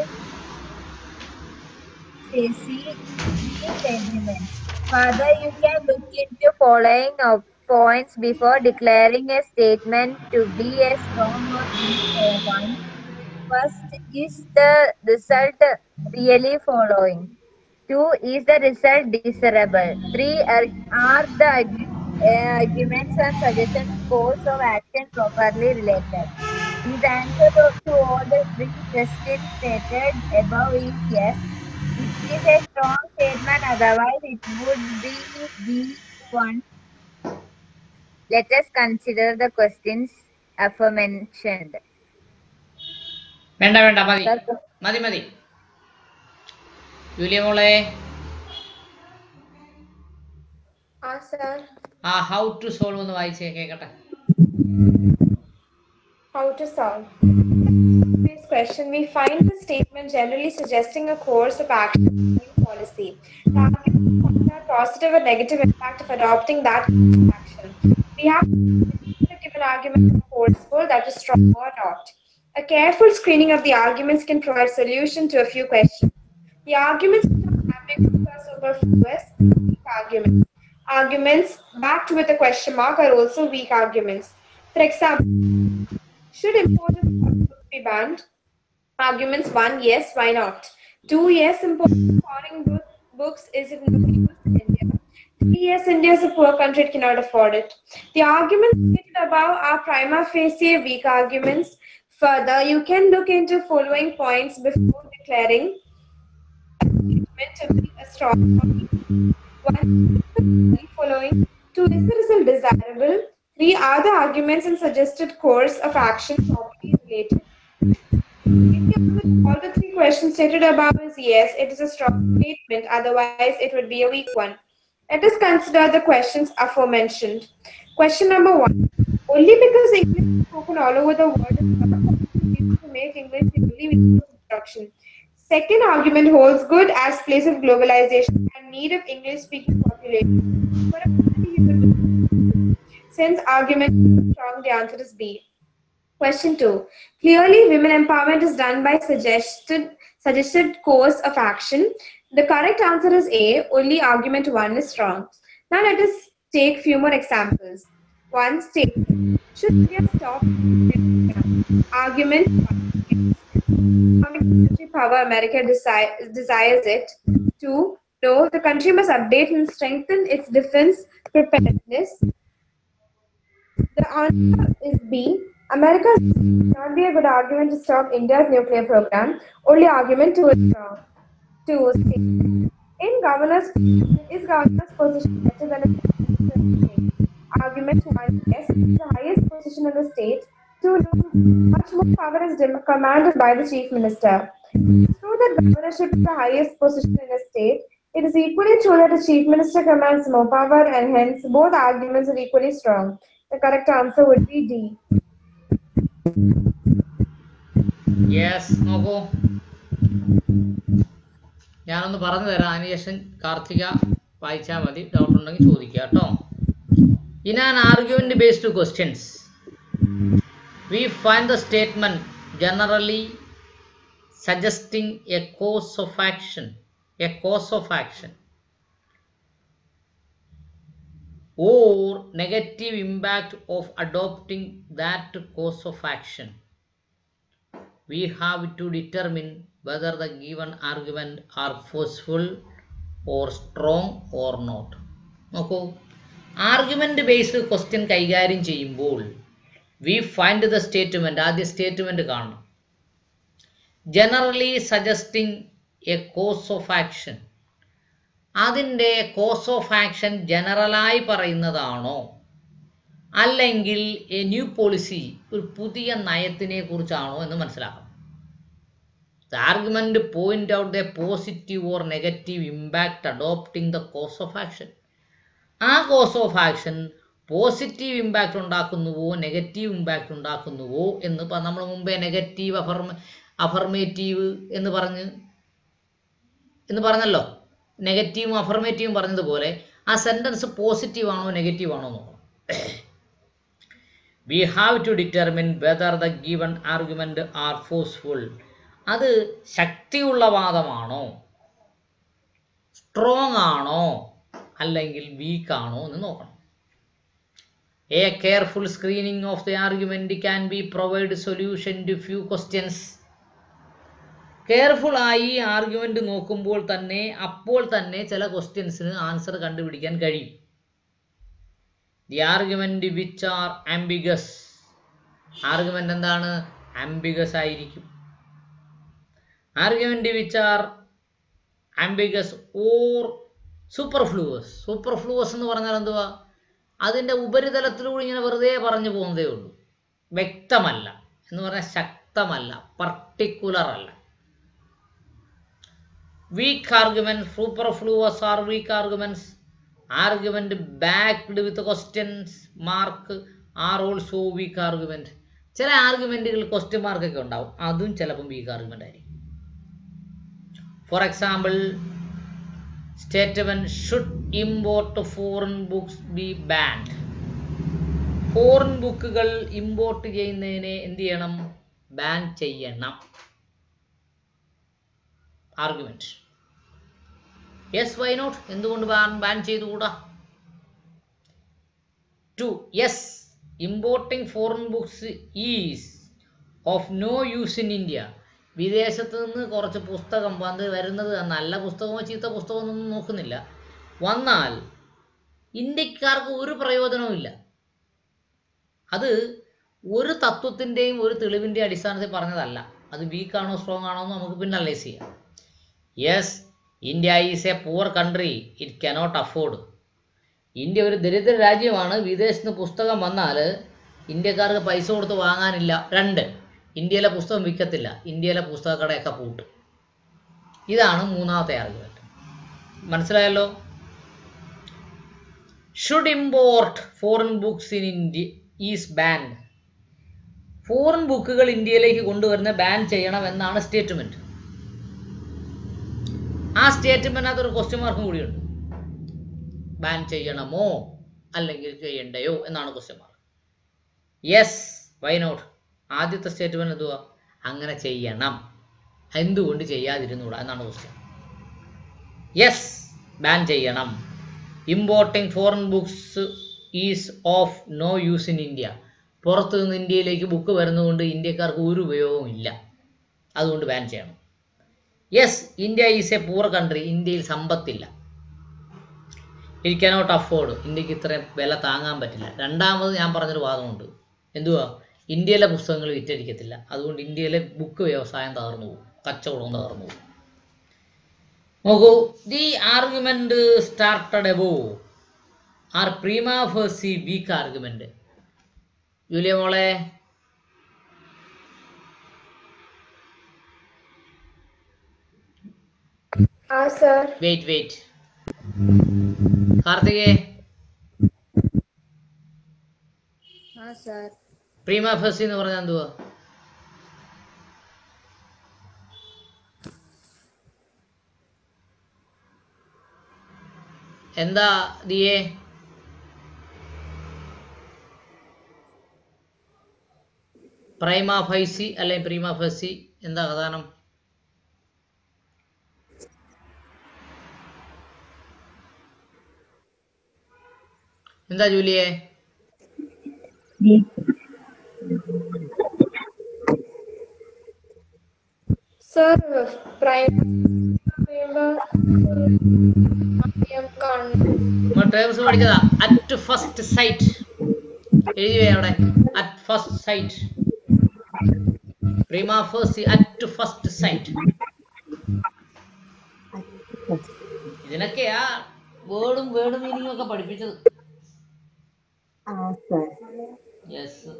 facie agreements. Further, you can look into following of points before declaring a statement to be a strong or weak one. First, is the result really following? Two, is the result desirable? Three, are, are the argu- uh, arguments and suggested course of action properly related? His answer to, to all the three questions stated above is yes. It is a strong statement, otherwise it would be B1. Let us consider the questions aforementioned. വേണ്ട വേണ്ട മതി Sir, മതി മതി ജൂലിയ മോളെ Ah, sir. ആ ഹൗ ടു സോൾവ് ഒന്ന് വായിച്ചേ കേക്കട്ടെ How to solve? This question, we find the statement generally suggesting a course of action in new policy. The arguments are positive or negative impact of adopting that course of action. We have to give an argument is forceful, that is strong or not. A careful screening of the arguments can provide solution to a few questions. The arguments which are ambiguous or superfluous, weak arguments. Arguments backed with a question mark are also weak arguments. For example, should imported foreign books be banned? Arguments one, yes, why not? Two, yes, imported foreign book, books is it no use in India? Three, yes, India is a poor country, it cannot afford it. The arguments stated above are prima facie weak arguments. Further, you can look into following points before declaring a statement to be a strong one. One, the following. Two, is the result desirable? Three, are the arguments and suggested course of action properly related? If the answer to all the three questions stated above is yes, it is a strong statement, otherwise, it would be a weak one. Let us consider the questions aforementioned. Question number one Only because English is spoken all over the world is not possible to make English the only medium of instruction. Second argument holds good as place of globalization and need of English speaking population. For a country, you would- Since argument is strong, the answer is B. Question two. Clearly, women empowerment is done by suggested suggested course of action. The correct answer is A. Only argument one is strong. Now let us take few more examples. One statement. Should India stop? Argument one. Economic military power America desi- desires it. Two. No, the country must update and strengthen its defense preparedness. The answer is B. America not be a good argument to stop India's nuclear program. Only argument two is wrong. Two is in governor's is governor's position better than a state? Argument one yes, the highest position in the state. Two, no, much more power is dem- commanded by the chief minister. It's true that governorship is the highest position in a state. It is equally true that the chief minister commands more power, and hence both arguments are equally strong. The correct answer would be D. Yes നോക്കൂ ഞാനൊന്ന് പറഞ്ഞു തരാം അതിനുശേഷം കാർത്തിക വായിച്ചാൽ മതി ഡൗട്ട് ഉണ്ടെങ്കിൽ ചോദിക്കുക കേട്ടോ in an argument based questions we find the statement generally suggesting a course of action a course of action or negative impact of adopting that course of action we have to determine whether the given argument are forceful or strong or not നോക്കൂ ആർഗ്യുമെന്റ് ബേസ്ഡ് ക്വസ്റ്റ്യൻ കൈകാര്യം ചെയ്യുമ്പോൾ വി ഫൈൻഡ് ദ സ്റ്റേറ്റ്മെന്റ് ആദ്യ സ്റ്റേറ്റ്മെന്റ് കാണണം generally suggesting a course of action അതിൻ്റെ കോഴ്സ് ഓഫ് ആക്ഷൻ ജനറലായി പറയുന്നതാണോ അല്ലെങ്കിൽ എ ന്യൂ പോളിസി ഒരു പുതിയ നയത്തിനെ കുറിച്ചാണോ എന്ന് മനസ്സിലാക്കണം the argument point out the positive or negative impact adopting the course of action ആ cause of action positive impact ഉണ്ടാക്കുന്നുവോ നെഗറ്റീവ് ഇമ്പാക്റ്റ് ഉണ്ടാക്കുന്നുവോ എന്ന് നമ്മൾ മുമ്പേ നെഗറ്റീവ് അഫർമ അഫർമേറ്റീവ് എന്ന് പറഞ്ഞ് എന്ന് പറഞ്ഞല്ലോ നെഗറ്റീവും അഫർമേറ്റീവും പറഞ്ഞതുപോലെ ആ സെൻറ്റൻസ് പോസിറ്റീവ് ആണോ നെഗറ്റീവ് ആണോ നോക്കണം we have to determine whether the given argument are forceful അത് ശക്തിയുള്ള വാദമാണോ സ്ട്രോങ് ആണോ അല്ലെങ്കിൽ വീക്ക് ആണോ എന്ന് നോക്കണം a careful screening of the argument can be provide solution to few questions careful ആയി ആർഗ്യുമെന്റ് നോക്കുമ്പോൾ തന്നെ അപ്പോൾ തന്നെ ചില ക്വസ്റ്റ്യൻസിന് ആൻസർ കണ്ടുപിടിക്കാൻ കഴിയും the argument which are ambiguous argument എന്താണ് ആംബിഗസ് ആയിരിക്കും argument which are ambiguous or superfluous superfluous എന്ന് പറഞ്ഞാൽ എന്തുവാ അതിൻ്റെ ഉപരിതലത്തിലൂടെ ഇങ്ങനെ വെറുതെ പറഞ്ഞു പോകുന്നതേ ഉള്ളൂ വ്യക്തമല്ല എന്ന് പറഞ്ഞാൽ ശക്തമല്ല പർട്ടിക്കുലർ അല്ല weak argument superfluous are weak arguments argument backed with questions mark are also weak argument ചില ആർഗ്യുമെന്റുകൾ ക്വസ്റ്റ്യൻ മാർക്കൊക്കെ ഉണ്ടാവും അതും ചിലപ്പം വീക്ക് ആർഗ്യുമെന്റ് ആയിരിക്കും for example statement should import foreign books be banned foreign ബുക്കുകൾ ഇമ്പോർട്ട് ചെയ്യുന്നതിനെ എന്ത് ചെയ്യണം ബാൻ ചെയ്യണം ആർഗ്യുമെന്റ് യെസ് വൈ നോട്ട് എന്തുകൊണ്ട് ബാൻ ബാൻ ചെയ്തുകൂടാ two yes importing foreign books is of no use in India വിദേശത്ത് നിന്ന് കുറച്ച് പുസ്തകം വന്ന് വരുന്നത് നല്ല പുസ്തകമോ ചീത്ത പുസ്തകമോ ഒന്നും നോക്കുന്നില്ല വന്നാൽ ഇന്ത്യക്കാർക്ക് ഒരു പ്രയോജനവും ഇല്ല അത് ഒരു തത്വത്തിൻ്റെയും ഒരു തെളിവിൻ്റെയും അടിസ്ഥാനത്തിൽ പറഞ്ഞതല്ല അത് വീക്കാണോ സ്ട്രോങ് ആണോ എന്ന് നമുക്ക് പിന്നെ അനലൈസ് ചെയ്യാം yes India is a poor country it cannot afford India ഒരു ദരിദ്ര രാജ്യമാണ് വിദേശത്ത് നിന്ന് പുസ്തകം വന്നാൽ ഇന്ത്യക്കാർക്ക് പൈസ കൊടുത്ത് വാങ്ങാനില്ല രണ്ട് ഇന്ത്യയിലെ പുസ്തകം വിൽക്കത്തില്ല ഇന്ത്യയിലെ പുസ്തകക്കടയൊക്കെ പൂട്ടും ഇതാണ് മൂന്നാമത്തെ ആർഗ്യുമെന്റ് മനസ്സിലായല്ലോ should import foreign books in India is banned foreign ബുക്കുകൾ ഇന്ത്യയിലേക്ക് കൊണ്ടുവരുന്ന ബാൻ ചെയ്യണം എന്നാണ് സ്റ്റേറ്റ്മെന്റ് ആ സ്റ്റേറ്റ്മെന്റിനകത്ത് ഒരു ക്വസ്റ്റ്യൻ മാർക്കും കൂടിയുണ്ട് ബാൻ ചെയ്യണമോ അല്ലെങ്കിൽ ചെയ്യണ്ടയോ എന്നാണ് question mark yes why not ആദ്യത്തെ സ്റ്റേറ്റ്മെന്റ് എന്തുവാ അങ്ങനെ ചെയ്യണം എന്തുകൊണ്ട് ചെയ്യാതിരുന്നൂടാ എന്നാണ് ക്വസ്റ്റ്യൻ യെസ് ബാൻ ചെയ്യണം importing foreign books is of no use in India പുറത്തു നിന്ന് ഇന്ത്യയിലേക്ക് ബുക്ക് വരുന്നതുകൊണ്ട് ഇന്ത്യക്കാർക്ക് ഒരു ഉപയോഗവും ഇല്ല അതുകൊണ്ട് ബാൻ ചെയ്യണം yes India is a poor country ഇന്ത്യയിൽ സമ്പത്തില്ല ഇറ്റ് കനോട്ട് അഫോർഡ് ഇന്ത്യക്ക് ഇത്രയും വില താങ്ങാൻ പറ്റില്ല രണ്ടാമത് ഞാൻ പറഞ്ഞൊരു വാദമുണ്ട് എന്തുവാ ഇന്ത്യയിലെ പുസ്തകങ്ങൾ വിറ്റഴിക്കത്തില്ല അതുകൊണ്ട് ഇന്ത്യയിലെ ബുക്ക് വ്യവസായം തകർന്നു പോകും കച്ചവടവും തകർന്നു പോകും നോക്കൂ the argument started above are prima facie weak argument Julia മോളെ Ah, sir. വെയിറ്റ് വെയിറ്റ് കാർത്തികേ हाँ सर പ്രീമ ഫേഴ്സി എന്ന് പറഞ്ഞാൽ എന്തുവാ എന്താ ദിയേ പ്രൈമ ഫൈസി അല്ലെങ്കിൽ പ്രീമ ഫൈസി എന്താ പ്രധാനം എന്താ ജൂലിയെ Sir, prime member. I am con. നമ്മൾ ടേംസ് പഠിച്ചതാ അറ്റ് ഫസ്റ്റ് സൈറ്റ് എഴുതി അവിടെ at first sight prima first at first sight ഇതിനൊക്കെയാ വേർഡും വേർഡ് മീനിങ്ങും ഒക്കെ പഠിപ്പിച്ചത് हाँ sir yes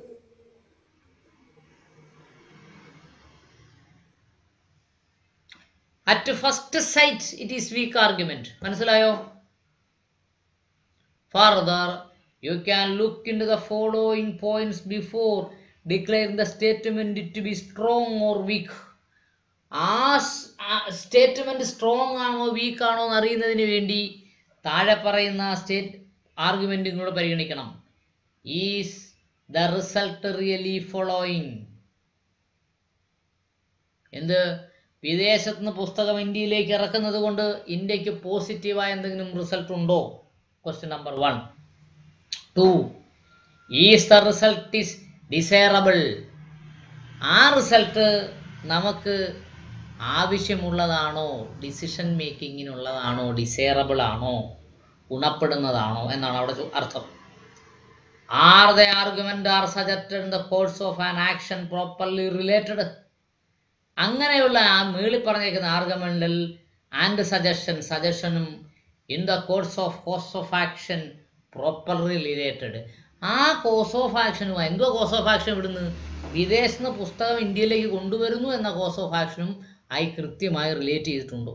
at first sight it is weak argument മനസ്സിലായോ Further, you can look into the following points before declaring the statement to be strong or weak. ആ സ്റ്റേറ്റ്മെന്റ് സ്ട്രോങ് ആണോ വീക്ക് ആണോ എന്ന് അറിയുന്നതിന് വേണ്ടി താഴെ പറയുന്ന സ്റ്റേറ്റ് ആർഗ്യുമെന്റും കൂടെ പരിഗണിക്കണം is the result really following എന്ത് വിദേശത്ത് നിന്ന് പുസ്തകം ഇന്ത്യയിലേക്ക് ഇറക്കുന്നത് കൊണ്ട് ഇന്ത്യക്ക് പോസിറ്റീവായ എന്തെങ്കിലും റിസൾട്ട് ഉണ്ടോ question number one two is the result is desirable ആ റിസൾട്ട് നമുക്ക് ആവശ്യമുള്ളതാണോ ഡിസിഷൻ മേക്കിങ്ങിനുള്ളതാണോ ഡിസൈറബിൾ ആണോ ഗുണപ്പെടുന്നതാണോ എന്നാണ് അവിടെ ചോ- അർത്ഥം are the argument are suggested in the course of an action properly related അങ്ങനെയുള്ള ആ മേളിൽ പറഞ്ഞേക്കുന്ന ആർഗ്യുമെന്റിൽ ആൻഡ് സജഷൻ സജഷനും in the course of course of action properly related ആ കോഴ്സ് ഓഫ് ആക്ഷനുമായി എന്തോ കോഴ്സ് ഓഫ് ആക്ഷൻ ഇവിടുന്ന് വിദേശത്ത് നിന്ന് പുസ്തകം ഇന്ത്യയിലേക്ക് കൊണ്ടുവരുന്നു എന്ന കോഴ്സ് ഓഫ് ആക്ഷനും ആയി കൃത്യമായി റിലേറ്റ് ചെയ്തിട്ടുണ്ടോ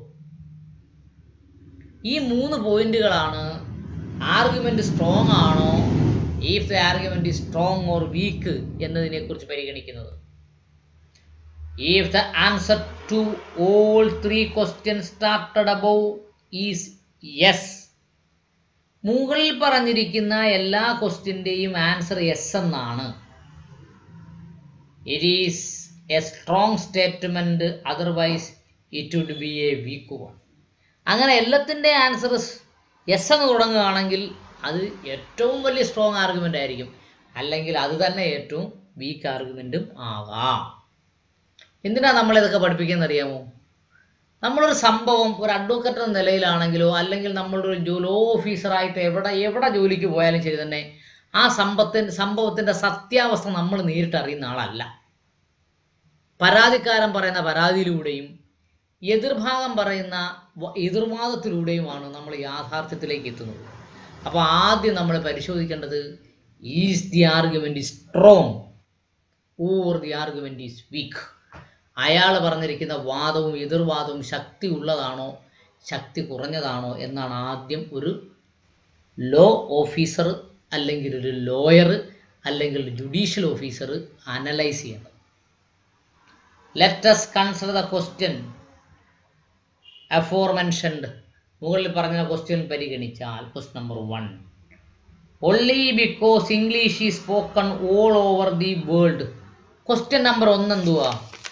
ഈ മൂന്ന് പോയിന്റുകളാണ് ആർഗ്യുമെന്റ് സ്ട്രോങ് ആണോ if the argument strong or weak എന്നതിനെ കുറിച്ച് പരിഗണിക്കുന്നത് if the answer to all three question started above is yes മുകളിൽ പറഞ്ഞിരിക്കുന്ന എല്ലാ ക്വസ്റ്റ്യൻ്റെയും ആൻസർ യെസ് എന്നാണ് it is a strong statement otherwise it would be a weak one അങ്ങനെ എല്ലാത്തിൻ്റെ ആൻസർ യെസ് എന്ന് തുടങ്ങുകയാണെങ്കിൽ അത് ഏറ്റവും വലിയ സ്ട്രോങ് ആർഗ്യുമെൻ്റ് ആയിരിക്കും അല്ലെങ്കിൽ അത് തന്നെ ഏറ്റവും വീക്ക് ആർഗ്യുമെൻറ്റും ആകാം എന്തിനാ നമ്മൾ ഇതൊക്കെ പഠിപ്പിക്കുന്നത് അറിയാമോ നമ്മളൊരു സംഭവം ഒരു അഡ്വക്കറ്റ് എന്ന നിലയിലാണെങ്കിലോ അല്ലെങ്കിൽ നമ്മളൊരു ജോ ലോ ഓഫീസറായിട്ട് എവിടെ എവിടെ ജോലിക്ക് പോയാലും ശരി തന്നെ ആ സമ്പത്തിൻ്റെ സംഭവത്തിൻ്റെ സത്യാവസ്ഥ നമ്മൾ നേരിട്ട് അറിയുന്ന ആളല്ല പരാതിക്കാരൻ പറയുന്ന പരാതിയിലൂടെയും എതിർഭാഗം പറയുന്ന വ- എതിർവാദത്തിലൂടെയുമാണ് നമ്മൾ യാഥാർത്ഥ്യത്തിലേക്ക് എത്തുന്നത് അപ്പോൾ ആദ്യം നമ്മൾ പരിശോധിക്കേണ്ടത് is the argument strong or the argument is weak അയാൾ പറഞ്ഞിരിക്കുന്ന വാദവും എതിർവാദവും ശക്തി ഉള്ളതാണോ ശക്തി കുറഞ്ഞതാണോ എന്നാണ് ആദ്യം ഒരു ലോ ഓഫീസർ അല്ലെങ്കിൽ ഒരു ലോയർ അല്ലെങ്കിൽ ഒരു ജുഡീഷ്യൽ ഓഫീസർ അനലൈസ് ചെയ്യണം let's consider the question aforementioned മുകളിൽ പറഞ്ഞ ക്വസ്റ്റ്യൻ പരിഗണിച്ചാൽ question number one only because English is spoken all over the world question number ഒന്ന് എന്തുവാ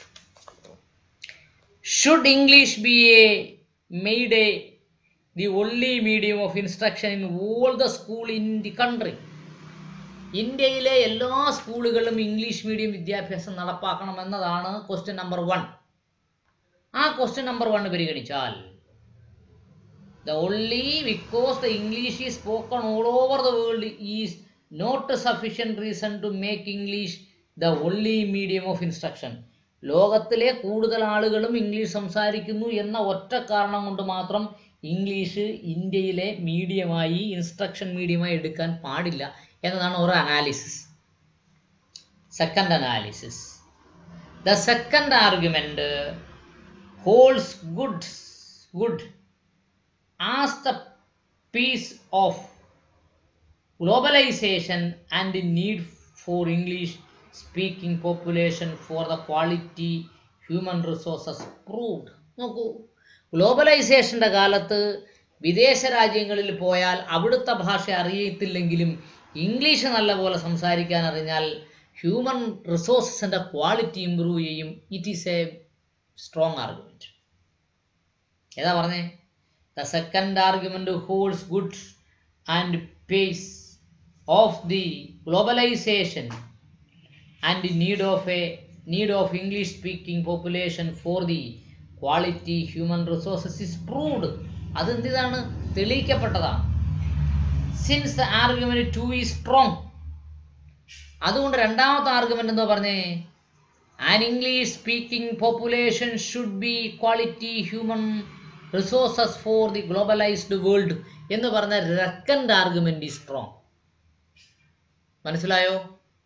should English be a made a the only medium of instruction in all the school in the country ഇന്ത്യയിലെ എല്ലാ സ്കൂളുകളിലും ഇംഗ്ലീഷ് മീഡിയം വിദ്യാഭ്യാസം നടപ്പാക്കണം എന്നതാണ് ക്വസ്റ്റ്യൻ നമ്പർ വൺ ആ ക്വസ്റ്റ്യൻ നമ്പർ വൺ പരിഗണിച്ചാൽ the only because the English is spoken all over the world is not sufficient reason to make English the only medium of instruction ലോകത്തിലെ കൂടുതൽ ആളുകളും ഇംഗ്ലീഷ് സംസാരിക്കുന്നു എന്ന ഒറ്റ കാരണം കൊണ്ട് മാത്രം ഇംഗ്ലീഷ് ഇന്ത്യയിലെ മീഡിയമായി ഇൻസ്ട്രക്ഷൻ മീഡിയമായി എടുക്കാൻ പാടില്ല എന്നതാണ് ഒരു analysis second analysis the second argument holds good good as the pace of globalization and the need for English speaking population for the quality human resources proved. നോക്കൂ ഗ്ലോബലൈസേഷൻ്റെ കാലത്ത് വിദേശ രാജ്യങ്ങളിൽ പോയാൽ അവിടുത്തെ ഭാഷ അറിയത്തില്ലെങ്കിലും ഇംഗ്ലീഷ് നല്ലപോലെ സംസാരിക്കാൻ അറിഞ്ഞാൽ ഹ്യൂമൻ റിസോഴ്സസിൻ്റെ ക്വാളിറ്റി ഇമ്പ്രൂവ് ചെയ്യും it is a strong argument ഏതാ പറഞ്ഞേ the second argument holds good and pace of the globalization and need of a need of English speaking population for the quality human resources is proved അത് എന്തിതാണ് തെളിയിക്കപ്പെട്ടതാണ് since the argument two is strong അതുകൊണ്ട് രണ്ടാമത്തെ ആർഗ്യുമെന്റ് എന്താ പറഞ്ഞേ an English speaking population should be quality human resources for the globalized world എന്ന് പറഞ്ഞ സെക്കൻഡ് ആർഗ്യുമെന്റ് ഈ സ്ട്രോങ് മനസ്സിലായോ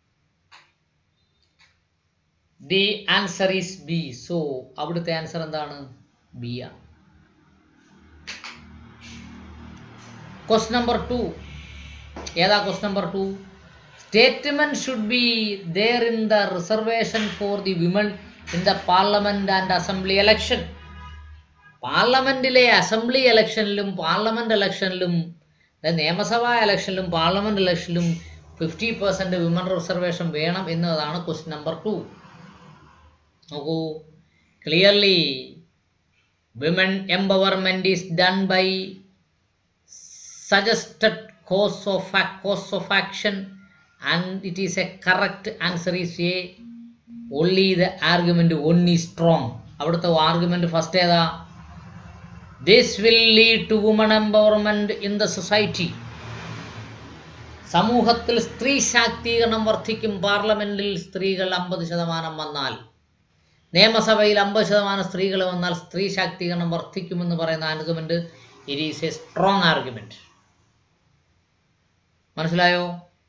the answer is B so അവിടുത്തെ ആൻസർ എന്താണ് ബി ആണ് ക്വസ്റ്റ് നമ്പർ ടു ഏതാ quest number two statement should be there in the reservation for the women in the parliament and assembly election പാർലമെന്റിലെ അസംബ്ലി ഇലക്ഷനിലും പാർലമെന്റ് ഇലക്ഷനിലും അതായത് നിയമസഭാ ഇലക്ഷനിലും പാർലമെന്റ് ഇലക്ഷനിലും ഫിഫ്റ്റി പെർസെന്റ് വിമൻ റിസർവേഷൻ വേണം എന്നതാണ് ക്വസ്റ്റ്യൻ നമ്പർ ടു നോക്കൂ clearly women empowerment is done by suggested course of ac- course of action and it is a correct answer is a only the argument one is strong അവിടുത്തെ ആർഗ്യുമെന്റ് ഫസ്റ്റ് ഏതാ this will lead to woman empowerment in the society സമൂഹത്തിൽ സ്ത്രീ ശാക്തീകരണം വർദ്ധിക്കും പാർലമെന്റിൽ സ്ത്രീകൾ അമ്പത് ശതമാനം വന്നാൽ നിയമസഭയിൽ അമ്പത് ശതമാനം സ്ത്രീകൾ വന്നാൽ സ്ത്രീ ശാക്തീകരണം വർദ്ധിക്കുമെന്ന് പറയുന്ന argument it is a strong argument മനസ്സിലായോ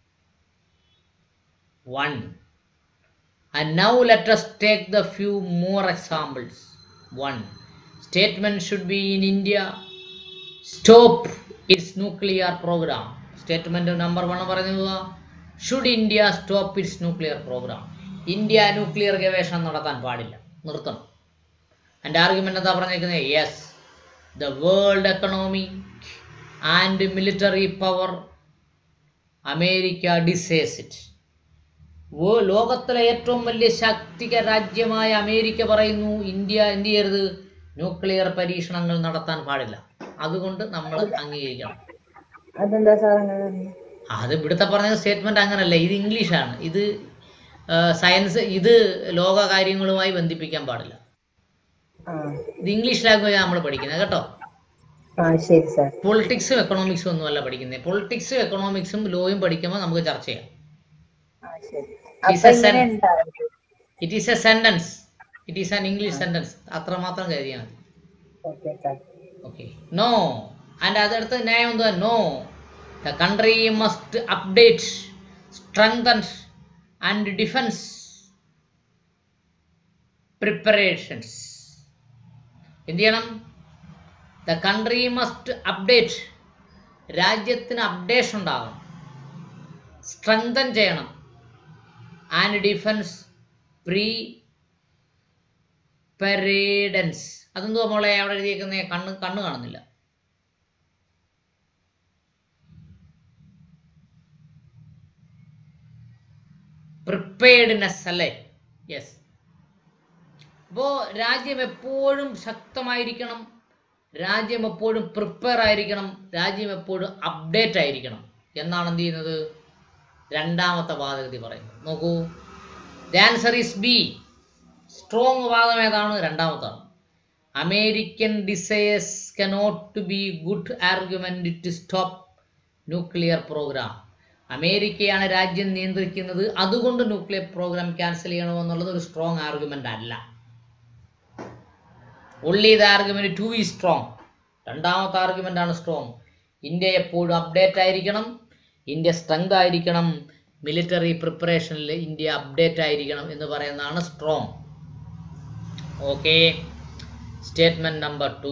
one and now let us take the few more examples one statement should be in India stop its nuclear program statement number one പറയുന്നത് should India stop its nuclear program India nuclear ഗവേഷണം നടത്താൻ പാടില്ല നിർത്തണം എൻ്റെ ആർഗ്യുമെന്റ് എന്താ പറഞ്ഞേക്കുന്നത് yes the world economy and military power America decides it ലോകത്തിലെ ഏറ്റവും വലിയ ശാക്തിക രാജ്യമായ അമേരിക്ക പറയുന്നു ഇന്ത്യ എന്ത് ചെയ്യരുത് ന്യൂക്ലിയർ പരീക്ഷണങ്ങൾ നടത്താൻ പാടില്ല അതുകൊണ്ട് നമ്മൾ അംഗീകരിക്കണം അതെന്താ സാർ അങ്ങനെ പറഞ്ഞത്? അത് ഇവിടുത്തെ പറഞ്ഞ സ്റ്റേറ്റ്മെന്റ് അങ്ങനല്ല ഇത് ഇംഗ്ലീഷാണ് ഇത് സയൻസ് ഇത് ലോക കാര്യങ്ങളുമായി ബന്ധിപ്പിക്കാൻ പാടില്ല ആ ഇത് ഇംഗ്ലീഷ് ലാംഗ്വേജ് നമ്മൾ പഠിക്കുന്നത് കേട്ടോ ആ ശരി സാർ പൊളിറ്റിക്സും എക്കണോമിക്സും ഒന്നുമല്ല പഠിക്കുന്നത് പൊളിറ്റിക്സും എക്കണോമിക്സും ലോയും പഠിക്കുമ്പോൾ നമുക്ക് ചർച്ച ചെയ്യാം ആ ശരി Is അപ്പൊ a ഇങ്ങനെ sen- ഉണ്ടാവും it is a sentence it is an English sentence അത്രമാത്രം കരുതിയാൽ മതി okay sir okay no and അതടുത്ത് ന്യായം എന്തുവാ no the country must update strengthen and defence preparations എന്ത് ചെയ്യണം ദ കൺട്രി മസ്റ്റ് അപ്ഡേറ്റ് രാജ്യത്തിന് അപ്ഡേഷൻ ഉണ്ടാകണം സ്ട്രെങ്തൻ ചെയ്യണം ആൻഡ് ഡിഫൻസ് പ്രീ പെരേഡൻസ് അതെന്തുവാ മോളെ അവിടെ എഴുതിയേക്കുന്ന കണ്ണ് കണ്ണ് കാണുന്നില്ല പ്രിപ്പയർഡ്നെസ് അല്ലേ യെസ് അപ്പോൾ രാജ്യം എപ്പോഴും ശക്തമായിരിക്കണം രാജ്യം എപ്പോഴും പ്രിപ്പയർ ആയിരിക്കണം രാജ്യം എപ്പോഴും അപ്ഡേറ്റ് ആയിരിക്കണം എന്നാണ് എന്ത് ചെയ്യുന്നത് രണ്ടാമത്തെ വാദഗതി പറയുന്നത് നോക്കൂ the answer is B strong വാദം ഏതാണ് രണ്ടാമത്താണ് American desires cannot be good argument to stop nuclear program അമേരിക്കയാണ് രാജ്യം നിയന്ത്രിക്കുന്നത് അതുകൊണ്ട് ന്യൂക്ലിയർ പ്രോഗ്രാം ക്യാൻസൽ ചെയ്യണമെന്നുള്ളത് ഒരു സ്ട്രോങ് ആർഗ്യുമെന്റ് അല്ല only the argument two is strong രണ്ടാമത്തെ ആർഗ്യുമെന്റ് ആണ് സ്ട്രോങ് ഇന്ത്യ എപ്പോഴും അപ്ഡേറ്റ് ആയിരിക്കണം ഇന്ത്യ സ്ട്രെങ്ത് ആയിരിക്കണം മിലിറ്ററി പ്രിപ്പറേഷനിൽ ഇന്ത്യ അപ്ഡേറ്റ് ആയിരിക്കണം എന്ന് പറയുന്നതാണ് strong okay statement number two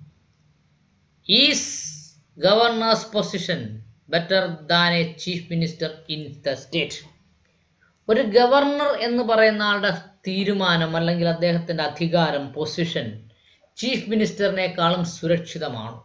is governor's position better than a chief minister in the state ഒരു ഗവർണർ എന്ന് പറയുന്ന ആളുടെ തീരുമാനം അല്ലെങ്കിൽ അദ്ദേഹത്തിന്റെ അധികാരം പൊസിഷൻ ചീഫ് മിനിസ്റ്ററിനേക്കാളും സുരക്ഷിതമാണ്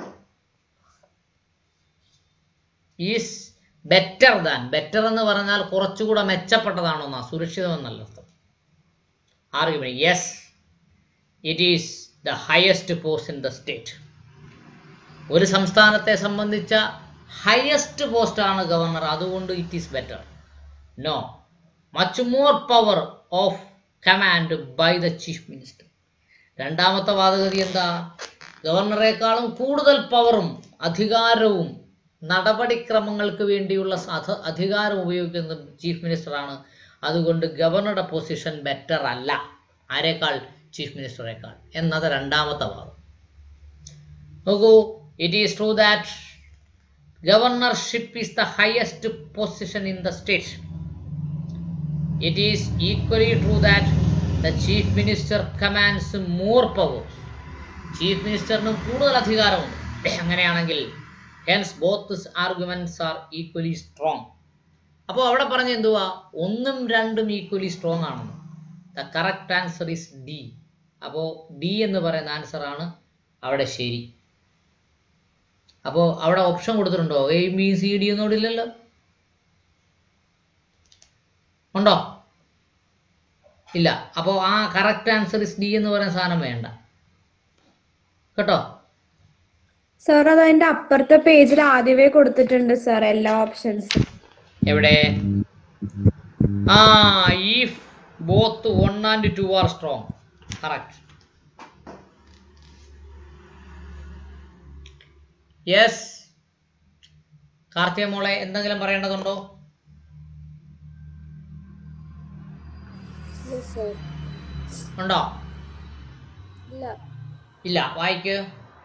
ഈസ് ബെറ്റർ ദാൻ ബെറ്റർ എന്ന് പറഞ്ഞാൽ കുറച്ചുകൂടെ മെച്ചപ്പെട്ടതാണോ എന്നാ സുരക്ഷിതം എന്നല്ല അർത്ഥം argument yes it is the highest post in the state ഒരു സംസ്ഥാനത്തെ സംബന്ധിച്ച ഹയസ്റ്റ് പോസ്റ്റാണ് ഗവർണർ അതുകൊണ്ട് it is better no much more power of command by the chief minister രണ്ടാമത്തെ വാദഗതി എന്താ ഗവർണറെക്കാളും കൂടുതൽ പവറും അധികാരവും നടപടിക്രമങ്ങൾക്ക് വേണ്ടിയുള്ള അധ- അധികാരം ഉപയോഗിക്കുന്നത് ചീഫ് മിനിസ്റ്ററാണ് അതുകൊണ്ട് ഗവർണറുടെ പൊസിഷൻ ബെറ്റർ അല്ല ആരേക്കാൾ ചീഫ് മിനിസ്റ്ററേക്കാൾ എന്നത് രണ്ടാമത്തെ വാദം നോക്കൂ it is true that governorship is the highest position in the state it is equally true that the chief minister commands more power chief മിനിസ്റ്ററിന് കൂടുതൽ അധികാരമുണ്ട് അങ്ങനെയാണെങ്കിൽ hence both arguments are equally strong അപ്പോൾ അവിടെ പറഞ്ഞ എന്തുവാ ഒന്നും രണ്ടും ഈക്വലി സ്ട്രോങ് ആണെന്ന് the correct answer is D അപ്പോൾ ഡി എന്ന് പറയുന്ന ആൻസർ ആണ് അവിടെ ശരി അപ്പോൾ അവിടെ ഓപ്ഷൻ കൊടുത്തിട്ടുണ്ടോ എ ബി സി ഡി ഒന്നും ഇവിടെ ഇല്ലല്ലോ ഉണ്ടോ ഇല്ല അപ്പോൾ ആ കറക്റ്റ് ആൻസർ ഇസ് ഡി എന്ന് പറയുന്ന സാധനം വേണ്ട കേട്ടോ സാർ അത് അതിന്റെ അപ്പുറത്തെ പേജിൽ ആദ്യമേ കൊടുത്തിട്ടുണ്ട് സാർ എല്ലാ ഓപ്ഷൻസും എവിടെ ആ if both one and two are strong correct yes Karthika മോളെ എന്തെങ്കിലും പറയേണ്ടതുണ്ടോ ഉണ്ടോ ഇല്ല വായിക്ക്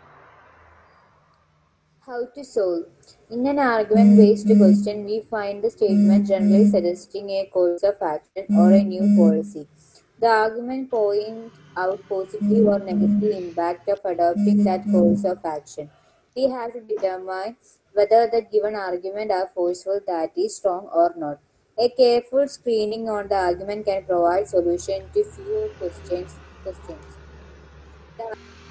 How to solve? In an argument-based question, we find the statement generally suggesting a course of action or a new policy. The argument points out positive or negative impact of adopting that course of action. We have to determine whether the given argument are forceful, that is, strong or not. A careful screening on the argument can provide solution to few questions. questions. The